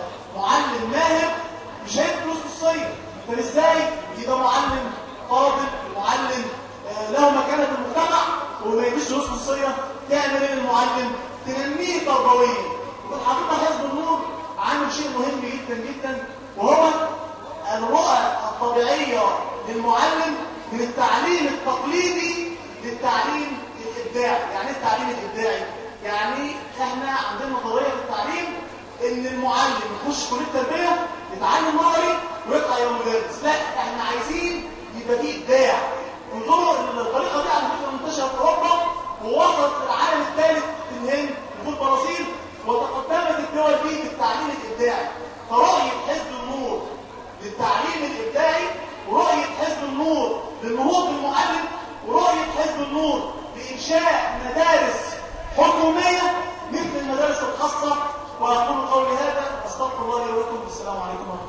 معلم ماهر مش هيدي فلوس خصوصيه طب ازاي يبقى معلم فاضل معلم له مكانه في المجتمع وما يديش فلوس خصوصيه تعمل ايه المعلم تنميه تربويا والحقيقه حزب النور عامل شيء مهم جدا جدا وهو الرؤى الطبيعيه للمعلم من التعليم التقليدي للتعليم الابداعي يعني ايه التعليم الابداعي يعني احنا عندنا نظريه في التعليم ان المعلم يخش كليه التربيه يتعلم نظري ويطلع يوم مدرس لا احنا عايزين يبقى فيه ابداع انظروا ان الطريقه دي على فكره منتشره في اوروبا ووصلت للعالم الثالث في الهند وفي البرازيل وتقدمت الدول دي بالتعليم الابداعي فرؤيه حزب النور للتعليم الابداعي ورؤيه حزب النور للنهوض بالمعلم ورؤيه حزب النور لانشاء مدارس حكوميه مثل المدارس الخاصه واقول قولي هذا استغفر الله لي ولكم والسلام عليكم ورحمه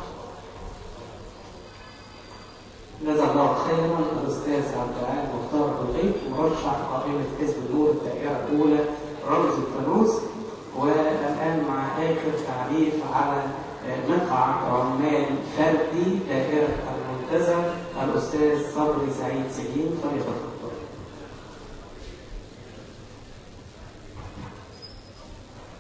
الله جزا الله خيرا الاستاذ عبد العال مختار الغيط مرشح قائمه حزب النور الدائره الاولى رمز الفانوس والان مع اخر تعريف على مقعد عمال فردي دائره المنتزه الاستاذ صبري سعيد سليم فليتفضل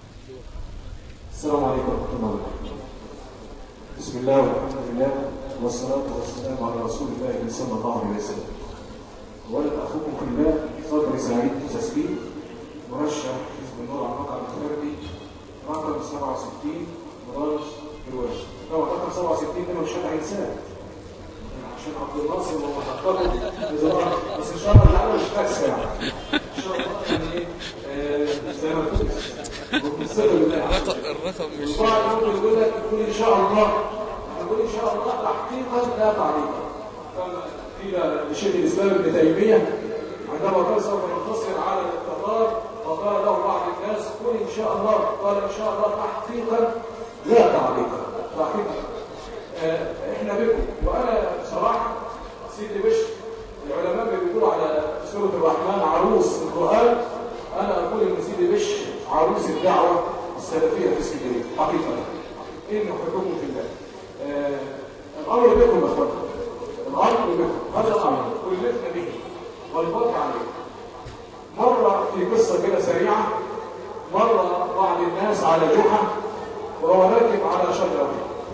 السلام عليكم ورحمة الله وبركاته. بسم الله والحمد لله والصلاة والسلام على رسول الله صلى الله عليه وسلم ولد أخوكم في الله صدري سعيد تسليم مرشح حزب النور على المقعد الفردي رقم 67 مراج برواش طبعا رقم 67 ده مش هينساه عشان عبد الناصر لو حطه بس ان شاء الله العالم مش فاكس يعني ان شاء الله يعني ايه آه، زي ما تقول بالصدق بالله الرقم مش وبعض يقول يقول لك يقول ان شاء الله يقول ان شاء الله تحقيقا لا تعليقا قيل لشيخ الاسلام ابن تيميه عندما قال سوف ننتصر على التتار فقال له بعض الناس قل ان شاء الله قال ان شاء الله تحقيقا لا تعليقا تحقيقا آه، احنا بكم وانا بصراحه سيدي بشر العلماء بيقولوا على سوره الرحمن عروس القران انا اقول ان سيدي بشر عروس الدعوه السلفيه في اسكندريه حقيقه ان حكمكم في الله آه، الامر بكم يا اخوانا الامر بكم هذا الامر كلفنا به والباقي عليه مره في قصه كده سريعه مره بعض الناس على جحا وهو راكب على شجره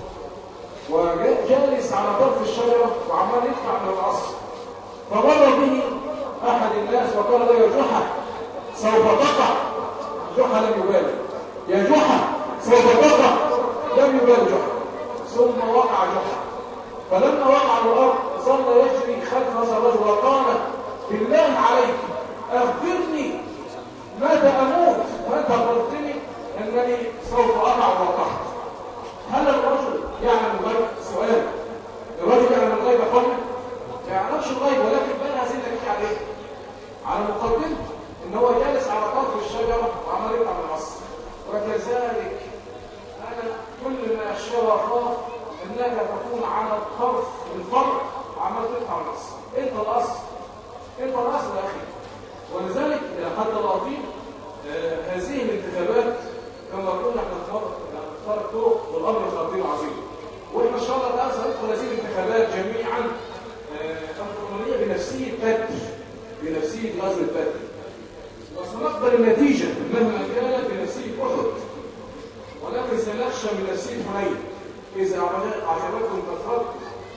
وجالس على طرف الشجرة وعمال يدفع من العصر فمر به أحد الناس وقال له يا جحا سوف تقع جحا لم يبالي يا جحا سوف تقع لم يبالي جحا ثم وقع جحا فلما وقع على الأرض ظل يجري خلف هذا الرجل وقال بالله عليك أخبرني متى أموت وأنت أخبرتني أنني سوف أقع وقعت هل الرجل يعلم الغيب؟ سؤال الرجل يعلم الغيب قبل؟ ما يعلمش الغيب ولكن بنى هذه النتيجة عليه على مقدمة ان هو جالس على طرف الشجرة وعمال يطلع من العصر وكذلك انا كل ما اخشى واخاف انك تكون على الطرف الفرع وعمال تطلع من العصر انت الاصل انت الاصل يا اخي ولذلك حتى الاطيب آه هذه الانتخابات كما قلنا احنا نختار نختار الطرق والامر خطير عظيم واحنا ان شاء الله تعالى سندخل هذه الانتخابات جميعا القانونيه بنفسيه بدر بنفسيه غزو بدر وسنقبل النتيجه مهما كانت بنفسيه احد ولكن سنخشى من نفسيه حنين اذا عجبتكم كثرتكم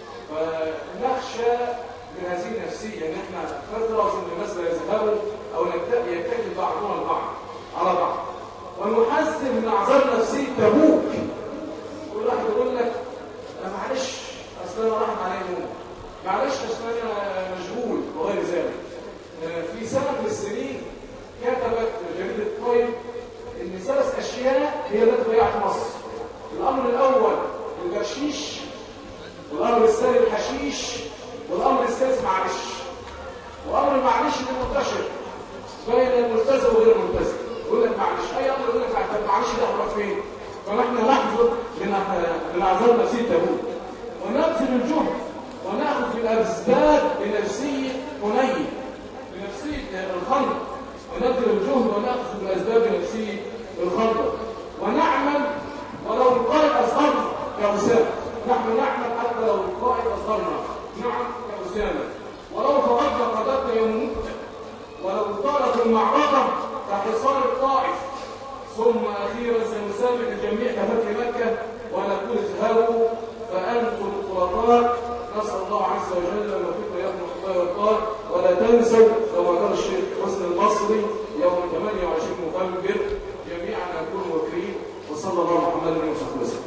فنخشى من هذه النفسيه ان احنا ندرس ان الناس لا يذهبوا او يتكل بعضنا البعض على بعض ونحذر من اعذار نفسيه تبوك كل واحد يقول لك انا معلش اصل انا راحت علي نوم معلش اصل انا مشغول وغير ذلك في سنه من السنين كتبت جريده طيب ان ثلاث اشياء هي التي ضيعت مصر الامر الاول البرشيش والامر الثاني الحشيش والامر الثالث معلش وامر المعلش ده منتشر بين الملتزم وغير الملتزم يقول لك معلش اي امر يقول لك معلش ده هنروح فين فنحن نحذر من اعذار نفسيه تابوت ونبذل الجهد وناخذ بالاسباب بنفسيه حنين بنفسيه الخلق ونبذل الجهد وناخذ بالاسباب بنفسيه الخلق ونعمل ولو القائد اصغرنا كاسامه نحن نعمل حتى لو القائد اصغرنا نعم كاسامه ولو فقدنا قدرنا يوم ولو طالت المعركه كحصار الطائف ثم أخيرا سنسابق الجميع كفتح مكة ونقول اذهبوا فأنتم الخلطاء نسأل الله عز وجل أن يوفقنا يوم الله والقار ولا تنسوا كما قال الشيخ حسن المصري يوم 28 نوفمبر جميعا نكون وكريم وصلى الله على محمد وصحبه وسلم.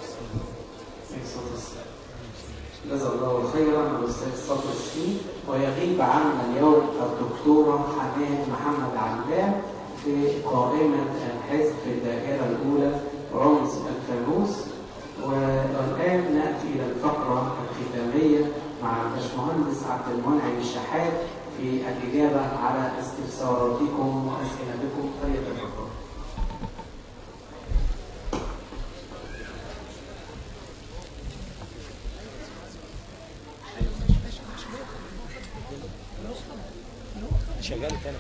جزا الله خيرا الاستاذ صبري السين ويغيب عنا اليوم الدكتوره حنان محمد علام في قائمة حزب الدائرة الأولى رمز الفانوس والآن نأتي إلى الفقرة الختامية مع الباشمهندس عبد المنعم الشحات في الإجابة على استفساراتكم وأسئلتكم فليتفضل. شغال تاني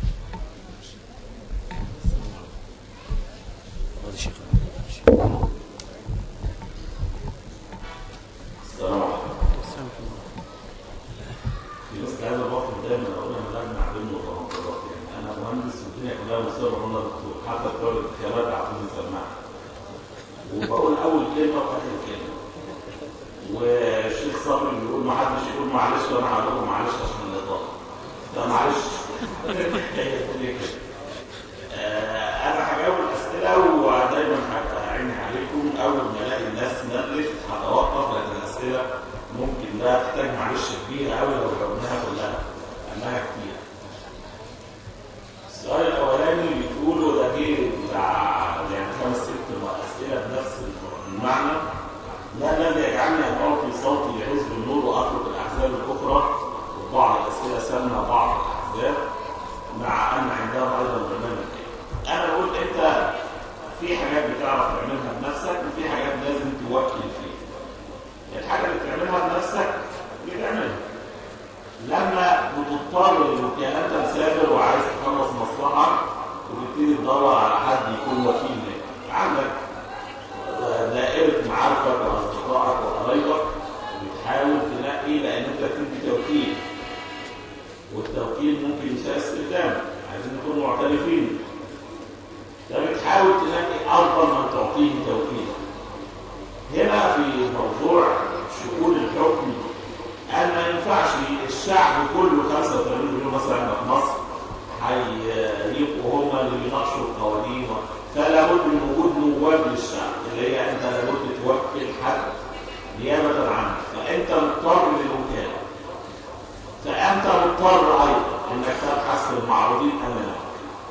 السلام عليكم. في ناس عايزه الوقت دايما اقول انا لازم اعلم له تناقضات يعني انا مهندس والدنيا كلها مصيبه وانا دكتور حتى بتوع الانتخابات عايزين يسمعني وبقول اول كلمه واخر كلمه والشيخ صبري بيقول ما حدش يقول معلش وانا هقول لكم معلش عشان الاطاله فمعلش هي الدنيا كده آه، انا هجاوب الاسئله ودايما هعين عليكم اول ما الاقي الناس نقلت هتوقف لان الاسئله ممكن لا تحتاج معلش كبيره قوي لو جاوبناها كلها لانها كتير السؤال الاولاني بتقوله ده جه بتاع يعني خمس ست اسئله بنفس المعنى ما الذي يجعلني ان اعطي صوتي لحزب النور واترك الاحزاب الاخرى وبعض الاسئله سمى بعض الاحزاب مع ان عندهم ايضا برنامج انا بقول انت في حاجات بتعرف تعملها بنفسك وفي حاجات لازم توكل فيها الحاجه اللي بتعملها بنفسك بتعملها لما بتضطر لان انت مسافر وعايز تخلص مصلحه وتبتدي تدور على حد يكون وكيل لك عندك دائره معارفك واصدقائك وقرايبك بتحاول تنقي لان انت بتدي توكيل والتوكيل ممكن يساء استخدامه عايزين نكون معترفين فبتحاول تلاقي افضل من تعطيه توكيل هنا في موضوع شؤون الحكم ان ما ينفعش الشعب كله 85 مليون مثلا في مصر هيبقوا هم اللي بيناقشوا القوانين فلا بد من وجود نواب للشعب اللي هي انت لابد توكل حد نيابه عنك فانت مضطر للوكاله فانت مضطر ايضا انك تبحث في المعروضين امامك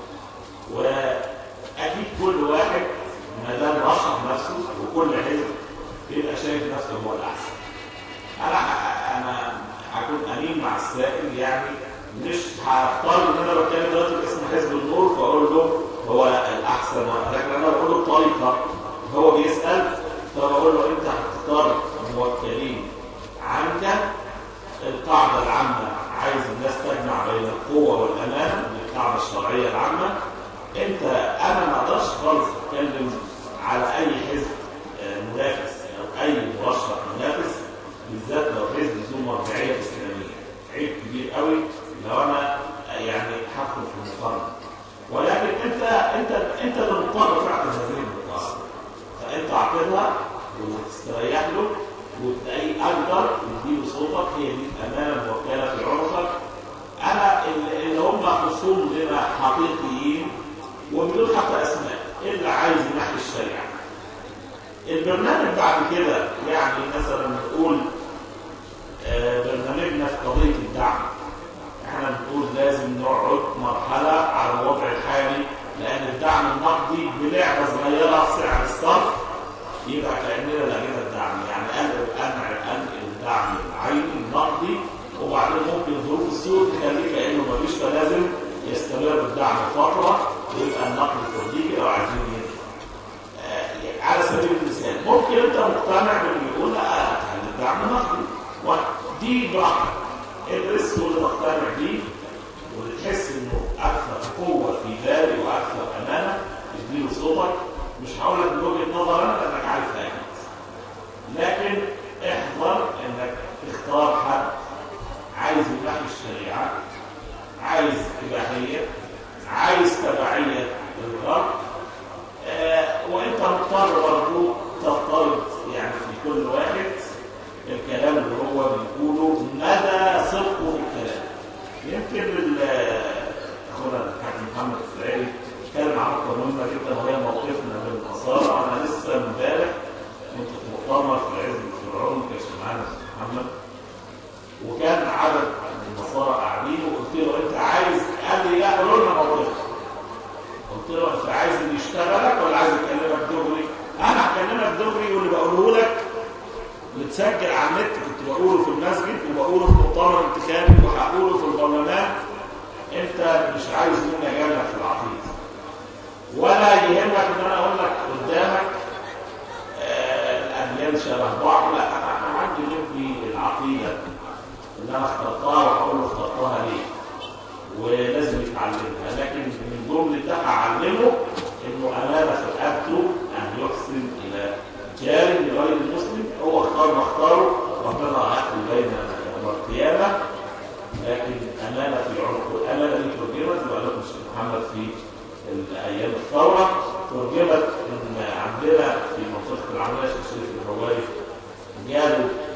واكيد كل واحد ما دام رشح نفسه وكل حزب يبقى شايف نفسه هو الاحسن انا انا هكون امين مع السائل يعني مش هختار ان انا بتكلم دلوقتي باسم حزب النور فاقول له هو الاحسن لكن انا بقول له بطريقه هو بيسال فبقول له انت هتختار موكلين عنك القاعده العامه عايز الناس تجمع بين القوه والامانه القاعده الشرعيه العامه انت انا ما اقدرش خالص اتكلم على اي حزب منافس او اي مرشح منافس بالذات لو حزب ذو مرجعيه اسلاميه عيب كبير قوي لو انا يعني هدخل في المقارنه ولكن انت انت انت اللي مضطر فعلا هذه المقارنه فانت اعقدها وتستريح له وتلاقي اقدر يديله صوتك هي دي الامانه الموكله في عنقك انا اللي هم خصوم لنا حقيقيين وبدون حتى اسماء اللي عايز ينحي الشريعه البرنامج بعد كده يعني مثلا نقول آه برنامجنا في قضيه الدعم احنا بنقول لازم نقعد مرحله على الوضع الحالي لان الدعم النقدي بلعبه صغيره في سعر الصرف يبقى كاننا لقينا الدعم يعني اقدر انقل انقل الدعم العيني النقدي وبعدين ممكن ظروف السوق تخليه كانه مفيش فلازم يستمر الدعم فتره ويبقى النقد التوظيفي لو عايزين آه على سبيل المثال ممكن انت مقتنع باللي بيقول لا هتخلي الدعم نقدي ودي براحتك ادرس واللي تقتنع بيه وتحس انه اكثر قوه في بالي واكثر امانه تديله صوتك مش هقول لك من وجهه نظر انا لانك عارف اكيد لكن احذر انك تختار حد عايز ينحي الشريعه عايز اباحيه عايز تبعيه للغرب آه وانت مضطر برضه تفترض يعني في كل واحد الكلام اللي هو بيقوله مدى صدقه في الكلام يمكن اخونا الحاج محمد السعيدي اتكلم عن نقطه مهمه جدا وهي موقفنا من النصارى انا لسه امبارح كنت في مؤتمر في عز فرعون ما كانش معانا محمد وكان عدد من النصارى قاعدين وقلت له انت عايز قال لي لا قولوا لنا موقفك قلت له انت عايز اللي يشتغلك ولا عايز يكلمك دغري؟ انا هكلمك دغري واللي بقوله لك متسجل على النت كنت بقوله في المسجد وبقوله في مؤتمر انتخابي وهقوله في البرلمان انت مش عايز مني اجاملك في العقيده ولا يهمك ان انا اقول لك قدامك آه الاديان شبه بعض لا انا عندي نبني العقيده اللي انا اخترتها وهقول له اخترتها ليه ولازم يتعلمها لكن من جمله ده هعلمه انه امانه في رقبته ان يحسن الى جار لغير المسلم هو اختار ما اختاره ربنا هيحكم بين يوم القيامه لكن امانه في عنقه الامانه دي ترجمت وقال لكم الشيخ محمد في ايام الثوره ترجمت ان عندنا في منطقه العمليه الشيخ الهواري جابوا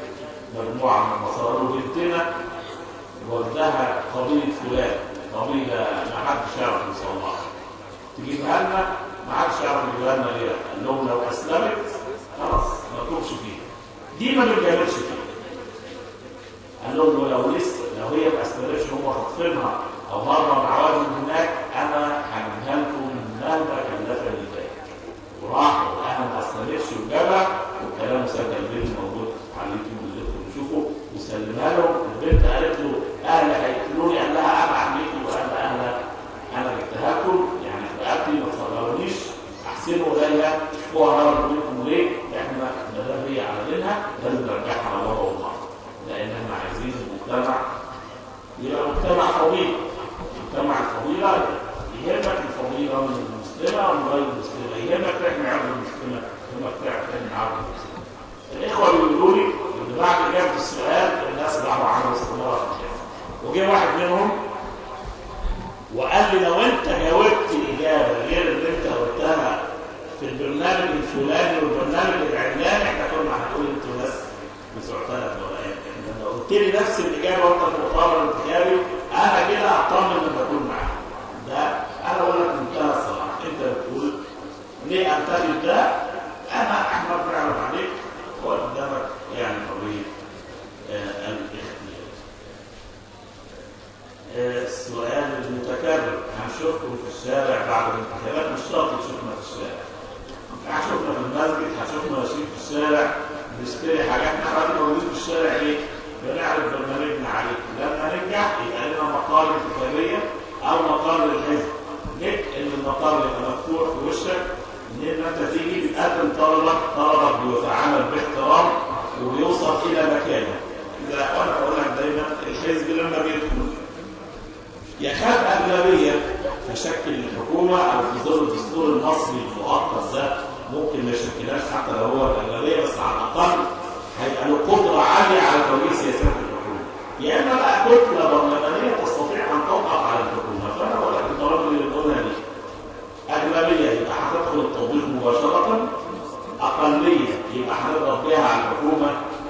مجموعه من المصادر وبنتنا والدها قبيله فلان قبيله ما حدش يعرف يوصلها تجيبها لنا ما حدش يعرف يجيبها لنا ليه قال لهم لو اسلمت خلاص ما تروحش فيها دي ما بنجاملش فيها قال لهم لو لسه لو هي ما اسلمتش هم خاطفينها او هرب عوادي من هناك انا هجيبها لكم مهما كلفني ذلك وراح وانا ما اسلمتش وجابها والكلام مسجل بيني موجود على اليوتيوب اللي انتم تشوفوا وسلمها لهم البنت قالت له اهلي هيقتلوني قال لها انا عمتي وانا اهلا انا جبتها لكم يعني في رقبتي ما تصغرونيش احسنوا اليها شوفوها نار منكم ليه احنا ما دام هي على دينها لازم نرجعها على بابا وماما لان احنا عايزين المجتمع يبقى مجتمع فضيل مجتمع الفضيله يهمك الفضيله من المسلمه ومن غير المسلمه يهمك تحمي عرض المسلمه يهمك تحمي عرض المسلمه الاخوه بيقولوا لي ان بعد اجابه السؤال الناس دعوا عنه استمرار وجه واحد منهم وقال لي لو انت جاوبت اجابه غير اللي انت قلتها في البرنامج الفلاني والبرنامج العلاني احنا كنا هنقول انتوا ناس بتوع ثلاث ورقات لما قلت لي نفس الاجابه وانت في المؤتمر الانتخابي انا كده اطمن لما اكون معاك ده انا اقول لك منتهى الصراحه انت بتقول ليه انتخب ده انا احمد بنعرف عليك وقدامك يعني قضيه آه الاختيار آه السؤال المتكرر هنشوفكم في الشارع بعد الانتخابات مش شرط تشوفنا في الشارع هتشوفنا في المسجد هتشوفنا ماشيين في الشارع بنشتري حاجات احنا راجل موجودين في الشارع ليه؟ بنعرض برنامجنا عليك لما ننجح يبقى لنا مقال انتخابيه او مقال للحزب ليه؟ ان المقال يبقى مفتوح في وشك ان انت تيجي بتقدم طلبك طلبك بيتعامل باحترام وبيوصل الى مكانه اذا وانا بقول لك دايما الحزب لما بيدخل يخاف اغلبيه في شكل الحكومه او في ظل الدستور المصري المؤقت ده ممكن ما يشكلهاش حتى لو هو الاغلبيه بس على الاقل هيبقى له قدره عاليه على توجيه سياسات الحكومه. يا اما بقى كتله برلمانيه تستطيع ان توقف على الحكومه، فانا بقول لك الضرائب اللي بنقولها دي اغلبيه يبقى هتدخل التوظيف مباشره اقليه يبقى هنضرب بيها على الحكومه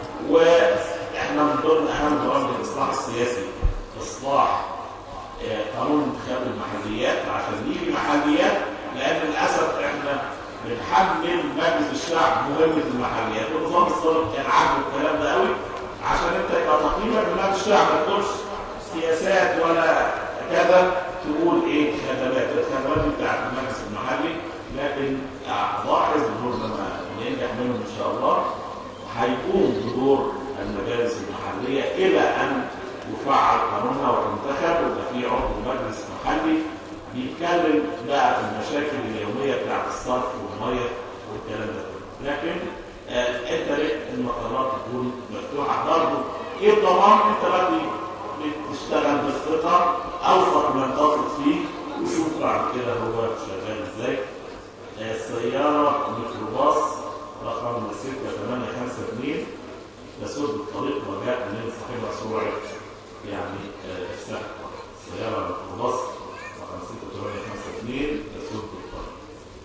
واحنا من ضمن اهم برامج الاصلاح السياسي اصلاح قانون انتخاب المحليات عشان يجي محليات لان للاسف احنا بنحمل مجلس الشعب مهمه المحليات والنظام السابق كان عاجبه الكلام ده قوي عشان انت يبقى تقييمك لمجلس الشعب ما تقولش سياسات ولا كذا تقول ايه خدمات الخدمات دي بتاعت المجلس المحلي لكن اعضاء حزب النور لما ينجح منهم ان شاء الله هيقوم بدور المجالس المحليه الى ان يفعل قانونها وتنتخب ويبقى في عضو مجلس محلي بيتكلم بقى في المشاكل اليوميه بتاعت الصرف والميه والكلام ده كله لكن آه انت ليه المقرات تكون مفتوحه برضه ايه الضمان انت بقى بتشتغل بالثقه اوفق من تثق فيه وشوف بعد كده هو شغال ازاي آه السياره ميكروباص رقم 6852 تسد الطريق وجاء من صاحبها سرعه يعني السحب سيارة ميكروباص رقم 6852 تسد الطريق.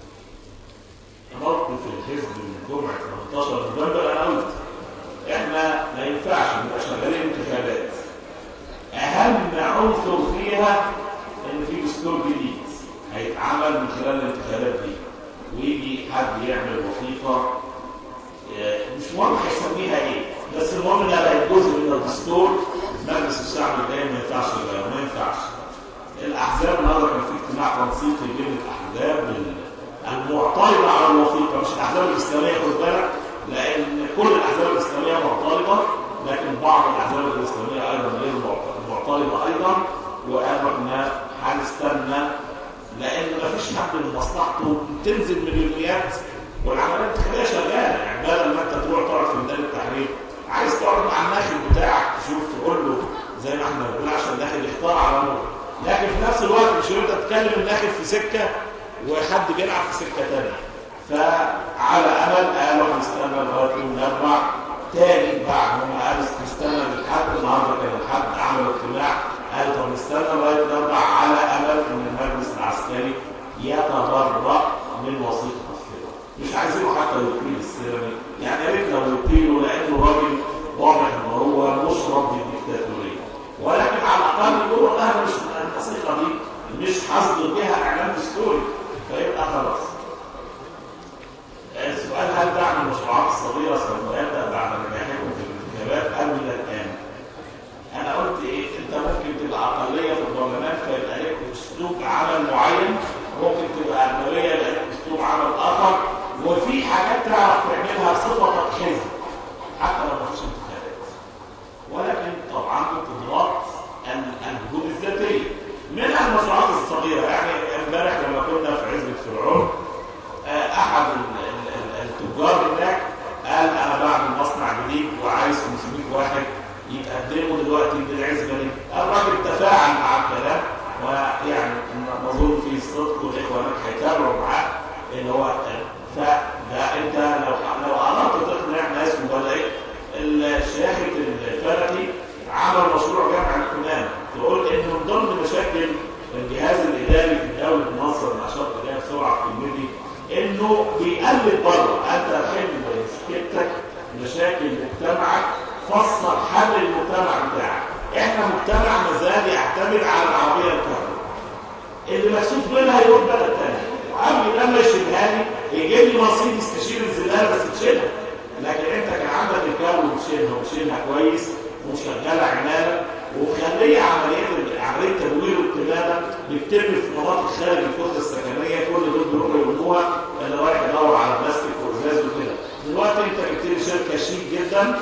موقف الحزب من جمعة 18 نوفمبر أنا قلت إحنا ما ينفعش نبقى شغالين انتخابات. أهم عنصر فيها إن في دستور جديد هيتعمل من خلال الانتخابات دي ويجي حد يعمل وظيفة مش مهم هيسميها إيه بس المهم انها بقت جزء من الدستور مجلس الشعب الجاي ما ينفعش يغير ما ينفعش الاحزاب النهارده كان في اجتماع تنسيقي بين الاحزاب المعترضه على الوثيقه مش الاحزاب الاسلاميه خد بالك لان كل الاحزاب الاسلاميه معترضه لكن بعض الاحزاب الاسلاميه ايضا غير معترضه ايضا وقالوا احنا هنستنى لان ما فيش حد من مصلحته تنزل مليونيات والعمليه الانتخابيه شغاله يعني بدل ما انت تروح تقعد في ميدان التحرير عايز تقعد مع الناخب بتاعك تشوف تقول له زي ما احنا بنقول عشان الناخب يختار على نور لكن في نفس الوقت مش انت تكلم الناخب في سكه وحد بيلعب في سكه ثانيه فعلى امل قالوا هنستنى لغايه يوم الاربع تاني بعد ما قالوا نستنى للحد النهارده كان الحد عملوا اجتماع قالوا طب نستنى لغايه الاربع على امل ان المجلس العسكري يتبرأ من وثيقه مش عايزينه حتى يطيل السيرمي يعني يا ريت لو يطيله لانه راجل واضح ان الاقل يقولوا والله أنا مش القصيده دي مش هصدر بها اعلان دستوري فيبقى خلاص السؤال هل دعم المشروعات الصغيره سوف يبدا بعد نجاحكم في الانتخابات ام من الان؟ انا قلت ايه انت ممكن تبقى اقليه في البرلمان فيبقى لك اسلوب عمل معين ممكن تبقى اغلبيه يبقى لك اسلوب عمل اخر وفي حاجات تعرف تعملها بصفتك حزب حتى لو ما فيش انتخابات ولكن طبعا بقدرات الجهود الذاتيه منها المشروعات الصغيره يعني امبارح لما كنا في عزبه فرعون آه، احد ال- ال- ال- التجار هناك قال انا بعمل مصنع جديد وعايز 500 واحد يتقدموا دلوقتي للعزبه دي الراجل تفاعل مع الكلام ويعني نظن فيه الصدق والاخوه هناك هيتابعوا معاه ان هو فده انت لو لو اردت تقنع ناس مبادئ الشيخ الفلكي عمل مشروع جامع الكنان تقول ان من ضمن مشاكل الجهاز الاداري في دوله مصر النشاط الاداري بسرعه في الميدي انه بيقلد بره انت حل مشكلتك مشاكل مجتمعك فصل حل المجتمع بتاعك احنا مجتمع مازال يعتمد على العربيه الكهرباء اللي مكسوف منها يروح بلد تاني عمي لما يشيلها لي يجيب لي مرسيدس تشيل الزباله بس تشيلها لكن انت كان عندك الكون وتشيلها وتشيلها كويس وشغاله عماله وخليه عمليه عمليه تدوير القلاده بتتم في مناطق خارج الكتله السكنيه كل دول بيروحوا يقولوها اللي رايح يدور على بلاستيك وازاز وكده دلوقتي انت جبت لي شركه شيك جدا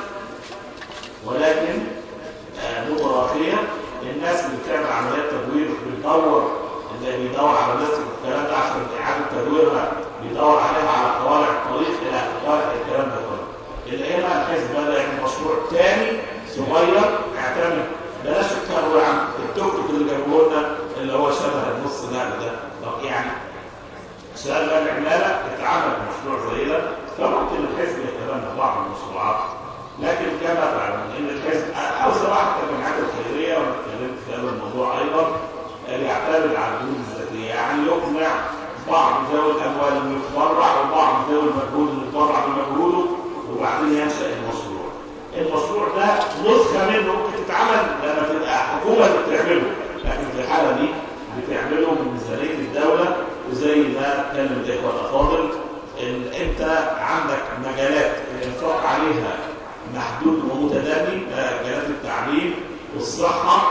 ولكن آه، متراخيه الناس اللي بتعمل عمليات تدوير بتدور اللي بيدور على بلاستيك والكلام ده عشان اعاده تدويرها بيدور عليها على قوارع الطريق الى قوارع الكلام ده كله اللي هنا الحزب بدا يعمل مشروع تاني صغير يعتمد بلاش الكهرباء عن التوك توك اللي جابوه لنا اللي هو شبه النص نقل ده طب يعني سؤال بقى العماله اتعمل مشروع زي ده فممكن الحزب يتبنى بعض المشروعات لكن كما تعلمون ان الحزب او صراحه الجمعيات الخيريه وانا اتكلمت في هذا الموضوع ايضا يعتمد على الجهود الذاتيه يعني يقنع بعض ذوي الاموال انه يتبرع وبعض ذوي المجهود انه يتبرع بمجهوده وبعدين ينشا المشروع. المشروع ده نسخه منه ممكن تتعمل لما تبقى حكومه اللي بتعمله لكن في الحاله دي بتعمله من ميزانيه الدوله وزي ما اتكلم الاخوه الافاضل ان انت عندك مجالات الانفاق عليها محدود ومتدني ده مجالات التعليم والصحه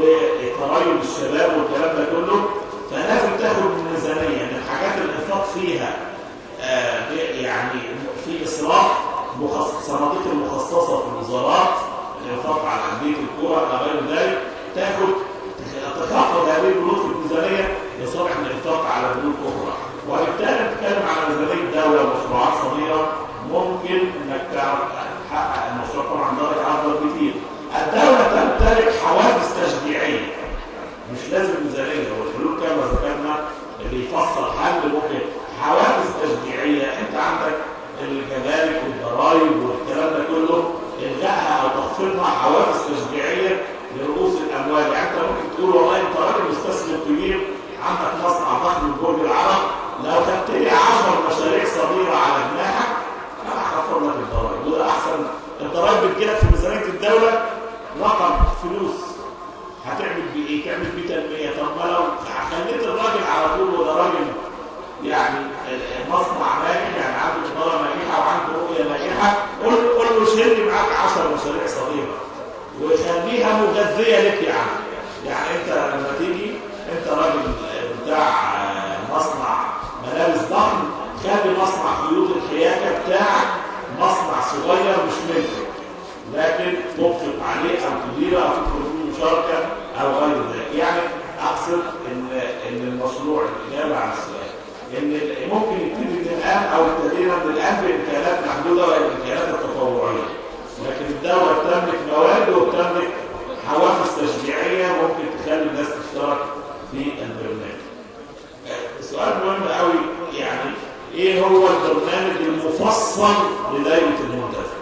وتريب الشباب والكلام ده كله فلازم تاخد من الميزانيه ان الحاجات اللي الانفاق فيها آه يعني في اسراف مخصص صناديق المخصصه في الوزارات الانفاق على انديه الكوره الى غير ذلك تاخد تخفض هذه البنود في الميزانيه لصالح الانفاق على بنود اخرى وبالتالي بتتكلم على ميزانيه الدوله ومشروعات صغيره ممكن انك تعرف تحقق المشروع طبعا درجه افضل كتير الدوله تمتلك حوافز تشجيعيه مش لازم ميزانيه هو الحلول كما ذكرنا اللي يفصل حل ممكن حوافز تشجيعيه انت عندك الجمارك والضرائب والكلام ده كله الغائها او تخفيضها حوافز تشجيعيه لرؤوس الاموال يعني انت ممكن تقول والله انت راجل مستثمر كبير عندك مصنع ضخم من برج العرب لو خدت لي 10 مشاريع صغيره على جناحك انا هخفض لك الضرائب وده احسن الضرائب بتجيلك في ميزانيه الدوله رقم فلوس هتعمل بيه ايه؟ تعمل بيه تنميه طب ما لو خليت الراجل على طول وده راجل يعني مصنع ناجح يعني عنده اداره ناجحه وعنده رؤيه ناجحه قول قول له شيل لي معاك 10 مشاريع صغيره وخليها مغذيه لك يا عم يعني انت لما تيجي انت راجل بتاع مصنع ملابس ضخم خلي مصنع خيوط الحياكه بتاعك مصنع صغير مش ملكك لكن تطلق عليه او تديره او تدخل فيه مشاركه او غير ذلك يعني اقصد ان ان المشروع الاجابه على السؤال ان ممكن يبتدي من الان او ابتدينا من الان بامكانات محدوده والامكانات التطوعيه لكن الدوله بتملك مواد وبتملك حوافز تشجيعيه ممكن تخلي الناس تشترك في البرنامج. سؤال مهم قوي يعني ايه هو البرنامج المفصل لدائره المنتزه؟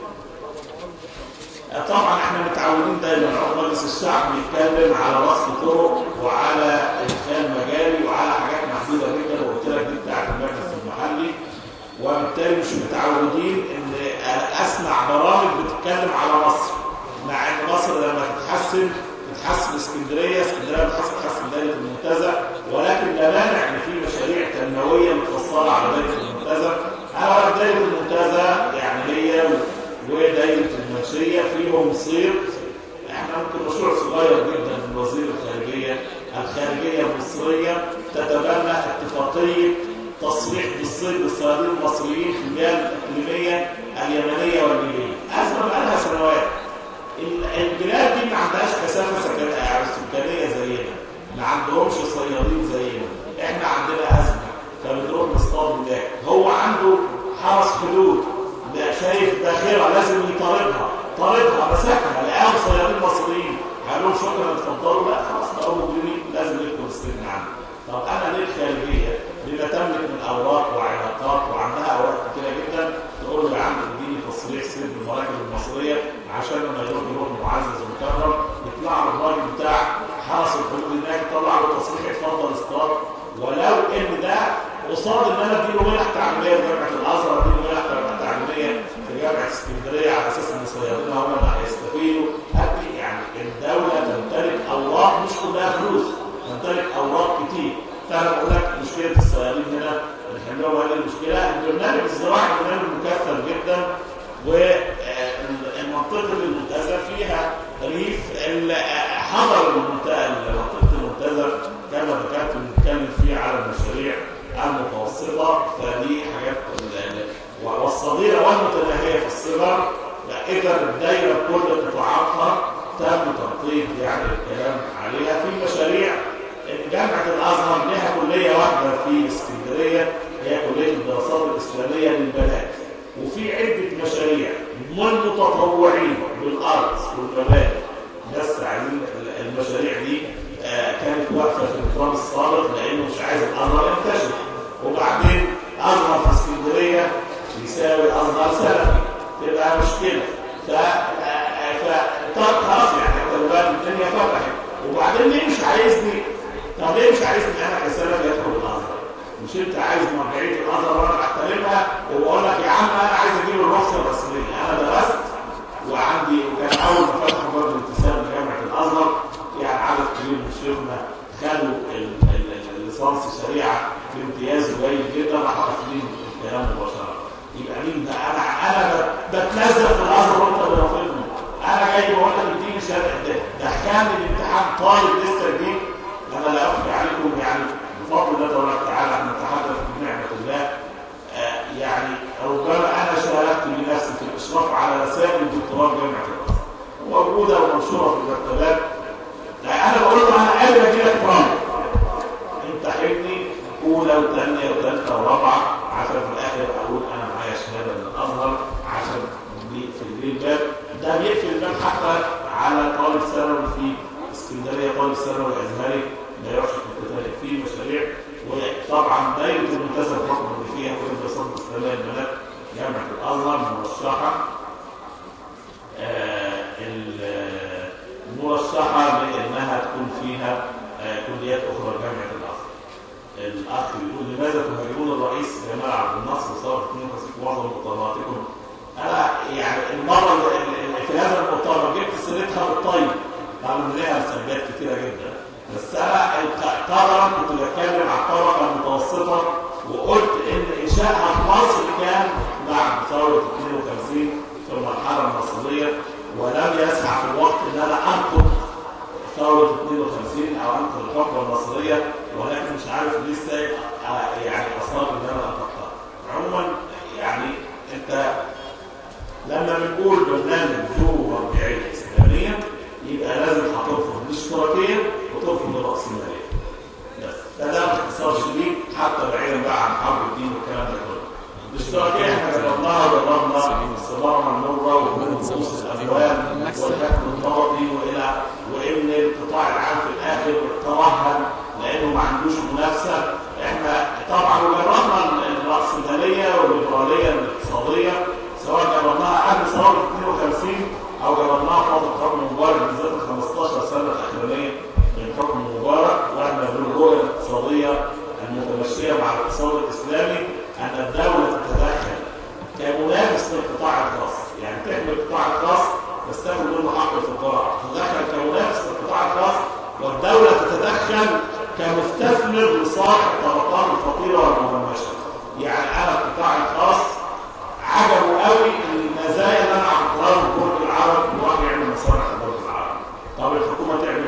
طبعا احنا متعودين دايما عضو مجلس الشعب بيتكلم على رصد طرق وعلى ادخال مجاري وعلى حاجات محدوده جدا وقلت لك دي بتاعت المجلس المحلي وبالتالي مش متعودين ان اسمع برامج بتتكلم على مصر مع ان مصر لما تتحسن بتحسن اسكندريه اسكندريه بتحسن تحسن دايره المنتزه ولكن لا مانع ان في مشاريع تنمويه متفصله على دايره المنتزه على دايره المنتزه يعني هي ودايره المنشيه فيهم صير احنا ممكن مشروع صغير جدا من وزير الخارجيه الخارجيه المصريه تتبنى اتفاقيه تصريح بالصيد بالصيادين المصريين في البلاد الاقليميه اليمنيه والليبيه ازمه بقى لها سنوات البلاد دي ما عندهاش كثافه سكانيه زينا ما عندهمش صيادين زينا احنا عندنا ازمه فبنروح نصطاد هناك هو عنده حرس حدود ده شايف باخره لازم يطاردها طاردها مسكها لقاهم صيادين مصريين قال لهم شكرا اتفضلوا لا خلاص بقوا مجرمين لازم يدخل السجن عنه طب انا ليه الخارجيه بما تملك من اوراق وعلاقات وعندها اوراق كتيره جدا تقول له يا عم اديني تصريح سير بالمراكب المصريه عشان لما يروح يروح معزز ومكرم يطلع له الراجل بتاع حرس الحدود هناك يطلع له تصريح اتفضل اصطاد ولو ان ده قصاد ان انا اديله منح تعليميه في جامعه الازهر اديله منح تعليميه في جامعه اسكندريه على اساس ان صيادينها هم اللي هيستفيدوا أدي يعني الدوله تمتلك اوراق مش كلها فلوس تمتلك اوراق كتير فانا بقول لك مشكله الصيادين هنا نحلها وهي المشكله البرنامج الزراعي برنامج مكثف جدا والمنطقه المنتزه فيها ريف حضر المنطقه منطقه المنتزه كما ذكرت بنتكلم فيه على المشاريع المتوسطه فدي حاجات والصغيره والمتناهيه في الصغر اذا الدايره كل قطاعاتها تم تغطيه يعني الكلام عليها في مشاريع جامعه الازهر لها كليه واحده في اسكندريه هي كليه الدراسات الاسلاميه للبنات وفي عده مشاريع من متطوعين بالارض والمباني بس عايزين المشاريع دي آه كانت واقفه في النظام السابق لانه مش عايز الازهر ينتشر وبعدين ازهر في اسكندريه يساوي ازهر سلفي تبقى مشكله ف خلاص يعني انت الدنيا فتحت وبعدين ليه مش عايزني طب ليه مش عايزني انا كسلف يدخل الازهر مش انت عايز مرجعيه الازهر وانا بحترمها وبقول لك يا عم انا عايز اجيب الرخصه الرسميه انا درست وعندي وكان اول ما فتحوا باب الانتساب لجامعه الازهر يعني عدد كبير من شيوخنا خدوا الليسانس شريعه بامتياز جيد جدا راحوا قافلين الكلام مباشره يبقى مين ده انا انا بتنزل في الازهر وانت برافضني انا جاي بقول لك اديني شهاده ده دخلني الامتحان طالب لسه جديد انا لا اخفي عليكم يعني بفضل الله تبارك وتعالى احنا نتحدث بنعمه الله آه يعني ربما انا شاركت بنفسي في الاشراف على رسائل الدكتوراه جامعه الازهر موجوده ومنشوره في المكتبات يعني انا بقول له انا قادر اجي لك طالب امتحني اولى وثانيه وثالثه ورابعه عشان في الاخر اقول انا معايا شهاده من الازهر عشان في البيت الباب ده بيقفل الباب حتى على طالب ثانوي في اسكندريه طالب ثانوي ازهري ما يروحش في في مشاريع وطبعا دايره المنتزه الحكم اللي فيها في الدراسات الاسلاميه البنات جامعه الازهر مرشحه آه المرشحه لانها تكون فيها آه كليات اخرى جامعه الازهر. الاخ بيقول لماذا تهاجمون الرئيس جمال عبد الناصر وصار 52 في معظم مطالباتكم؟ انا يعني المره اللي في هذا المؤتمر جبت سيرتها بالطيب طبعا ليها سلبيات كثيره جدا بس انا قدرا كنت بتكلم عن الطبقه المتوسطه وقلت ان انشائها في مصر كان بعد ثوره 52 في المرحله النصريه ولم يسع في الوقت ان انا انقذ ثوره 52 او انقذ الحكومه النصريه ولكن مش عارف لسه يعني اصاب ان انا انقذها عموما يعني انت لما بنقول برنامج ذو مرجعيه اسلاميه يبقى لازم هترفض الاشتراكيه وترفض الراسماليه بس ده ده باختصار شديد حتى بعيدا بقى عن حرب الدين والكلام ده كله الاشتراكيه احنا جربناها جربنا الصداره المره ورؤوس الاموال والحكم الطردي والى وان القطاع العام في الاخر توهن لانه ما عندوش منافسه احنا طبعا جربنا الراسماليه والليبراليه الاقتصاديه سواء جربناها قبل ثوره 52 او جربناها في فتره القرن المبارك بالذات ال 15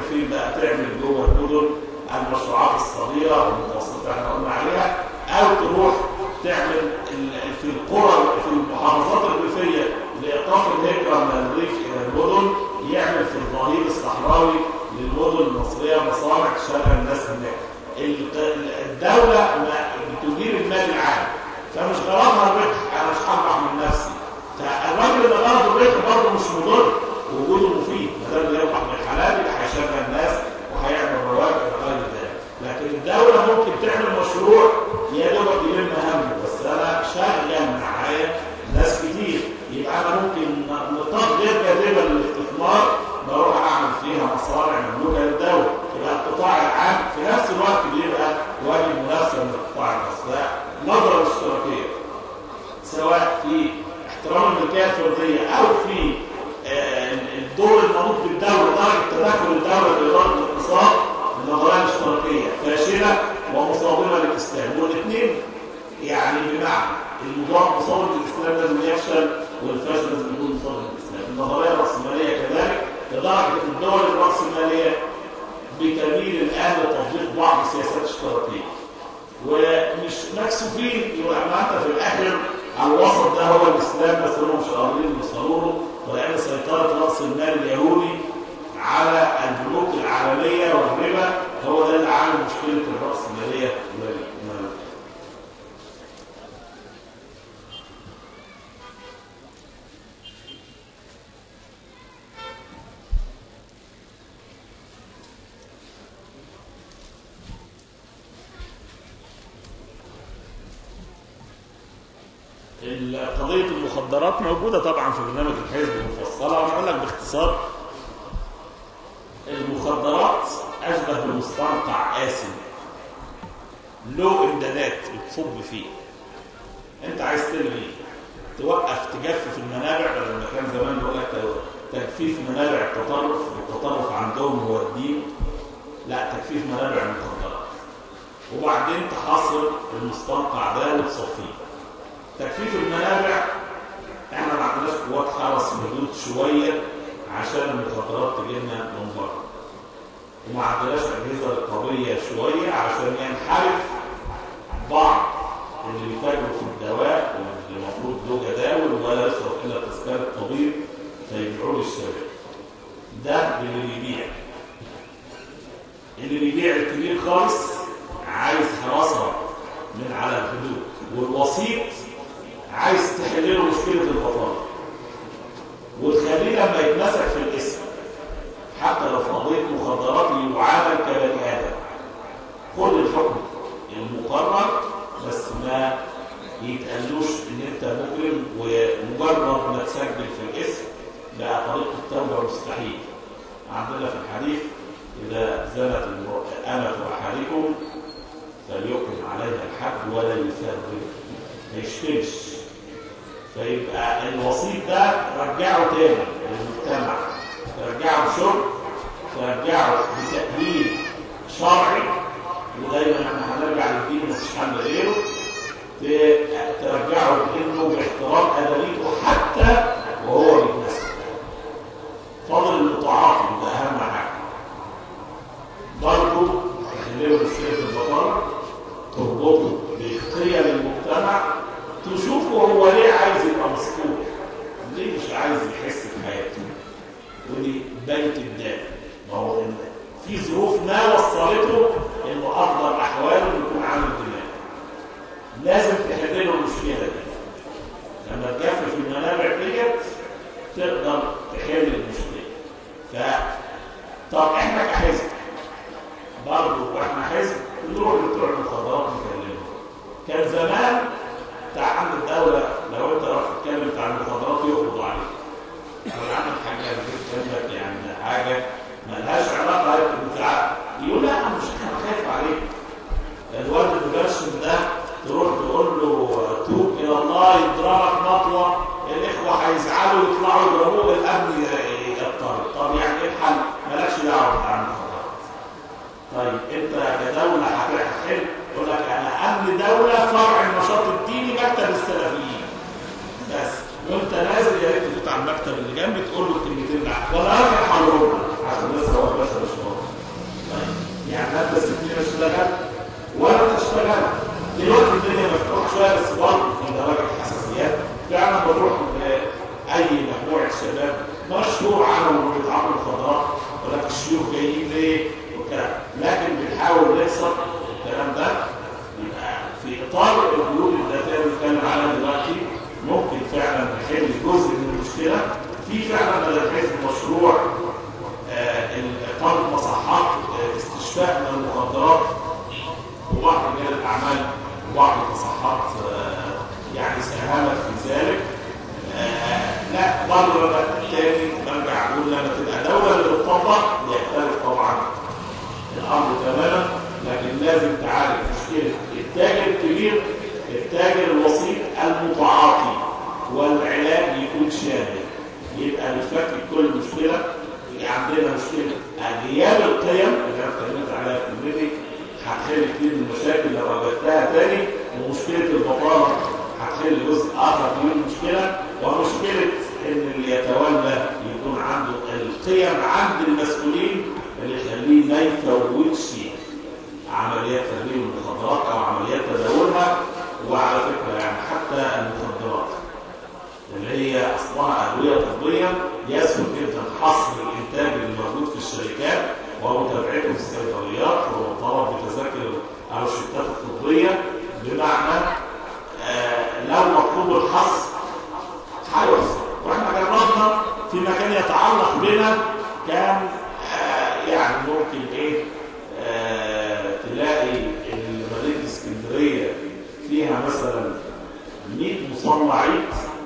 فين بقى تعمل جوه المدن المشروعات الصغيره والمتوسطه احنا قلنا عليها او تروح تعمل ال- في القرى في المحافظات الريفيه لايقاف الهجره من الريف الى المدن يعمل في الظهير الصحراوي للمدن المصريه مصانع تشغل الناس هناك ال- الدوله ما- بتدير المال العام فمش غرضها الربح انا مش هربح من نفسي فالراجل اللي غرضه الربح برضه مش مضر وجوده مفيد ما دام يربح من الحلال يبقى هيشغل الناس وهيعمل رواتب وغير ذلك لكن الدوله ممكن تعمل مشروع يا دوبك يلم همه بس انا شغل معايا ناس كتير يبقى انا ممكن نطاق غير جاذبه للاستثمار بروح اعمل فيها مصانع مملوكه للدوله يبقى القطاع العام في نفس الوقت بيبقى واجب منافسه من القطاع الخاص نظره للاشتراكيه سواء في احترام الملكيه الفرديه او في آه، الدور المنوط بالدوله درجه تدخل الدوله في اداره الاقتصاد النظريه الاشتراكيه فاشله ومصادمه للاسلام والاثنين يعني بمعنى الموضوع مصادمه الاسلام لازم يفشل والفشل لازم يكون مصادمه الاسلام النظريه الراسماليه كذلك لدرجه الدول الراسماليه بتميل الان لتطبيق بعض السياسات الاشتراكيه ومش مكسوفين يبقى ما انت في الاخر الوسط ده هو الاسلام بس هم مش قادرين يوصلوا له ولان سيطره راس المال اليهودي على البنوك العالميه والربا هو ده اللي عامل مشكله الراسماليه وال- قضية المخدرات موجودة طبعا في برنامج الحزب مفصلة وأنا أقول لك باختصار المخدرات أشبه بمستنقع آسن له إمدادات بتصب فيه أنت عايز تلغي توقف تجفف المنابع بدل ما كان زمان يقول لك تجفيف منابع التطرف والتطرف عندهم هو الدين لا تجفيف منابع المخدرات وبعدين تحصر المستنقع ده وتصفيه تجفيف المنابع احنا ما عندناش قوات حرس محدود شويه عشان المخدرات تجي لنا من بره وما عندناش اجهزه رقابيه شويه عشان ينحرف بعض اللي بيتاجروا في الدواء واللي المفروض له جداول ولا يصرف الا تذكره الطبيب فيبيعوا له الشباب ده اللي بيبيع اللي بيبيع الكبير خالص عايز حراسه من على الحدود والوسيط عايز تحل له مشكله البطاله وتخليه لما يتمسك في الاسم حتى لو في قضيه مخدرات يعامل كبني ادم خد الحكم المقرر بس ما يتقالوش ان انت مجرم ومجرد ما تسجل في الاسم بقى طريق التوبه مستحيل عندنا في الحديث اذا زنت امه احدكم فليقم عليها الحد ولا يفرق ما يشتمش فيبقى الوسيط ده رجعه تاني للمجتمع ترجعه بشرب ترجعه بتأويل شرعي ودايما احنا هنرجع للدين مفيش حل غيره ترجعه بانه باحترام ادبيته حتى وهو بيتنسى فضل المتعاطي ده اهم حاجه برضه تحل له مشكله البطاله تربطه بقيم المجتمع تشوفه هو ليه عايز يبقى مسؤول ليه مش عايز يحس بحياته ودي بيت الدم ما هو إن في ظروف ما وصلته انه افضل احواله انه يكون عامل دماغ لازم تحل له المشكله دي لما تجفف المنابع ديت تقدر تحل المشكله ف طب احنا كحزب برضه واحنا حزب نروح لبتوع المخدرات نكلمهم كان زمان بتاع عند الدولة لو انت رحت تتكلم بتاع المخدرات يقبضوا عليك لو عمل حاجة جنبك يعني حاجة ملهاش علاقة بالبتاع يقول لا انا مش انا خايف عليك الواد المبشر ده تروح تقول له توب الى الله يضربك مطوة الاخوة هيزعلوا يطلعوا يضربوه الامن يضطر طب يعني ايه الحل؟ مالكش دعوة بتاع المخدرات طيب انت كدولة هتحل يقول لك انا امن دولة فرع النشاط الديني مكتب السلفيين بس وانت نازل يا ريت تفوت على المكتب اللي جنبي تقول له الكلمتين ده ولا راجل حضرتك عشان لسه هو باشا مش فاضي نحاول نكسر الكلام ده يبقى في اطار الحلول الذاتيه اللي بنتكلم عليها دلوقتي ممكن فعلا نحل جزء من المشكله في فعلا بدل حيث مشروع آه، اقامه مصحات آه، استشفاء من المخدرات وبعض رجال الاعمال وبعض المصحات آه، يعني ساهمت في ذلك آه، لا برضه لما تاني برجع اقول لما تبقى دوله اللي بتطبق يختلف طبعا الامر تماما لكن لازم تعالج مشكله التاجر الكبير التاجر الوسيط المتعاطي والعلاج يكون شامل يبقى بيفكر كل مشكله عندنا مشكله غياب القيم اللي انا اتكلمت عليها في الميدي هتحل كتير من المشاكل لو واجهتها تاني ومشكله البطاله هتحل جزء اخر من المشكله ومشكله ان اللي يتولى يكون عنده القيم عند المسؤولين اللي يخليه ما يفوتش عمليات تدوير المخدرات او عمليات تداولها وعلى فكره يعني حتى المخدرات اللي هي اصلها ادويه طبيه يسهل جدا حصر الانتاج اللي موجود في الشركات ومتابعته في الصيدليات وطلب بتذاكر او الشركات الطبيه بمعنى آه لو مطلوب الحصر هيحصل واحنا جربنا في مكان يتعلق بنا كان آه يعني ممكن ايه آه تلاقي مدينه اسكندريه فيها مثلا 100 مصنع عيد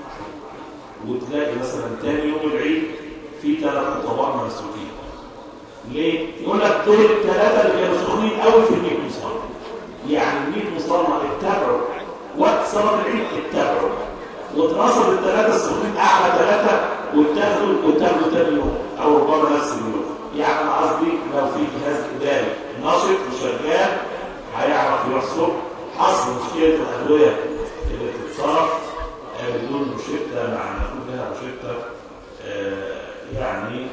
وتلاقي مثلا تاني يوم العيد في ثلاث خطباء منسوكين ليه؟ يقول لك دول الثلاثه اللي كانوا سخنين قوي في ال 100 مصنع يعني ال 100 مصنع اتبعوا وقت صلاه العيد اتبعوا واتنصب الثلاثه السخنين اعلى ثلاثه واتاخدوا واتاخدوا تاني يوم او ربما نفس اليوم يعني انا قصدي لو في جهاز اداري نشط وشغال هيعرف يحصل حصر مشكله الادويه اللي بتتصرف بدون مشكله مع نقول لها مشكله آه يعني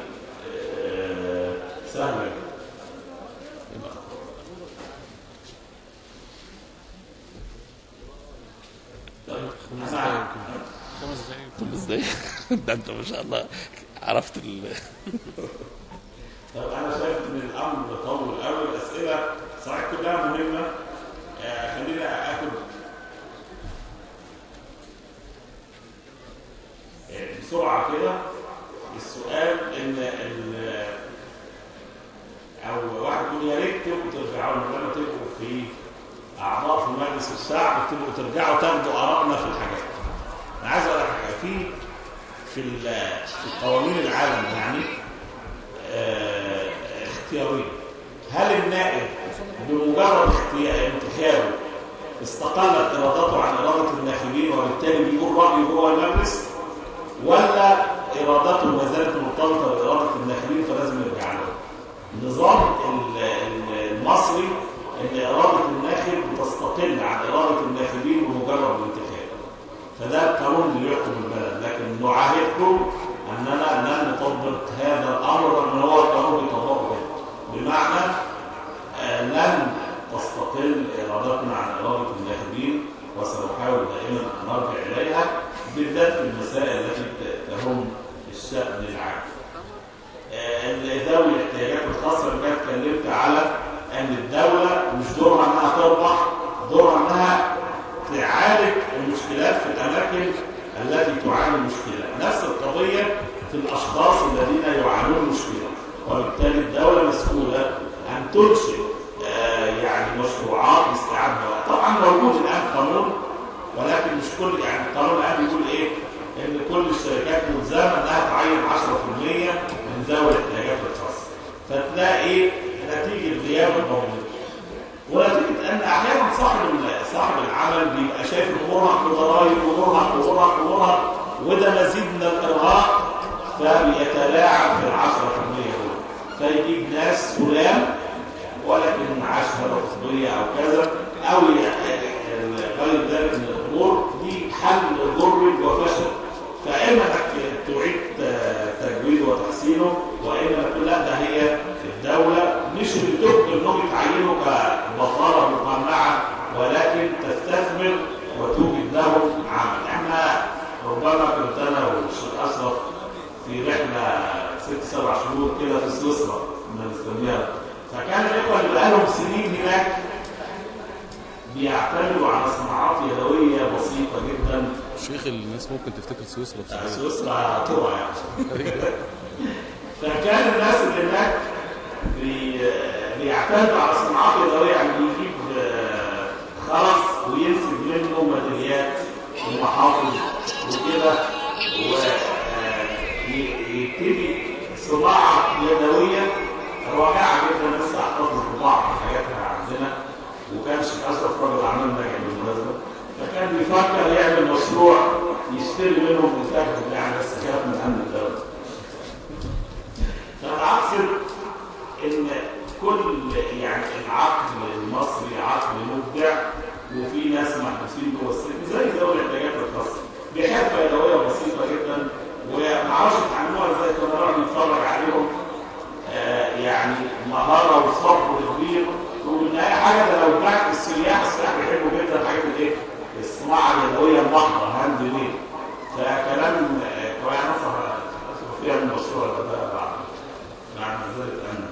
آه سهله خمس دقايق خمس دقايق خمس دقايق ده انت ما شاء الله عرفت ال طب انا شايف ان الامر طول قوي الاسئله صحيح كلها مهمه آه خليني اخد بسرعه كده السؤال ان ال او واحد يقول يا ريت تبقوا ترجعوا لما تبقوا في اعضاء في مجلس الشعب تبقوا ترجعوا تاخدوا ارائنا في الحاجات انا عايز اقول لك حاجه في في في قوانين العالم يعني اه اختياريه هل النائب بمجرد انتخابه استقلت ارادته عن اراده الناخبين وبالتالي بيقول رايه جوه المجلس ولا ارادته ما زالت مرتبطه باراده الناخبين فلازم يرجع له النظام المصري ان اراده الناخب بتستقل عن اراده الناخبين بمجرد الانتخاب فده القانون اللي يحكم البلد لكن نعاهدكم اننا لن نطبق هذا الامر لان هو القانون بيطبقه كده بمعنى آه لن تستقل ارادتنا عن اراده الناخبين وسنحاول دائما ان نرجع اليها بالذات في المسائل التي تهم الشأن العام. ذوي الاحتياجات الخاصة اللي كانت اتكلمت على أن الدولة مش دورها أنها تربح، دورها أنها تعالج المشكلات في الأماكن التي تعاني المشكلة. نفس القضية في الأشخاص الذين يعانون مشكلة، وبالتالي الدولة مسؤولة أن تنشئ يعني مشروعات لاستيعاب طبعا موجود الآن قانون ولكن مش كل يعني القانون الان بيقول ايه؟ ان كل الشركات ملزمه انها تعين 10% من ذوي الاحتياجات الخاصه. فتلاقي نتيجه غياب الموجود. ونتيجه ان احيانا صاحب صاحب العمل بيبقى شايف انه مرهق بضرايب ومرهق ومرهق ومرهق وده مزيد من الارهاق فبيتلاعب في ال 10% دول. فيجيب ناس فلان ولكن معاه شهاده طبيه او كذا او غير ذلك من الامور دي حل ضر وفشل فاما انك تعيد تجويده وتحسينه واما تقول لا ده هي الدوله مش بتجبر انهم يتعينوا كبطاله مقنعه ولكن تستثمر وتوجد لهم عمل احنا ربما كنت انا والشيخ اشرف في رحله ست سبع شهور كده في سويسرا بنسميها فكان الاخوه اللي بقالهم سنين هناك بيعتمدوا على صناعات يدويه بسيطه جدا شيخ الناس ممكن تفتكر سويسرا آه، بصحيح سويسرا تقع يعني فكان الناس اللي هناك بي- بيعتمدوا على صناعات يدويه يعني بيجيب آه، خرز وينسج منه ميداليات ومحافظ وكده ويبتدي صناعه يدويه رائعه جدا لسه احتفظ ببعض حاجاتها عندنا وكان شيخ اشرف راجل اعمال ناجح بالمناسبه فكان بيفكر يعمل مشروع يشتري منهم منتجات يعني بس كانت من امن الدوله فانا اقصد ان كل يعني العقل المصري عقل مبدع وفي ناس محبوسين جوه السجن زي ذوي الاحتياجات الخاصه بحرفه يدويه بسيطه جدا وما اعرفش يتعلموها ازاي كنا نقعد نتفرج عليهم آه يعني مهاره وصبر كبير ومن اي حاجه ده لو بتاعت السياح السياح بيحبوا جدا حاجه الايه؟ الصناعه اليدويه المحضه هاند ميد فكلام آه، كويس نصح فيها من المشروع ده ده بعد بعد ذلك انا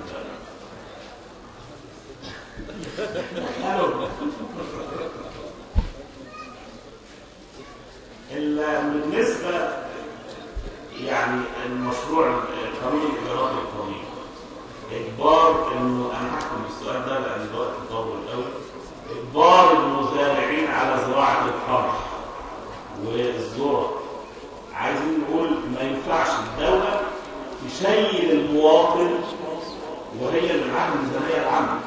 ال- بالنسبه يعني المشروع قانون الاجراءات القانوني اجبار انه انا هحكم بالسؤال ده لان الوقت طول قوي اجبار المزارعين على زراعه القمح والذره عايزين نقول ما ينفعش الدوله تشيل المواطن وهي اللي معاها الميزانيه العامه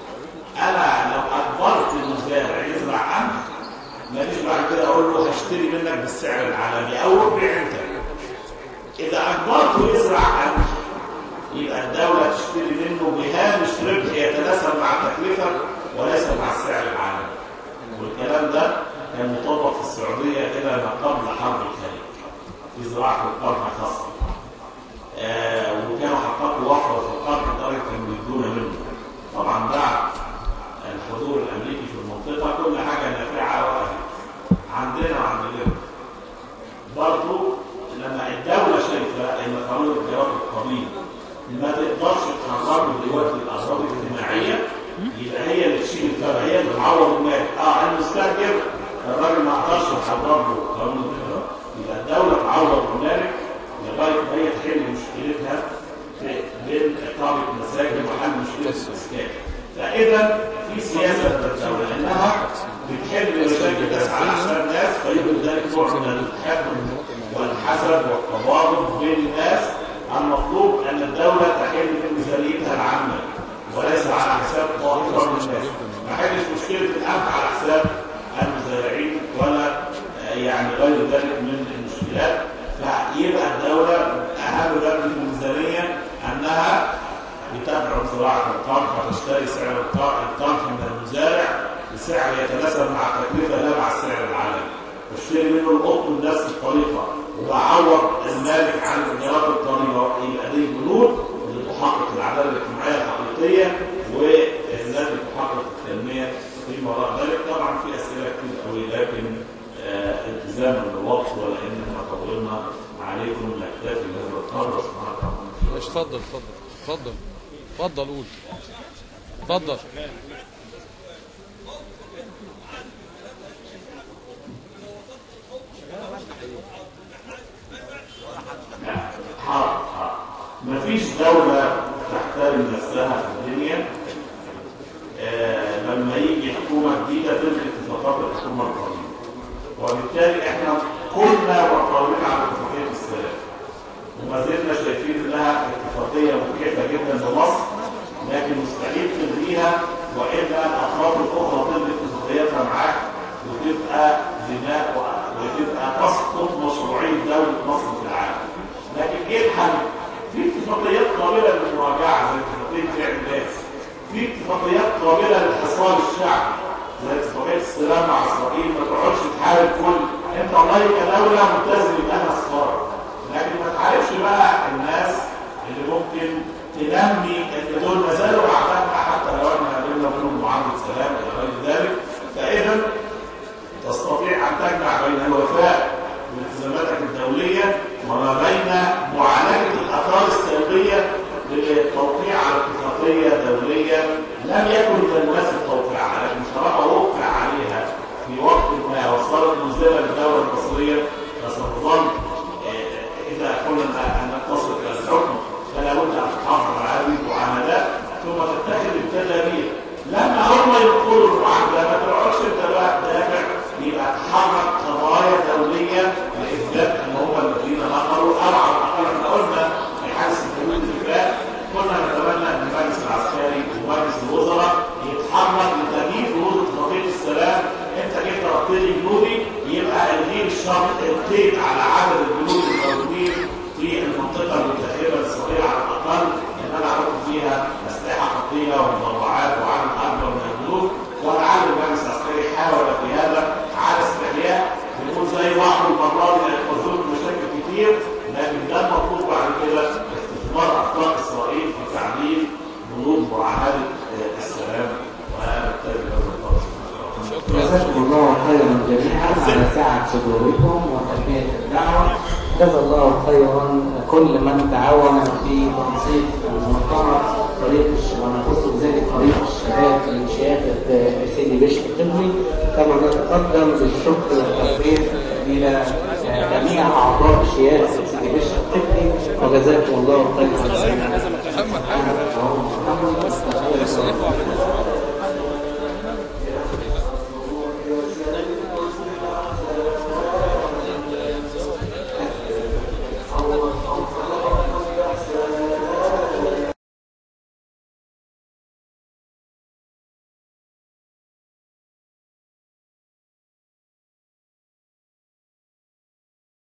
انا لو اجبرت المزارع يزرع قمح ماليش بعد كده اقول له هشتري منك بالسعر العالمي او ابيع انت اذا اجبرته يزرع قمح يبقى الدولة تشتري منه بهامش ربح يتناسب مع التكلفة وليس مع السعر العالمي. والكلام ده كان مطبق في السعودية إلى ما قبل حرب الخليج في زراعة القمح خاصة. آه وكانوا حققوا وفرة في القمح لدرجة كانوا يدونا منه. طبعا بعد الحضور الأمريكي في المنطقة كل حاجة نافعة وقفت. عندنا وعند غيرنا. برضه لما الدولة شايفة إن قانون الجواب القبيل ما تقدرش تخرج له دلوقتي الأمراض الاجتماعية يبقى هي اللي تشيل الفرق هي اللي تعوض المال اه المستاجر الراجل ما قدرش يحرر له قانون الجواب يبقى الدولة تعوض المالك لغاية ما هي تحل مشكلتها في- بين إقامة مساجد وحل مشكلة الإسكان فإذا في سياسة من الدولة إنها بتحل مشاكل الناس على حساب الناس فيبقى ذلك نوع من الحكم والحسد والتضارب بين الناس المطلوب ان الدوله تحل من ميزانيتها العامه وليس على حساب طائفه من الناس ما حلش مشكله القمح على حساب المزارعين ولا آه، يعني غير ذلك من المشكلات فيبقى الدوله اهم ركن في الميزانيه انها بتدعم زراعه القمح وتشتري سعر الق- القمح من المزارع بسعر يتناسب مع التكلفه لا مع السعر العالمي واشتري منه القطن بنفس الطريقه وبعوض المالك عن الايجارات الطريقه يبقى دي بنود اللي تحقق العداله الاجتماعيه الحقيقيه والتي تحقق التنميه في وراء ذلك طبعا في اسئله كتير قوي لكن آه التزاما بالوقت ولاننا طولنا عليكم نكتفي بهذا القدر سبحانك اللهم ماشي اتفضل اتفضل اتفضل اتفضل قول اتفضل حاضر حاضر مفيش دولة تحترم نفسها في الدنيا آه لما يجي حكومة جديدة تلغي اتفاقات الحكومة القديمة وبالتالي احنا كنا معترضين على اتفاقية السلام وما زلنا شايفين انها اتفاقية مكلفة جدا لمصر لكن مستحيل تلغيها والا الاطراف الاخرى تلغي اتفاقياتها معاك وتبقى زناء و- وتبقى تسقط مشروعية دولة مصر في العالم لكن ايه الحل؟ في اتفاقيات قابلة للمراجعة زي اتفاقية فعل الناس في اتفاقيات قابلة للحصار الشعبي زي اتفاقية السلام مع اسرائيل ما تقعدش تحارب كل انت والله كدولة ملتزم بأنها صفارة لكن ما تعرفش بقى الناس اللي ممكن تنمي ان دول ما زالوا اعدائنا حتى لو احنا قابلنا منهم معاملة سلام الى غير ذلك فاذا تستطيع أن تجمع بين الوفاء بالتزاماتك الدولية وما بين معالجة الآثار السلبية للتوقيع على اتفاقية قضية دولية لم يكن للناس التوقيع عليها مش طالما وقع عليها في وقت ما وصلت مزدلة للدولة المصرية فستظل آه، إذا قلنا أن تصل إلى الحكم فلا بد أن تحافظ على هذه المعاهدات ثم تتخذ التدابير لما هم يقولوا المعاهدة ما تقعدش أنت بقى تدافع يبقى تحرك قضايا دولية لإثبات أن هم الذين نقلوا أو على الأقل احنا قلنا في حادث الحدود اللي فات كنا نتمنى أن المجلس العسكري ومجلس الوزراء يتحرك لتغيير فروض اتفاقية السلام أنت جيت ضربت لي جنودي يبقى الغير الشرط القيد على عدد الجنود الموجودين في المنطقة المتأخرة الصغيرة على الأقل إن أنا أحط فيها أسلحة خطيرة ومدرعات وعدد أكبر من الجنود ولعل المجلس العسكري حاول في هذا على استحياء بنقول زي بعض المرات يحفظون مشاكل كتير لكن ده المطلوب بعد كده استثمار أخطاء إسرائيل في تعديل بنود معاهدة آه، السلام وأنا أبتدي بهذا الطرف جزاكم الله خيرا جميعا على سعة صدوركم وتلبية الدعوة جزا الله خيرا كل من تعاون في تنسيق المؤتمر طريق الش- ونخص بذلك طريق الشباب لشياخة سيدي بشر القبلي كما نتقدم بالشكر والتقدير إلى جميع أعضاء شياخة سيدي بشر القبلي وجزاكم الله خيرا.